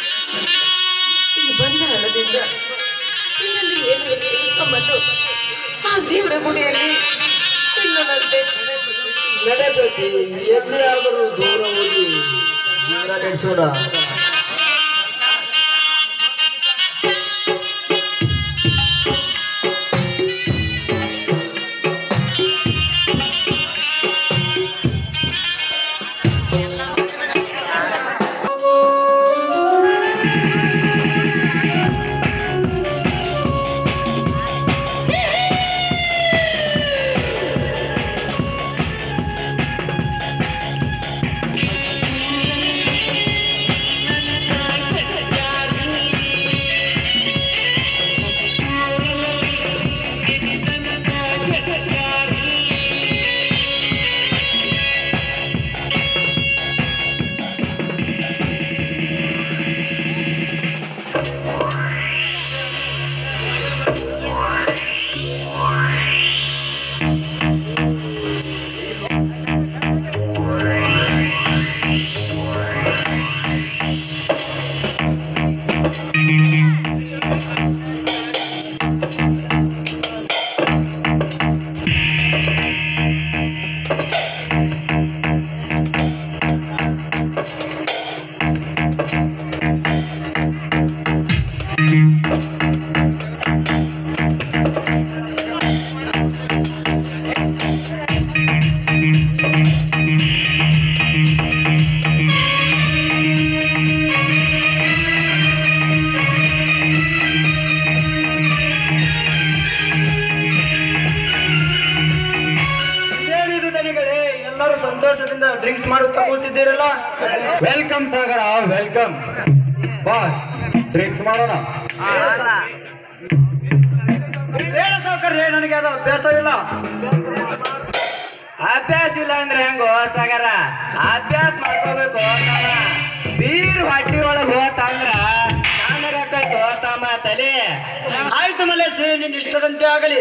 B: ಈ ಬಂದ ಹಣದಿಂದ ತಿನ್ನಲು ಏನು ತೆಗೆದುಕೊಂಡ್ಬಂದು ಆ ದೇವರ ಗುಡಿಯಲ್ಲಿ ತಿನ್ನೋಣಂತೆ
E: ನಡೆ ಜ್ಯೋತಿ ಎಲ್ಲಿಯಾದರೂ ದೂರ ಹೋಗಿ ಜೀವನ ನಡೆಸೋಣ
B: ಿ
D: ಎಲ್ಲರೂ ಸಂತೋಷದಿಂದ ಡ್ರಿಂಕ್ಸ್ ಮಾಡುತ್ತಾ ಕೂತಿದ್ದೀರಲ್ಲ
E: ವೆಲ್ಕಮ್ ಸಾಗರ ವೆಲ್ಕಮ್ ಬಾ ಡ್ರಿಂಕ್ಸ್ ಮಾಡೋಣ
D: ಬೇಡ ಸಾವುಕಾರ್ರೆ ನನಗೆ ಅದು ಅಭ್ಯಾಸವಿಲ್ಲ
C: ಅಭ್ಯಾಸ ಇಲ್ಲ ಅಂದ್ರೆ ಹೆಂಗೋ ಸಾಗರ ಅಭ್ಯಾಸ ಮಾಡ್ಕೋಬೇಕು ತಮ್ಮ ಬೀರ್ ಹೊಟ್ಟಿ ಒಳಗ್ ಹೋತಂದ್ರ ನನಗಾಕೈತು ತಮ್ಮ ತಲೆ
D: ಆಯ್ತು ಮಲೇಸಿ ನಿನ್ನ ಇಷ್ಟದಂತೆ ಆಗಲಿ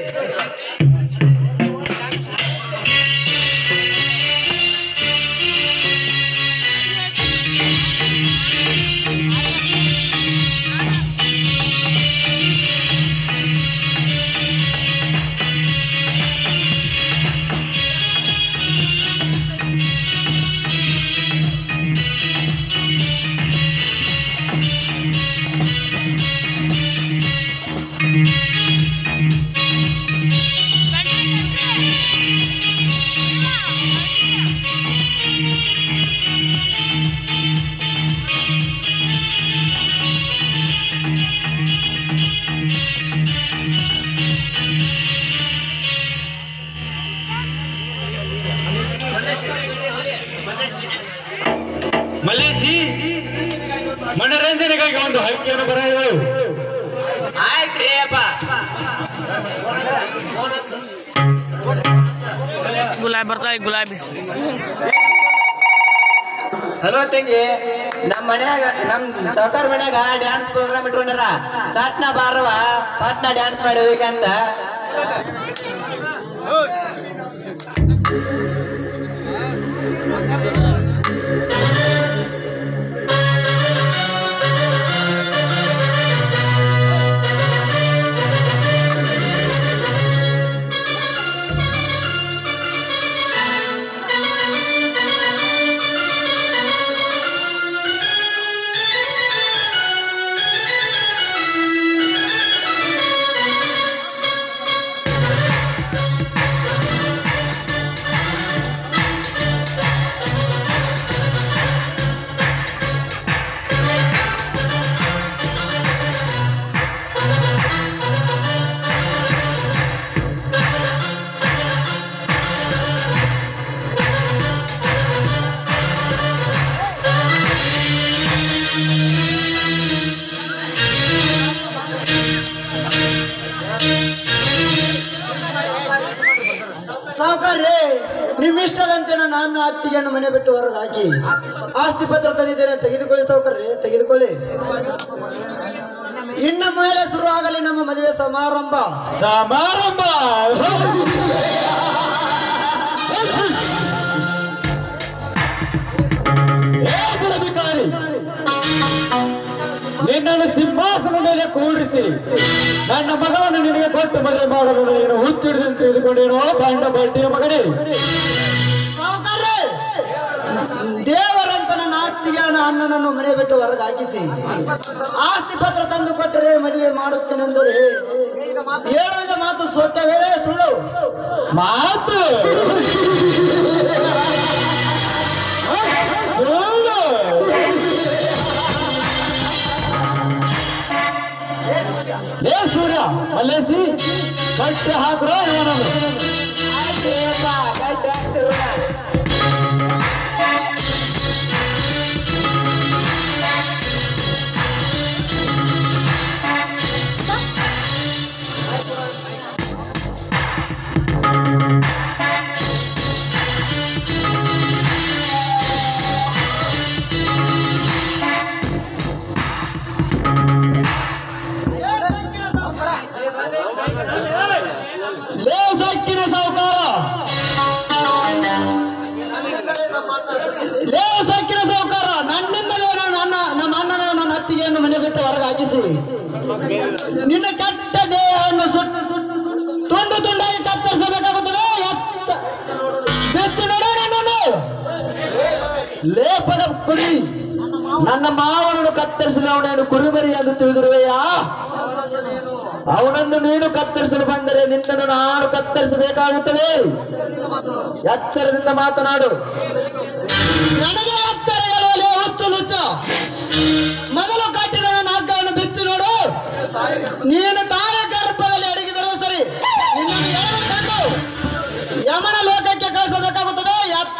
E: ಮಲೇಶಿ ಮನರಂಜನೆಗಾಗಿ ಒಂದು ಹಕ್ಕಿಯನ್ನು ಬರೆಯಲು
C: ಆಯ್ತ್ರಿ ಅಪ್ಪ
H: ಗುಲಾಬಿ ಬರ್ತಾವೆ ಗುಲಾಬಿ
C: ಹಲೋ ತಂಗಿ ನಮ್ ಮನ್ಯಾಗ ನಮ್ ಸಾವುಕಾರ ಮನ್ಯಾಗ ಡ್ಯಾನ್ಸ್ ಪ್ರೋಗ್ರಾಮ್ ಇಟ್ಕೊಂಡಾರ ಸಟ್ನ ಬಾರವ ಪಟ್ನ ಡ್ಯಾನ್ಸ್ ಮಾಡೋದಕ್ಕಂತ
D: ಸಾವುಕಾರ್ರೆ ನಿಮ್ ಇಷ್ಟದಂತೆ ನನ್ನ ಅತ್ತಿಗೆಯನ್ನು ಮನೆ ಬಿಟ್ಟು ಹೊರಗೆ ಹಾಕಿ ಆಸ್ತಿ ಪತ್ರ ತಂದಿದ್ದೇನೆ ತೆಗೆದುಕೊಳ್ಳಿ ಸಾವುಕಾರ್ರೆ ತೆಗೆದುಕೊಳ್ಳಿ ಇನ್ನ ಮೇಲೆ ಶುರು ಆಗಲಿ ನಮ್ಮ ಮದುವೆ ಸಮಾರಂಭ
E: ಸಮಾರಂಭ ಏ ಬುಡಬಿಕಾರಿ ನಿನ್ನನ್ನು ಸಿಂಹಾಸನ ಮೇಲೆ ಕೂಡಿಸಿ ನನ್ನ ಮಗಳನ್ನು ನಿನಗೆ ಕೊಟ್ಟು ಮದುವೆ ಮಾಡಲು ನೀನು ಹುಚ್ಚಿಡಿದಂತೆ ತಿಳಿದುಕೊಂಡೇನೋ ಬಂಡ ಬಡ್ಡಿಯ ಮಗನೇ
D: ಸಾವುಕಾರ್ರೆ ದೇವರಂತ ನನ್ನ ಅತ್ತಿಗೆ ಅಣ್ಣನನ್ನು ಮನೆ ಬಿಟ್ಟು ಹೊರಗೆ ಹಾಕಿಸಿ ಆಸ್ತಿ ಪತ್ರ ತಂದು ಕೊಟ್ಟರೆ ಮದುವೆ ಮಾಡುತ್ತೇನೆಂದರೆ ಹೇಳುವುದ ಮಾತು ಸತ್ಯವೇ ಸುಳ್ಳು
E: ಮಾತು ಸುಳ್ಳು. ಏ ಸೂರ್ಯ ಮಲ್ಲೇಸಿ ಕಟ್ಟಿ ಹಾಕ್ರೋ ಇವನನ್ನು ಲೇ ಸಕ್ಕಿನ ಸಾವುಕಾರ ಲೇ ಸಕ್ಕಿನ ಸಾವುಕಾರ ನನ್ನಿಂದಲೇ ನಾನು ನನ್ನ ನಮ್ಮ ಅಣ್ಣನ ನನ್ನ ಅತ್ತಿಗೆಯನ್ನು ಮನೆ ಬಿಟ್ಟು ಹೊರಗೆ ಹಾಕಿಸಿ ನಿನ್ನ ಕೆಟ್ಟ ದೇಹವನ್ನು ಸುಟ್ಟು ತುಂಡು ತುಂಡಾಗಿ ಕತ್ತರಿಸಬೇಕಾಗುತ್ತದೆ ಎತ್ತ- ಬೆಚ್ಚಿ ನೋಡು ನನ್ನನ್ನು.
A: ಲೇಪದ ಕುಡಿ ನನ್ನ ಮಾವನನ್ನು ಕತ್ತರಿಸಲು ಅವನನ್ನು ಕುರಿಮರಿ ಎಂದು ತಿಳಿದಿರುವೆಯಾ ಅವನನ್ನು ನೀನು ಕತ್ತರಿಸಲು ಬಂದರೆ ನಿನ್ನನ್ನು ನಾನು ಕತ್ತರಿಸಬೇಕಾಗುತ್ತದೆ ಎಚ್ಚರದಿಂದ ಮಾತನಾಡು
D: ನನಗೆ ಎತ್ತರ ಹೇಳುವಲ್ಲಿ ಹುಚ್ಚು ಲುಚ್ಚು ಮೊದಲು ಕಟ್ಟಿದ ನನ್ನ ಹಗ್ಗವನ್ನು ಬಿಚ್ಚಿ ನೋಡು ನೀನು ತಾಯ ಗರ್ಭದಲ್ಲಿ ಅಡಗಿದರೂ ಸರಿ ನಿನ್ನನ್ನು ಎಳೆದು ತಂದು ಯಮನ ಲೋಕಕ್ಕೆ ಕಳಿಸಬೇಕಾಗುತ್ತದೆ ಎತ್ತ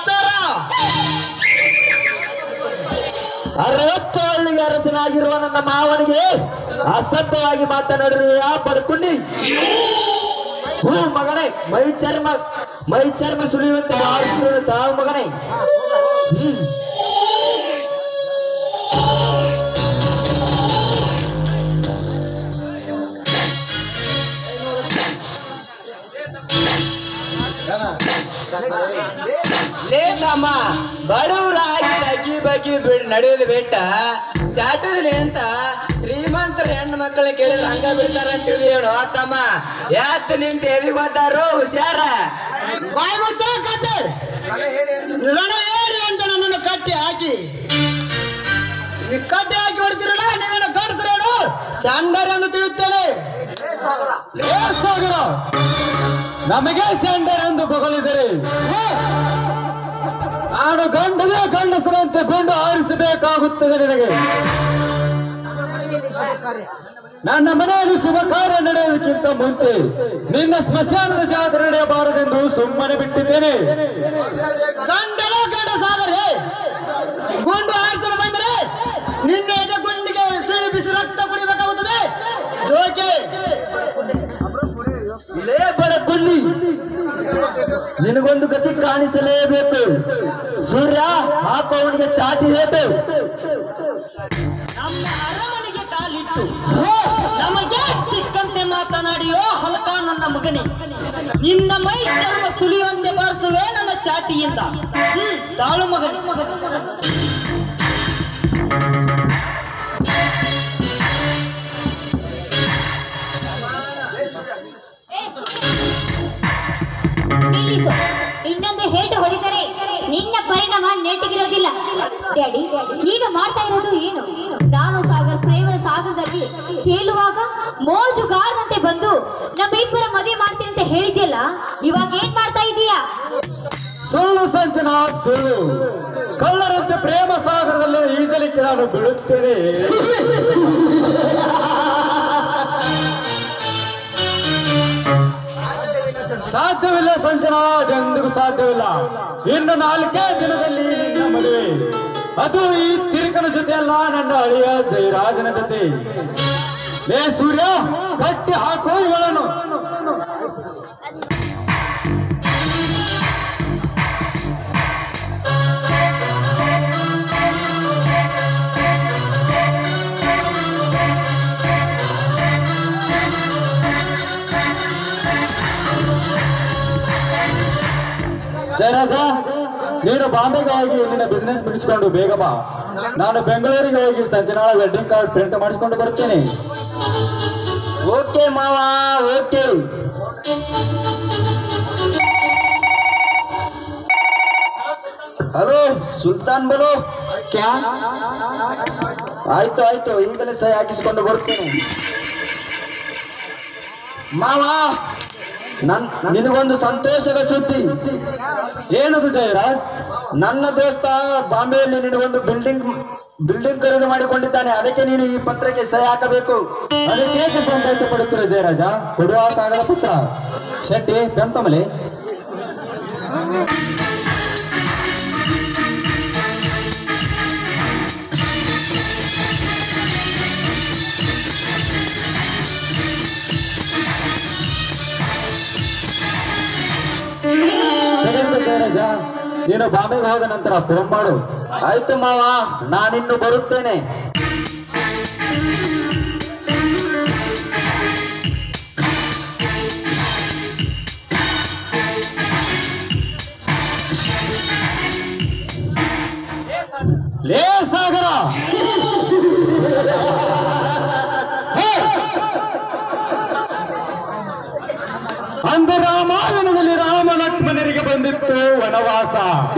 A: ಅರವತ್ತು ಹಳ್ಳಿಗೆ ಅರಸನಾಗಿರುವ ನನ್ನ ಮಾವನಿಗೆ ಅಸಭ್ಯವಾಗಿ ಮಾತನಾಡಿರುವ ಪಡ್ಕೊಂಡಿ ಹೂ ಮಗನೇ ಮೈ ಚರ್ಮ ಮೈ ಚರ್ಮ ಸುಳಿಯುವಂತೆ ಭಾವಿಸಿದ ತಾವು ಮಗನೇ ಹ್ಮ್
D: ಲೇ ತಮ್ಮ ಬಡವರಾಗಿ ಅಕ್ಕಿ ಬಗ್ಗಿ ಬಿಡ್ ನಡೆಯೋದು ಬಿಟ್ಟ ಚಾಟದ್ರಿ ಅಂತ ಶ್ರೀಮಂತರ ಹೆಣ್ಣು ಮಕ್ಕಳ ಕೇಳಿದ್ರೆ ಹಂಗ ಬಿಡ್ತಾರ ಅಂತ ತಿಳಿಯೋಣ ತಮ್ಮ ಯಾತ್ ನಿಂತ ಎದಿಗ್ ಬಂದಾರೋ ಹುಷಾರ ಬಾಯ್ ಮುಚ್ಚೋ ಕತೆ ರಣ ಹೇಳಿ ಅಂತ ನನ್ನನ್ನು ಕಟ್ಟಿ ಹಾಕಿ ನೀವು ಕಟ್ಟಿ ಹಾಕಿ ಹೊಡ್ತಿರಲ್ಲ ನೀವೇನು ಗಂಡಸ್ರೇನು ಸಂಡರ್ ಎಂದು ತಿಳಿಯುತ್ತೇನೆ
E: ಲೇ ಸಾಗರ ನಮಗೆ ಸೆಂಡರ್ ಎಂದು ಬಗಳಿದರೆ ನಾನು ಗಂಡನೇ ಗಂಡಸರಂತೆ ಗುಂಡು ಆರಿಸಬೇಕಾಗುತ್ತದೆ ನಿನಗೆ ನನ್ನ ಮನೆಯಲ್ಲಿ ಶುಭ ಕಾರ್ಯ ನಡೆಯುವುದಕ್ಕಿಂತ ಮುಂಚೆ ನಿನ್ನ ಸ್ಮಶಾನದ ಜಾತ್ರೆ ನಡೆಯಬಾರದೆಂದು ಸುಮ್ಮನೆ ಬಿಟ್ಟಿದ್ದೇನೆ
D: ಗಂಡನ ಗಂಡ ಸಾದರೆ ಗುಂಡು ಹಾರಿಸಲು ಬಂದರೆ ನಿನ್ನ ಎದೆ ಗುಂಡಿಗೆ ಸಿಳಿ ಬಿಸಿ ರಕ್ತ ಕುಡಿಬೇಕಾಗುತ್ತದೆ ಜೋಕೆ
A: ಲೇ ಬಡ ಕುಂಡಿ ನಿನಗೊಂದು ಗತಿ ಕಾಣಿಸಲೇಬೇಕು ಸೂರ್ಯ ಹಾಕೋ ಅವನಿಗೆ ಚಾಟಿ ಹೇಟು
D: ನಮ್ಮ ಅರಮನೆಗೆ ಕಾಲಿಟ್ಟು ನಮಗೆ ಸಿಕ್ಕಂತೆ ಮಾತನಾಡಿಯೋ ಹಲಕ ನನ್ನ ಮಗನೇ ನಿನ್ನ ಮೈ ಚರ್ಮ ಸುಳಿಯುವಂತೆ ಬಾರಿಸುವೆ ನನ್ನ ಚಾಟಿಯಿಂದ ಹ್ಮ್, ತಾಳು ಮಗನೇ
F: ನಿಲ್ಲಿಸು ಇನ್ನೊಂದು ಹೇಟು ಹೊಡಿದರೆ ನಿನ್ನ ಪರಿಣಾಮ ನೆಟ್ಟಿಗಿರೋದಿಲ್ಲ ಡ್ಯಾಡಿ ನೀನು ಮಾಡ್ತಾ ಇರೋದು ಏನು ನಾನು ಸಾಗರ್ ಪ್ರೇಮದ ಸಾಗರದಲ್ಲಿ ತೇಲುವಾಗ ಮೋಜುಗಾರನಂತೆ ಬಂದು ನಮ್ಮಿಬ್ಬರ ಮದುವೆ ಮಾಡ್ತೀನಿ ಅಂತ ಹೇಳಿದ್ಯಲ್ಲ ಇವಾಗ ಏನ್ ಮಾಡ್ತಾ ಇದೀಯಾ
E: ಸುಳ್ಳು ಸಂಚನ ಸುಳ್ಳು ಕಳ್ಳರಂತೆ ಪ್ರೇಮ ಸಾಗರದಲ್ಲಿ ಈಜಲಿಕ್ಕೆ ನಾನು ಬಿಡುತ್ತೇನೆ ಸಾಧ್ಯವಿಲ್ಲ ಸಂಚನ ಅದೆಂದಿಗೂ ಸಾಧ್ಯವಿಲ್ಲ ಇನ್ನು ನಾಲ್ಕೇ ದಿನದಲ್ಲಿ ನಿನ್ನ ಮದುವೆ ಅದು ಈ ತಿರುಕನ ಜೊತೆ ಅಲ್ಲ ನನ್ನ ಅಳಿಯ ಜಯರಾಜನ ಜೊತೆ ಲೇ ಸೂರ್ಯ ಕಟ್ಟಿ ಹಾಕೋ ಇವಳನ್ನು ಜಯರಾಜ ನೀನು ಬಾಂಬೆಗೆ ಹೋಗಿ ನಿನ್ನ ಬಿಸ್ನೆಸ್ ಮುಗಿಸ್ಕೊಂಡು ಬೇಗ ಬಾ ನಾನು ಬೆಂಗಳೂರಿಗೆ ಹೋಗಿ ಸಂಜನಾಳ ವೆಡ್ಡಿಂಗ್ ಕಾರ್ಡ್ ಪ್ರಿಂಟ್ ಮಾಡಿಸ್ಕೊಂಡು ಬರ್ತೇನೆ
A: ಓಕೆ ಮಾವ ಓಕೆ ಹಲೋ ಸುಲ್ತಾನ್ ಬರೋ ಕ್ಯಾ ಆಯ್ತು ಆಯ್ತು ಈಗಲೇ ಸಹಿ ಹಾಕಿಸಿಕೊಂಡು ಬರ್ತೇನೆ ಮಾವ ನನ್ ನಿನಗೊಂದು ಸಂತೋಷದ ಸುದ್ದಿ
E: ಏನದು ಜಯರಾಜ್
A: ನನ್ನ ದೋಸ್ತ ಬಾಂಬೆಯಲ್ಲಿ ನಿನಗೊಂದು ಬಿಲ್ಡಿಂಗ್ ಬಿಲ್ಡಿಂಗ್ ಖರೀದಿ ಮಾಡಿಕೊಂಡಿದ್ದಾನೆ ಅದಕ್ಕೆ ನೀನು ಈ ಪತ್ರಕ್ಕೆ ಸಹಿ ಹಾಕಬೇಕು
E: ಅದಕ್ಕೆ ಸಂತೋಷ ಪಡುತ್ತೀರ ಜಯರಾಜ ಕೊಡುವ ಕಾಗದ ಪುತ್ರ ಶೆಟ್ಟಿ ಪೆಂತಮಲೆ ತೆಗೆದುಕೋ ಜಯರಾಜ ನೀನು ಬಾಂಬೆಗೆ ಹೋದ ನಂತರ ಫೋನ್ ಮಾಡು
A: ಆಯ್ತು ಮಾವ ನಾನಿನ್ನು ಬರುತ್ತೇನೆ
E: ಲೇ ಸಾಗರ ಹೇ! ಅಂದು ರಾಮಾಯಣದಲ್ಲಿ ರಾಮ ಲಕ್ಷ್ಮಣರಿಗೆ ಬಂದಿತ್ತು ವನವಾಸ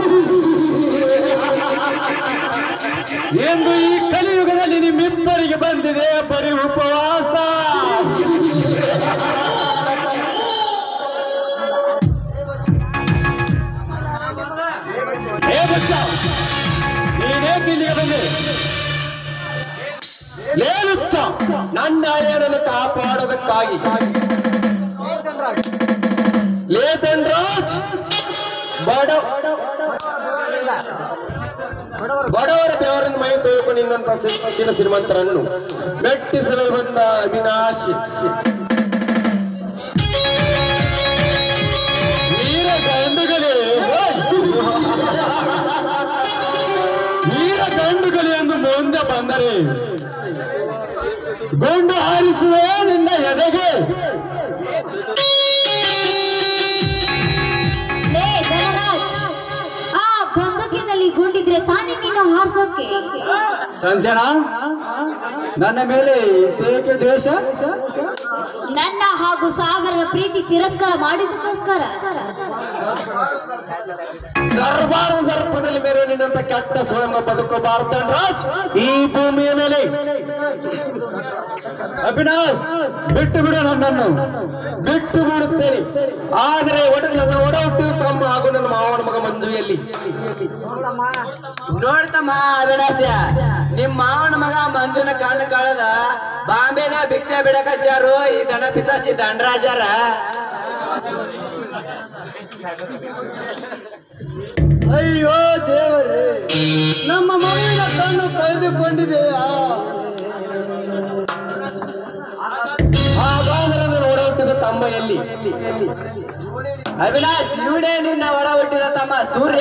E: ಎಂದು ಈ ಕಲಿಯುಗದಲ್ಲಿ ನಿಮ್ಮಿಬ್ಬರಿಗೆ ಬಂದಿದೆ ಬರೀ ಉಪವಾಸ ಏ ಬಚ್ಚ ನೀನೇಕೆ ಇಲ್ಲಿಗೆ ಬಂದೆ ಲೇಲುಚ್ಚ ನನ್ನ ಅಳಿಯನನ್ನು ಕಾಪಾಡೋದಕ್ಕಾಗಿ ಲೇ ಧನ್ರಾಜ್ ಬಡ
I: ಬಡವರ ಬೆವರಿಂದ ಮೈ ತೊಳ್ಕೊಂಡು ನಿನ್ನಂತ ಶ್ರೀಮಂತಿನ ಶ್ರೀಮಂತರನ್ನು ಮೆಟ್ಟಿಸಲು ಬಂದ ಅವಿನಾಶಿ
E: ವೀರ ಗಂಡುಗಳೇ ವೀರ ಗಂಡುಗಳೇ ಎಂದು ಮುಂದೆ ಬಂದರೆ ಗುಂಡು ಹಾರಿಸುವೆ ನಿನ್ನ ಎದೆಗೆ
F: ಲೇ ಧನರಾಜ್ ಆ ಬಂದೂಕಿನಲ್ಲಿ ಗುಂಡಿದ್ರೆ ತಾನೇ ನೀನು ಹಾರ್ಸೋಕೆ
E: ಸಂಜನಾ ನನ್ನ ಮೇಲೆ ಏಕೆ ದ್ವೇಷ
F: ನನ್ನ ಹಾಗೂ ಸಾಗರನ ಪ್ರೀತಿ ತಿರಸ್ಕಾರ ಮಾಡಿದಕ್ಕೋಸ್ಕರ
I: ದರ್ಬಾರ ದರ್ಪದಲ್ಲಿ ಮೇರೆ ನಿನ್ನಂತ ಕೆಟ್ಟ ಸ್ವಯಂ ಬದುಕಬಾರ್ದ ರಾಜ್ ಈ ಭೂಮಿಯ ಮೇಲೆ
E: ಅವಿನಾಶ್ ಬಿಟ್ಟು ಬಿಡು ನನ್ನನ್ನು
I: ಬಿಟ್ಟು ಬಿಡುತ್ತೇನೆ ಆದರೆ ಒಡ ನನ್ನ ಒಡ ಹುಟ್ಟಿದ ತಮ್ಮ ಹಾಗೂ ನನ್ನ ಮಾವನ ಮಗ ಮಂಜು ಎಲ್ಲಿ
D: ನೋಡ್ತಮ್ಮ ಅವಿನಾಶ ನಿಮ್ ಮಾವನ ಮಗ ಮಂಜುನ ಕಣ್ಣು ಕಳೆದ ಬಾಂಬೆದ ಭಿಕ್ಷೆ ಬಿಡಕಚ್ಚಾರು ಈ ದನ ಪಿಸಾಚಿ ದಂಡರಾಜಾರ ಅಯ್ಯೋ ದೇವರೇ ನಮ್ಮ ಮಗುವಿನ ಕಣ್ಣು ಕಳೆದುಕೊಂಡಿದೆಯಾ
I: ಹಾಗಾದ್ರೆ ನನ್ನ ಒಡ ಹುಟ್ಟಿದ ತಮ್ಮ ಎಲ್ಲಿ
D: ಅವಿನಾಶ್ ಇವನೇ ನಿನ್ನ ಒಡ ಹುಟ್ಟಿದ ತಮ್ಮ ಸೂರ್ಯ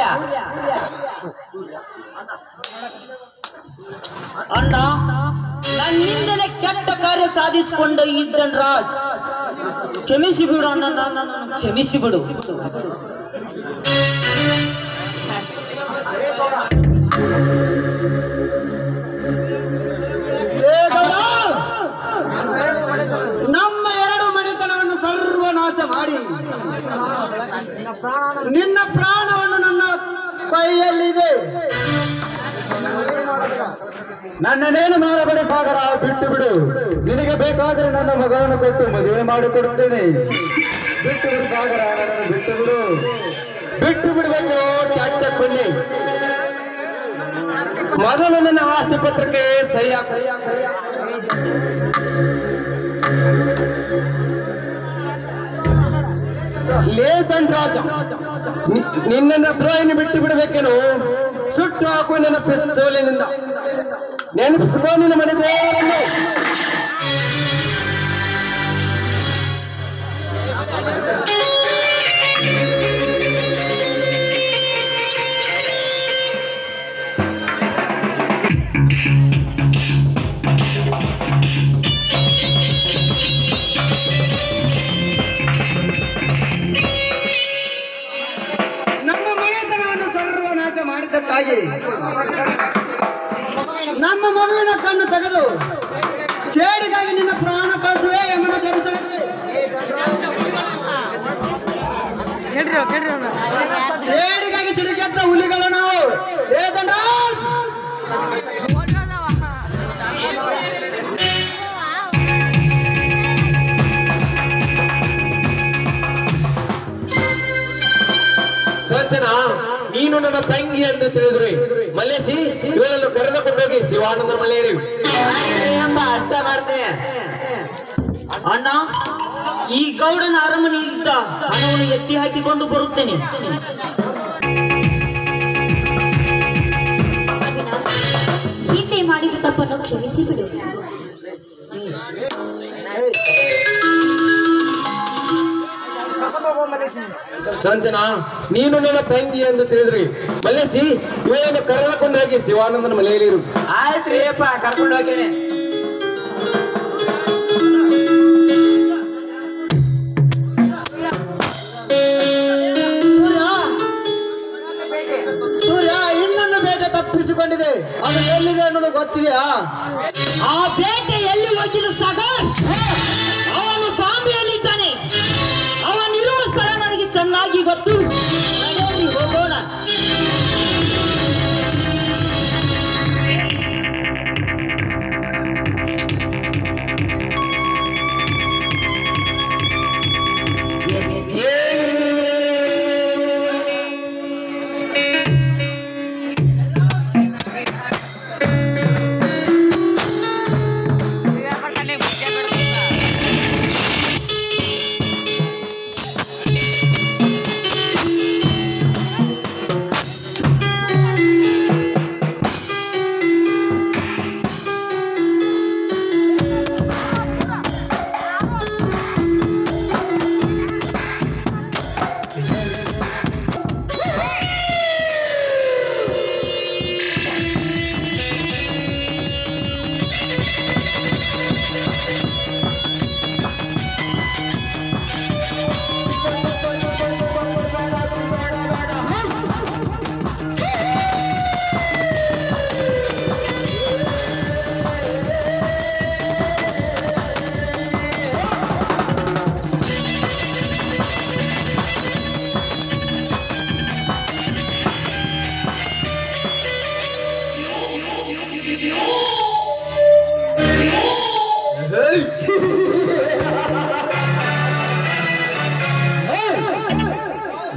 J: ಅಣ್ಣ ನನ್ನಿಂದಲೇ ಕೆಟ್ಟ ಕಾರ್ಯ ಸಾಧಿಸಿಕೊಂಡ ಇದ್ದನ್ ರಾಜ್ ಕ್ಷಮಿಸಿ ಬಿಡು ಅಣ್ಣ ನನ್ನನ್ನು ಕ್ಷಮಿಸಿ ಬಿಡು
D: ಏ ಗೌಡ! ನಮ್ಮ ಎರಡು ಮನೆತನವನ್ನು ಸರ್ವನಾಶ ಮಾಡಿ ನಿನ್ನ ಪ್ರಾಣವನ್ನು ನನ್ನ ಕೈಯಲ್ಲಿದೆ
E: ನನ್ನನ್ನೇನು ಮಾಡಬೇಡ ಸಾಗರ ಬಿಟ್ಟು ಬಿಡು ನಿನಗೆ ಬೇಕಾದ್ರೆ ನನ್ನ ಮಗವನ್ನು ಕೊಟ್ಟು ಮದುವೆ ಮಾಡಿಕೊಡುತ್ತೇನೆ ಬಿಟ್ಟು ಬಿಡು ಸಾಗರ ನನ್ನನ್ನು ಬಿಟ್ಟು ಬಿಡು
I: ಬಿಟ್ಟು ಬಿಡಬೇಕು ಕೆಟ್ಟ ಕೊಲ್ಲಿ ಮೊದಲು ನನ್ನ ಆಸ್ತಿ ಪತ್ರಕ್ಕೆ ಸಹಿ ಹಾಕು ಲೇ ದಂಡರಾಜ ನಿ- ನಿನ್ನನ್ನ ದ್ರೋಹಿನಿ ಬಿಟ್ಟು ಬಿಡಬೇಕೇನು ಸುಟ್ಟು ಹಾಕು ನನ್ನ ಪಿಸ್ತೂಲಿನಿಂದ ನೆನಪಿಸ್ಕೋ ನಿನ್ನ ಮನೆ ದೇವರನ್ನು
D: ನಮ್ಮ ಮನೆತನವನ್ನು ಸರ್ವನಾಶ ಮಾಡಿದ್ದಕ್ಕಾಗಿ ನಮ್ಮ ಮಗುವಿನ ಕಣ್ಣು ತೆಗೆದು ಸೇಡಿಗಾಗಿ ನಿನ್ನ ಪ್ರಾಣ ಕಳಿಸುವೆ ಯಮನ ಧರಿಸಲಿಕ್ಕೆ ಸೇಡಿಗಾಗಿ ಸಿಡಿಗೆದ್ದ ಹುಲಿಗಳು ನಾವು ಏ ದಂಡರಾಜ್!
I: ಸಜ್ಜನ ನೀನು ನನ್ನ ತಂಗಿ ಎಂದು ತಿಳಿದ್ರಿ ಮಲ್ಲೇಸಿ ಇವಳನ್ನು ಕರೆದುಕೊಂಡೋಗಿ ಶಿವಾನಂದನ ಮನೆಯರಿ
J: ಎಂಬ ಅಷ್ಟ ಮಾಡ್ತೇನೆ ಅಣ್ಣ ಈ ಗೌಡನ ಅರಮನೆಯಿಂದ ಹಣವನ್ನು ಎತ್ತಿ ಹಾಕಿಕೊಂಡು ಬರುತ್ತೇನೆ
F: ಹಿಂದೆ ಮಾಡಿದ ತಪ್ಪನ್ನು ಕ್ಷಮಿಸಿ ಬಿಡು
I: ಸಂಜನಾ ನೀನು ನನ್ನ ತಂಗಿ ಎಂದು ತಿಳಿದ್ರಿ ಮಲ್ಲೇಸಿ ಇವಳನ್ನು ಕರೆದುಕೊಂಡೋಗಿ ಶಿವಾನಂದನ ಮನೆಯಲ್ಲಿರು
D: ಆಯ್ತ್ರಿ ಅಪ್ಪ ಕರ್ಕೊಂಡು ಹೋಗ್ತೀನಿ ಸೂರ್ಯ ಇನ್ನೊಂದು ಬೇಟೆ ತಪ್ಪಿಸಿಕೊಂಡಿದೆ ಅದು ಎಲ್ಲಿದೆ ಅನ್ನೋದು ಗೊತ್ತಿದೆಯಾ
J: ಆ ಬೇಟೆ ಎಲ್ಲಿ ಹೋಗಿದ್ದು ಸಾಗರ್ ಅವನು ಬಾಂಬೆಯಲ್ಲಿದ್ದಾನೆ ಅವನಿರುವ ಸ್ಥಳ ನನಗೆ ಚೆನ್ನಾಗಿ ಗೊತ್ತು ನಡೆಯಿರಿ, ಹೋಗೋಣ
D: ಆ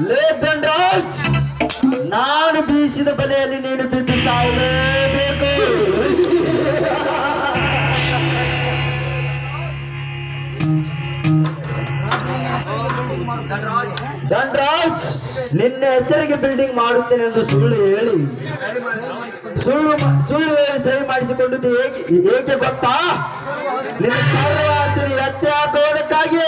A: ಲೇ ಧನರಾಜ್ ನಾನು ಬೀಸಿದ ಬಲೆಯಲ್ಲಿ ನೀನು ಬಿದ್ದು ಸಾಯಲೇಬೇಕು ಧನರಾಜ್ ನಿನ್ನ ಹೆಸರಿಗೆ ಬಿಲ್ಡಿಂಗ್ ಮಾಡುತ್ತೇನೆ ಎಂದು ಸುಳ್ಳು ಹೇಳಿ ಸುಳ್ಳು ಮ- ಸುಳ್ಳು ಹೇಳಿ ಸಹಿ ಮಾಡಿಸಿಕೊಂಡಿದ್ದು ಏಕೆ ಏಕೆ ಗೊತ್ತಾ ನಿನ್ನ ಸರ್ವ ಆಸ್ತಿని ಎತ್ತಿ ಹಾಕುವುದಕ್ಕಾಗಿ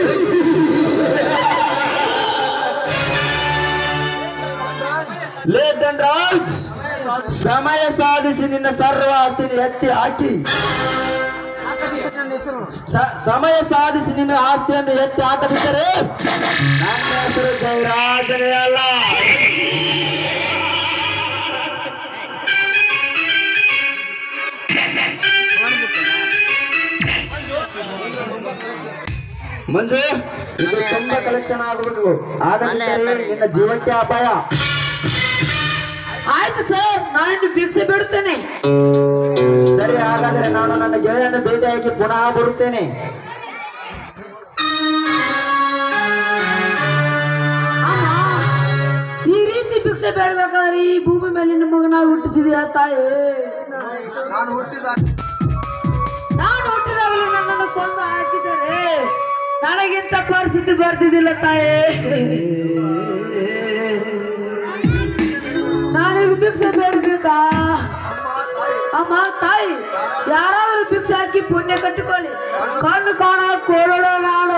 A: ಲೇ ಧನರಾಜ್ ಸಮಯ ಸಾಧಿಸಿ ನಿನ್ನ ಸರ್ವ ಆಸ್ತಿని ಎತ್ತಿ ಹಾಕಿ ಸ- ಸಮಯ ಸಾಧಿಸಿ ನಿನ್ನ ಆಸ್ತಿಯನ್ನು ಎತ್ತಿ ಹಾಕದಿದ್ದರೆ ನನ್ನ ಹೆಸರು ಜಯರಾಜನೇ ಅಲ್ಲ ಮಂಜು ಇದು ತುಂಬಾ ಕಲೆಕ್ಷನ್ ಆಗಬೇಕು ಆಗದಿದ್ದರೆ ನಿನ್ನ ಜೀವಕ್ಕೆ ಅಪಾಯ
G: ಆಯ್ತು ಸರ್ ನಾನು ಭಿಕ್ಷೆ ಬಿಡುತ್ತೇನೆ
A: ಸರಿ ಹಾಗಾದರೆ ನಾನು ನನ್ನ ಗೆಳೆಯನ್ನು ಭೇಟಿಯಾಗಿ ಪುನಃ ಬರುತ್ತೇನೆ
G: ಅಮ್ಮ ಈ ರೀತಿ ಭಿಕ್ಷೆ ಬೇಡಬೇಕಾದ್ರೆ ಈ ಭೂಮಿ ಮೇಲೆ ಮಗನಾಗಿ ಹುಟ್ಟಿಸಿದೆಯಾ ತಾಯಿ ನಾನು ಹುಟ್ಟಿದಾಗಲೂ ನನ್ನನ್ನು ಕೊಂದು ಹಾಕಿದರೆ ನನಗಿಂತ ಪರಿಸ್ಥಿತಿ ಬರ್ತಿದ್ದಿಲ್ಲ ತಾಯಿ ನಾನೀಗ ಭಿಕ್ಷೆ ಬೇಡಬೇಕಾ ಅಮ್ಮ ತಾಯಿ ಯಾರಾದ್ರೂ ಭಿಕ್ಷೆ ಹಾಕಿ ಪುಣ್ಯ ಕಟ್ಟಿಕೊಳ್ಳಿ ಕಣ್ಣು ಕಾಣ ಕೋರೋಣ ನಾನು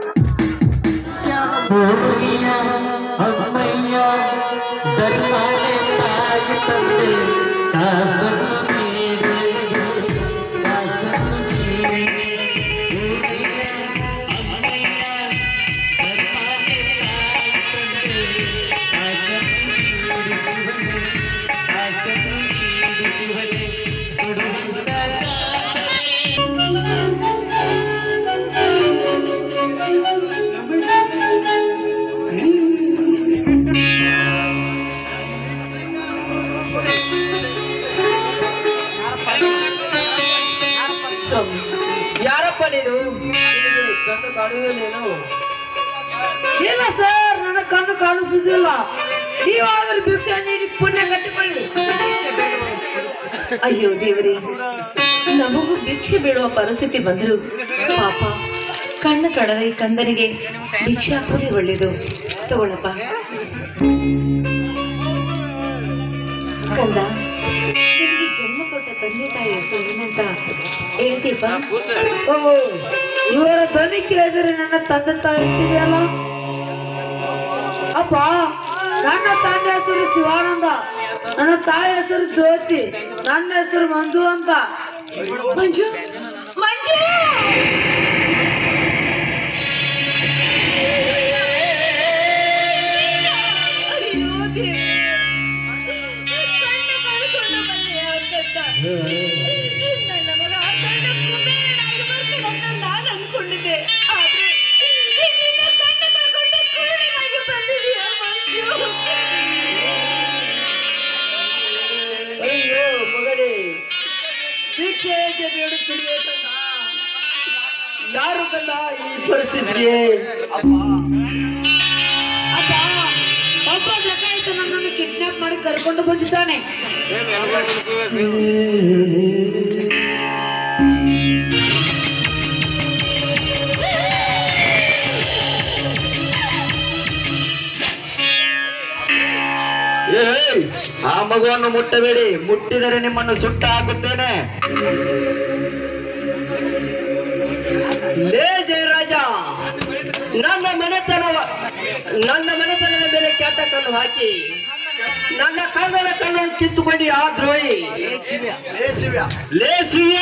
H: ಯಾರಪ್ಪ ನೀನು ನಿನಗೆ ಕಣ್ಣು ಕಾಣುವುದೇನು
G: ಇಲ್ಲ ಸರ್ ನನ್ನ ಕಣ್ಣು ಕಾಣಿಸುದಿಲ್ಲ ನೀವಾದ್ರೂ ಭಿಕ್ಷೆ ನೀಡಿ ಪುಣ್ಯ ಕಟ್ಟಿಕೊಳ್ಳಿ
B: ಅಯ್ಯೋ ದೇವರೇ ನಮಗೂ ಭಿಕ್ಷೆ ಬೇಡುವ ಪರಿಸ್ಥಿತಿ ಬಂದ್ರು ಪಾಪ ಕಣ್ಣು ಕಡದ ಈ ಕಂದನಿಗೆ ಭಿಕ್ಷೆ ಹಾಕೋದೇ ಒಳ್ಳೇದು ತಗೊಳಪ್ಪ ಕಂದ ನಿನಗೆ ಜನ್ಮ ಕೊಟ್ಟ ತಂದೆ ತಾಯಿ ಹೆಸರು ಏನಂತ ಹೇಳ್ತೀಪ
G: ಓ ಇವರ ಧ್ವನಿ ಕೇಳಿದರೆ ನನ್ನ ತಂದೆ ತಾಯಿ ಇರ್ತಿದೆಯಲ್ಲ ಅಪ್ಪ ನನ್ನ ತಂದೆ ಹೆಸರು ಶಿವಾನಂದ ನನ್ನ ತಾಯಿ ಹೆಸರು ಜ್ಯೋತಿ ನನ್ನ ಹೆಸರು ಮಂಜು ಅಂತ
B: ಮಂಜು ಮಂಜು ಅಯ್ಯೋ ದೇವ್ರೇ. ಕಣ್ಣು ಕಳ್ಕೊಂಡು ಬಂದೆ ಅಂತಂದ. ನನ್ನ ಮಗ ಕಣ್ಣ ಕುಬೇರನಾಗಿ ಬರ್ತಾನಂತ ನಾನ್ ಅನ್ಕೊಂಡಿದ್ದೆ. ಆದ್ರೆ ನಿನ್ನ ಕಣ್ಣು ಕಳ್ಕೊಂಡು ಕುರುಡನಾಗಿ ಬಂದಿದೀಯ ಮಂಜು.
D: ಅಯ್ಯೋ ಮಗನೇ ದೀಕ್ಷೆ ಏಕೆ ಬೇಡುತ್ತಿರುವೆ ಕಂದ ಯಾರು ಕಂದ ಈ ಪರಿಸ್ಥಿತಿಗೆ
G: ಅಪ್ಪ ಒಬ್ಬ ಡಕಾಯಿತ ನನ್ನನ್ನು ಕಿಡ್ನಾಪ್ ಮಾಡಿ ಕರ್ಕೊಂಡು ಬಂದಿದ್ದಾನೆ
A: ಏಯ್ ಆ ಮಗುವನ್ನು ಮುಟ್ಟಬೇಡಿ ಮುಟ್ಟಿದರೆ ನಿಮ್ಮನ್ನು ಸುಟ್ಟ ಹಾಕುತ್ತೇನೆ
D: ಲೇ ಜಯರಾಜ ನನ್ನ ಮನೆತನವ ನನ್ನ ಮನೆತನದ ಮೇಲೆ ಕೆಟ್ಟ ಕಣ್ಣು ಹಾಕಿ ನನ್ನ ಕಣ್ಣನ ಕಣ್ಣನ್ನು ಕಿತ್ತುಕೊಂಡು ಆ ದ್ರೋಹಿ
A: ಲೇ ಶಿವ್ಯ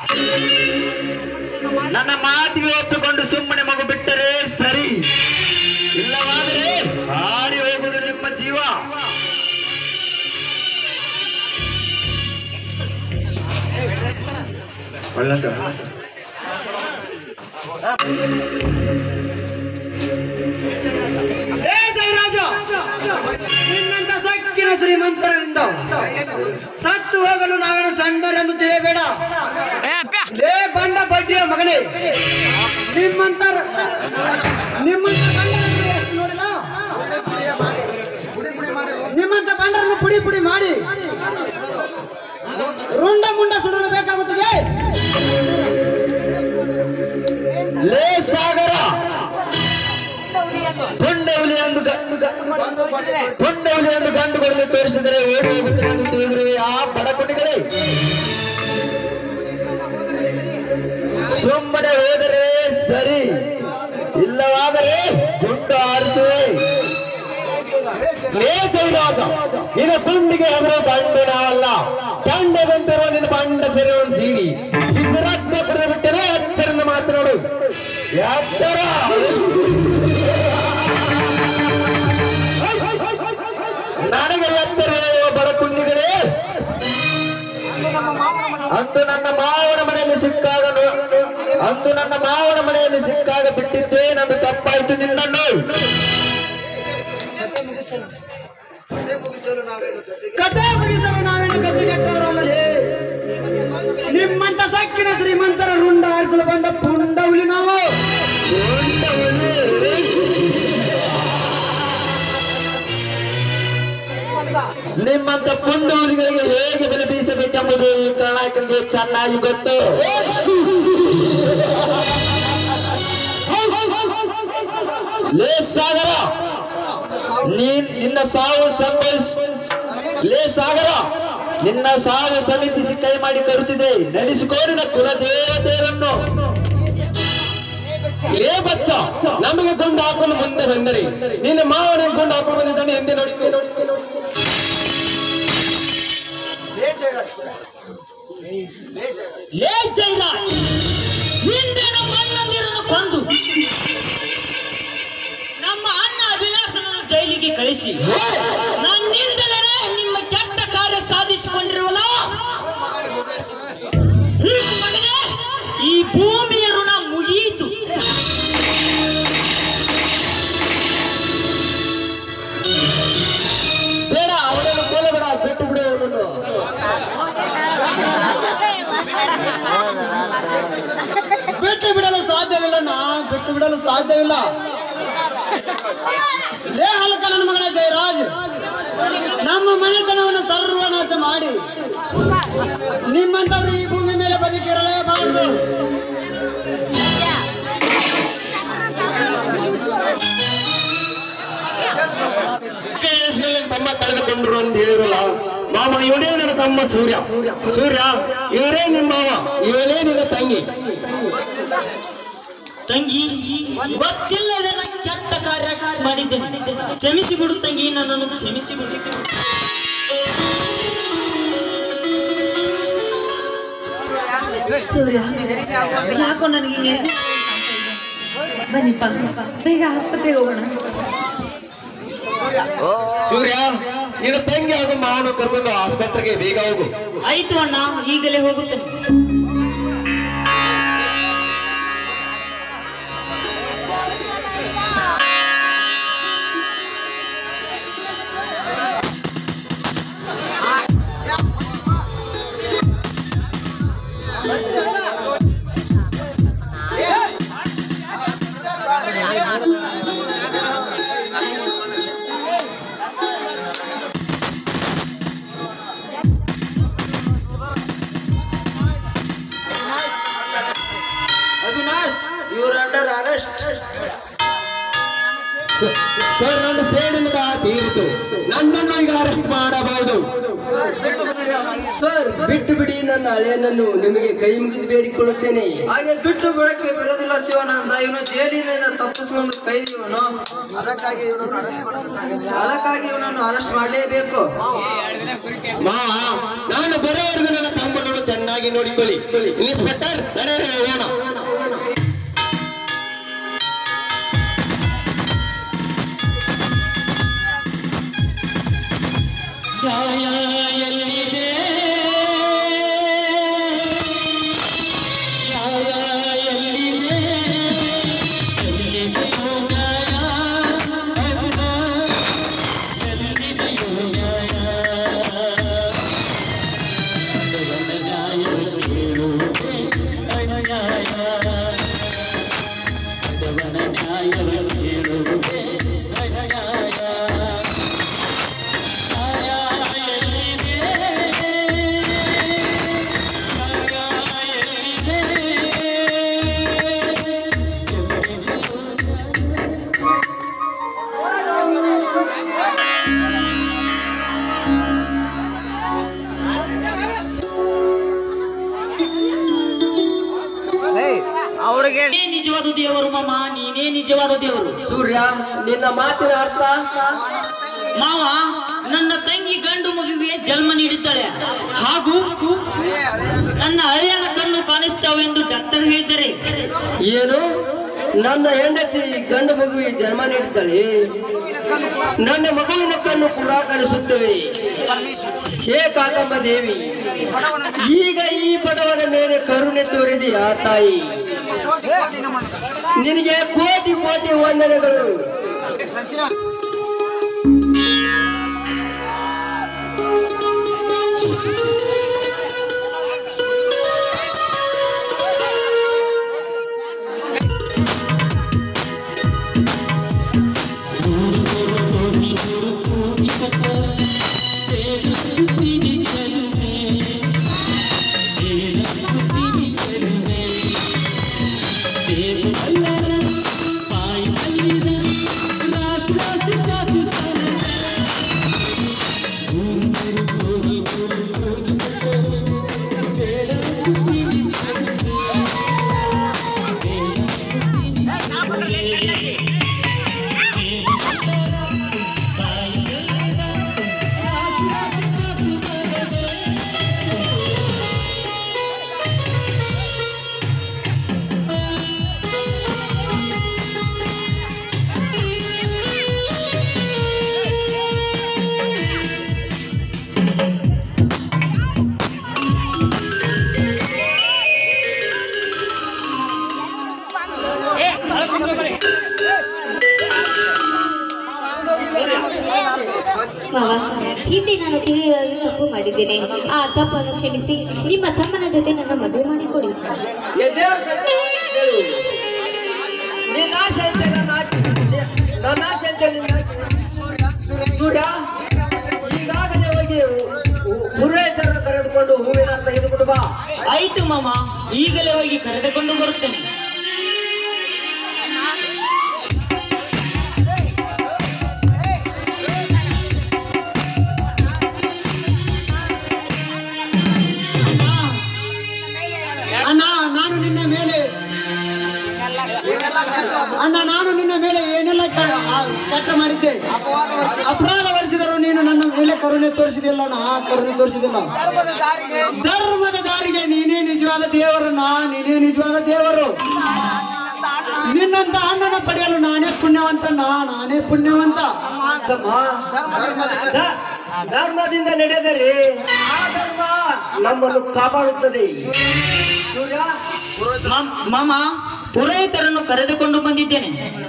A: ನನ್ನ ಮಾತಿಗೆ ಒಪ್ಪಿಕೊಂಡು ಸುಮ್ಮನೆ ಮಗು ಬಿಟ್ಟರೆ ಸರಿ ಇಲ್ಲವಾದರೆ ಹಾರಿ ಹೋಗುವುದು ನಿಮ್ಮ ಜೀವ ಒಳ್ಳೆ ಸರ್
D: ಲೇ ಜಯರಾಜ ನಿನ್ನಂತ ಸಕ್ಕಿನ ಶ್ರೀಮಂತರಿಂದ ಸತ್ತು ಹೋಗಲು ನಾವೇನು ಸಣ್ಣರೆಂದು ತಿಳಿಯಬೇಡ ಲೇ ಬಂಡ ಬಡ್ಡಿಯ ಮಗನೇ ನಿಮ್ಮಂತ ನಿಮ್ಮಂತ ಗಂಡನನ್ನು ಎಷ್ಟು ನೋಡಿಲ್ಲ ಪುಡಿ ಪುಡಿ ಮಾಡಿ ರುಂಡ ಮುಂಡ ಸುಡಲು ಬೇಕಾಗುತ್ತದೆ
A: ಲೇ ಸಾಗರ ಪುಂಡ ಹುಲಿ ಎಂದು ಗ- ಪುಂಡ ಹುಲಿ ಎಂದು ಗಂಡುಗಳಲ್ಲಿ ತೋರಿಸಿದರೆ ಓಡಿ ಹೋಗುತ್ತದೆ ಎಂದು ತಿಳಿದಿರುವೆ ಆ ಬಡಕುಣಿಗಳೇ ಸುಮ್ಮನೆ ಹೋದರೆ ಸರಿ ಇಲ್ಲವಾದರೆ ಗುಂಡು ಆರಿಸುವೆ
I: ಲೇ ಜಯರಾಜ ನಿನ್ನ ತುಂಡಿಗೆ ಹೆದರೋ ಬಂಡು ನಾವಲ್ಲ ತಂಡದಂತಿರುವ ನಿನ್ನ ಬಂಡ ಸೆರೆ ಸೀಡಿ ರಕ್ತ ಪಡೆದು ಬಿಟ್ಟರೆ ಎಚ್ಚರಿಂದ ಮಾತನಾಡು
A: ಎಚ್ಚರ ನನಗೆ ಎಚ್ಚರ ಹೇಳುವ ಬಡಕುಂಡಿಗಳೇ ಅಂದು ನನ್ನ ಮಾವನ ಮನೆಯಲ್ಲಿ ಸಿಕ್ಕಾಗ ನೋ- ಅಂದು ನನ್ನ ಮಾವನ ಮನೆಯಲ್ಲಿ ಸಿಕ್ಕಾಗ ಬಿಟ್ಟಿದ್ದೇ ನಂದು ತಪ್ಪಾಯ್ತು ನಿನ್ನನ್ನು
D: ಕತೆ ಮುಗಿಸಲು ನಾವೇನು ಕತೆ ಕೆಟ್ಟವರಲ್ಲೇ ನಿಮ್ಮಂತ ಸಕ್ಕಿನ ಶ್ರೀಮಂತರ ರುಂಡ ಆರಿಸಲು ಬಂದ ಪುಂಡ ಹುಲಿ ನಾವು
A: ನಿಮ್ಮಂತ ಪುಂಡು ಹುಲಿಗಳಿಗೆ ಹೇಗೆ ಬೆಲೆ ಬೀಸಬೇಕೆಂಬುದು ಈ ಕರ್ನಾಟಕನಿಗೆ ಚೆನ್ನಾಗಿ ಗೊತ್ತು ಲೇ ಸಾಗರ ನೀನ್ ನಿನ್ನ ಸಾವು ಸಂಭವಿಸ್ ಲೇ ಸಾಗರ ನಿನ್ನ ಸಾವು ಸಮೀಪಿಸಿ ಕೈ ಮಾಡಿ ಕರುತ್ತಿದೆ ನಡೆಸಿಕೋ ನಿನ್ನ ಕುಲ ದೇವತೆಯನ್ನು
I: ಲೇ ಬಚ್ಚ ನಮಗೆ ಗುಂಡು ಹಾಕಲು ಮುಂದೆ ಬಂದರೆ ನಿನ್ನ ಮಾವನ ಗುಂಡು ಹಾಕೊಂಡು ಬಂದಿದ್ದಾನೆ ಹಿಂದೆ ನೋಡಿ ನೋಡಿ
J: ಲೇ ಜೈರಾಜ್ ಹಿಂದೆ ನಮ್ಮ ಅಣ್ಣಂದಿರನ್ನು ಕೊಂದು ನಮ್ಮ ಅಣ್ಣ ಅಭಿಲಾಷನನ್ನು ಜೈಲಿಗೆ ಕಳಿಸಿ ನನ್ನಿಂದಲೇ ನಿಮ್ಮ ಕೆಟ್ಟ ಕಾರ್ಯ ಸಾಧಿಸಿಕೊಂಡಿರುವಲ್ಲ ಹ್ಮ್, ಮಗನೇ, ಈ ಭೂಮಿಯ ಋಣ ಮುಗಿಯಿತು
I: ಬೇಡ ಅವನನ್ನು ಕೊಲ್ಲಬೇಡ ಬಿಟ್ಟು ಬಿಡು ಅವನನ್ನು
D: ಬಿಟ್ಟು ಬಿಡಲು ಸಾಧ್ಯವಿಲ್ಲ ನಾ ಬಿಟ್ಟು ಬಿಡಲು ಸಾಧ್ಯವಿಲ್ಲ ಲೇ ಹಲಕ ನನ್ನ ಮಗನ ಜಯರಾಜ್ ನಮ್ಮ ಮನೆತನವನ್ನು ಸರ್ವನಾಶ ಮಾಡಿ ನಿಮ್ಮಂತವ್ರು ಈ ಭೂಮಿ ಮೇಲೆ ಬದುಕಿರಲೇಬಾರದು
I: KS ಮೇಲೆ ತಮ್ಮ ಕಳೆದುಕೊಂಡ್ರು ಅಂತ ಹೇಳಿರಲ್ಲ ಮಾಮ ಇವನೇ ನನ್ನ ತಮ್ಮ ಸೂರ್ಯ ಸೂರ್ಯ ಇವರೇ ನಿಮ್ಮ ಮಾವ ಇವಳೇ ನಿನ್ನ ತಂಗಿ
J: ತಂಗಿ ಗೊತ್ತಿಲ್ಲದೆ ನಾ ಕೆಟ್ಟ ಕಾರ್ಯ ಮಾಡಿದ್ದೇನೆ ಕ್ಷಮಿಸಿ ಬಿಡು ತಂಗಿ ನನ್ನನ್ನು ಕ್ಷಮಿಸಿ ಬಿಡು
B: ಸೂರ್ಯ ಯಾಕೋ ನನಗೆ ಹಿಂಗೆ ಬನ್ನಿಪ್ಪ ಬೇಗ ಆಸ್ಪತ್ರೆಗೆ ಹೋಗೋಣ
I: ಸೂರ್ಯ ನಿನ್ನ ತಂಗಿ ಹಾಗೂ ಮಾವನು ಕರ್ಕೊಂಡು ಆಸ್ಪತ್ರೆಗೆ ಬೇಗ ಹೋಗು
J: ಆಯ್ತು ಅಣ್ಣ ಈಗಲೇ ಹೋಗುತ್ತೇನೆ
A: Avinash you're under arrest
I: sir ನನ್ನ ಸೇಡಿನಿಂದ ತೀರಿತು ನನ್ನನ್ನು ಈಗ ಅರೆಸ್ಟ್ ಮಾಡಬಹುದು
K: ಸರ್ ಬಿಟ್ಟು ಬಿಡಿ ನನ್ನ ಹಳೆಯನನ್ನು ನಿಮಗೆ ಕೈ ಮುಗಿದು ಬೇಡಿಕೊಳ್ಳುತ್ತೇನೆ
A: ಹಾಗೆ ಬಿಟ್ಟು ಬಿಡಕ್ಕೆ ಬರೋದಿಲ್ಲ ಶಿವಾನಂದ ಇವನು ಜೈಲಿನಿಂದ ತಪ್ಪಿಸುವಂತ ಕೈದಿ ಇವನು ಅದಕ್ಕಾಗಿ ಇವನನ್ನು ಅರೆಸ್ಟ್ ಮಾಡಲೇಬೇಕು
I: ಮಾವ ನಾನು ಬರೋವರೆಗೂ ನನ್ನ ತಮ್ಮನನ್ನು ಚೆನ್ನಾಗಿ ನೋಡಿಕೊಳ್ಳಿ ಇನ್ಸ್ಪೆಕ್ಟರ್ ನಡೆಯರೆ ಹೋಗೋಣ
L: ನ್ಯಾಯ
J: ನಿಜವಾದ ದೇವರು
K: ಸೂರ್ಯ ನಿನ್ನ ಮಾತಿನ ಅರ್ಥ
J: ಮಾವ ನನ್ನ ತಂಗಿ ಗಂಡು ಮಗುವಿಗೆ ಜನ್ಮ ನೀಡಿದ್ದಾಳೆ ಹಾಗೂ ನನ್ನ ಹಳೆಯನ ಕಣ್ಣು ಕಾಣಿಸ್ತಾವೆಂದು ಡಾಕ್ಟರ್ ಹೇಳಿದ್ದಾರೆ
K: ಏನು ನನ್ನ ಹೆಂಡತಿ ಗಂಡು ಮಗುವಿಗೆ ಜನ್ಮ ನೀಡಿದ್ದಾಳೆ ನನ್ನ ಮಗುವಿನ ಕಣ್ಣು ಕೂಡ ಕಾಣಿಸುತ್ತವೆ ಹೇ ಕಾಕಮ್ಮ ದೇವಿ ಈಗ ಈ ಬಡವನ ಮೇಲೆ ಕರುಣೆ ತೋರಿದೆಯಾ ತಾಯಿ ನಿನಗೆ ಕೋಟಿ ಕೋಟಿ ವಂದನೆಗಳು
F: ಮಾವ ಹಿಂದೆ ನಾನು ತಿಳಿಯಲು ತಪ್ಪು ಮಾಡಿದ್ದೇನೆ ಆ ತಪ್ಪನ್ನು ಕ್ಷಮಿಸಿ ನಿಮ್ಮ ತಮ್ಮನ ಜೊತೆ ನನ್ನ ಮದುವೆ ಮಾಡಿಕೊಡಿ
K: ಎದ್ದೇಳು ಸತ್ಯ, ಎದ್ದೇಳು. ನಿನ್ನ ಆಸೆ ಅಂತೆ ನನ್ನ ಆಸೆ ನನ್ನ ಆಸೆ ಅಂತೆ ನಿನ್ನ ಆಸೆ ಸೂರ್ಯ ಈಗಾಗಲೇ ಹೋಗಿ ಪುರೋಹಿತರನ್ನು ಕರೆದುಕೊಂಡು ಹೂವಿನ ತೆಗೆದುಕೊಂಡು ಬಾ
J: ಆಯ್ತು ಮಾಮ ಈಗಲೇ ಹೋಗಿ ಕರೆದುಕೊಂಡು ಬರುತ್ತೇನೆ
D: ಅಣ್ಣ ನಾನು ನಿನ್ನ ಮೇಲೆ ಅಣ್ಣ ನಾನು ನಿನ್ನ ಮೇಲೆ ಏನೆಲ್ಲ ಕ- ಆ, ಕೆಟ್ಟ ಮಾಡಿದ್ದೆ ಅಪರಾಧ ವಹಿಸಿದರು ನೀನು ನನ್ನ ಮೇಲೆ ಕರುಣೆ ತೋರಿಸಿದಿಲ್ಲ ಅಣ್ಣ ಕರುಣೆ ತೋರಿಸಿದಿಲ್ಲ ಧರ್ಮದ ದಾರಿಗೆ ನೀನೇ ನಿಜವಾದ ದೇವರನ್ನ ನೀನೇ ನಿಜವಾದ ದೇವರು ನಿನ್ನಂತ ಅಣ್ಣನ ಪಡೆಯಲು ನಾನೇ ಪುಣ್ಯವಂತಣ್ಣ ನಾನೇ ಪುಣ್ಯವಂತ
K: ತಮ್ಮ, ಧ- ಧರ್ಮದಿಂದ ನಡೆದರೆ ಆ ಧರ್ಮ ನಮ್ಮನ್ನು ಕಾಪಾಡುತ್ತದೆ ಸೂರ್ಯ
J: ಮಾಮ್- ಮಾಮ ಪುರೋಹಿತರನ್ನು ಕರೆದುಕೊಂಡು ಬಂದಿದ್ದೇನೆ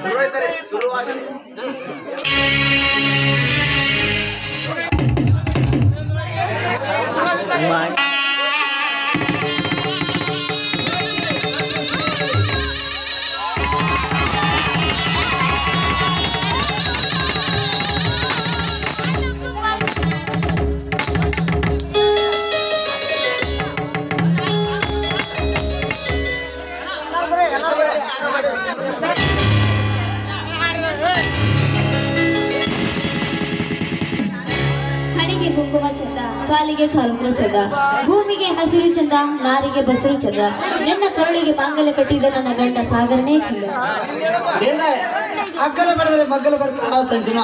F: ಹಣೆಗೆ ಕುಂಕುಮ ಚಂದ ಕಾಲಿಗೆ ಕಾಲುಂಗ್ರ ಚಂದ ಭೂಮಿಗೆ ಹಸಿರು ಚಂದ ನಾರಿಗೆ ಬಸರು ಚಂದ ನನ್ನ ಕರುಳಿಗೆ ಮಾಂಗಲ್ಯ ಕಟ್ಟಿದ ನನ್ನ ಗಂಡ ಸಾಗರನೇ ಚಂದ
K: ನಿನ್ನ
D: ಅಗ್ಗಲ ಬರೆದರೆ ಮಗ್ಗಲ ಬರ್ತಾಳ ಸಂಜನಾ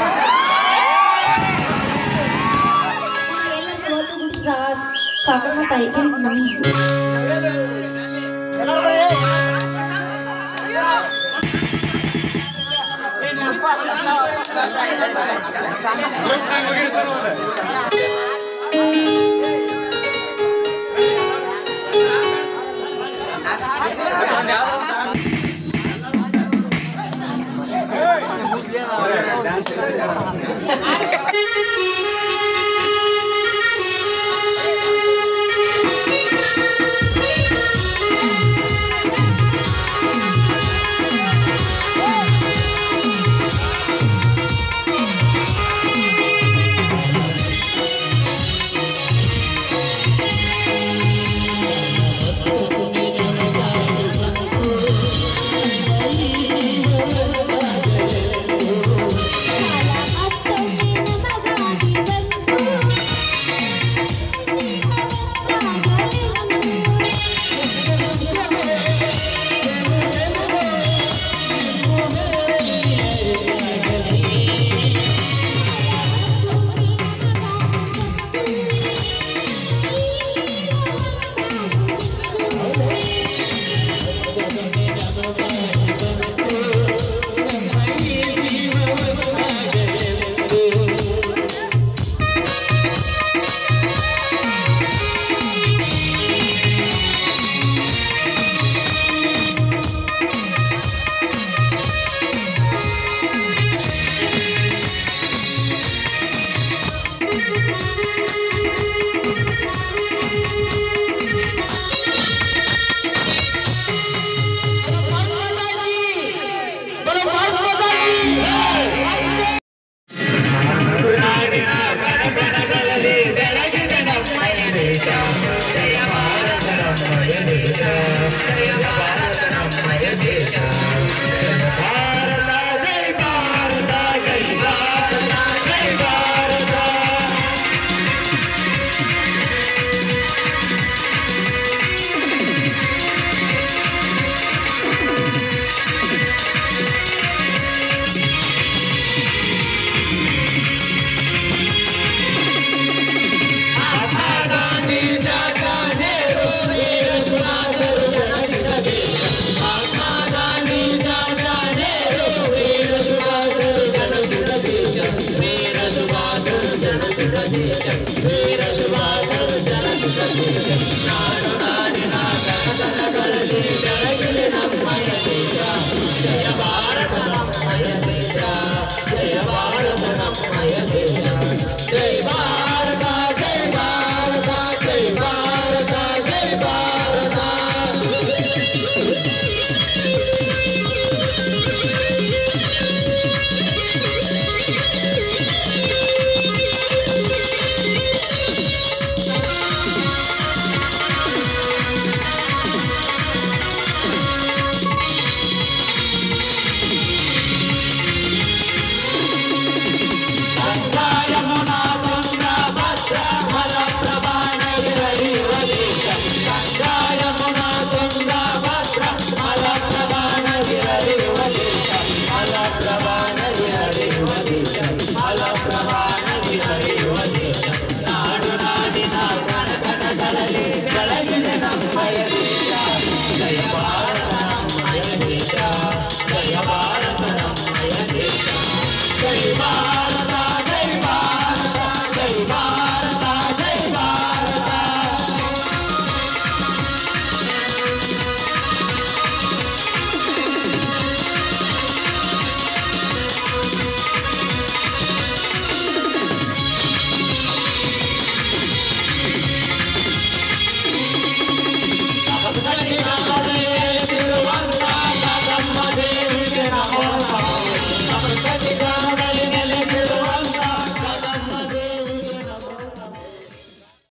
F: ಎಲ್ಲರಿಗೂ ಒಟ್ಟುಗೂಡಿಸಿದ ಕಾಕಮ್ಮ ತಾಯಿಗೆ ನಮಸ್ಕಾರ. ಅತ್ತೊಮ್ಮೆ ನಮಗಾಗಿ
E: ಪ್ರಭಾ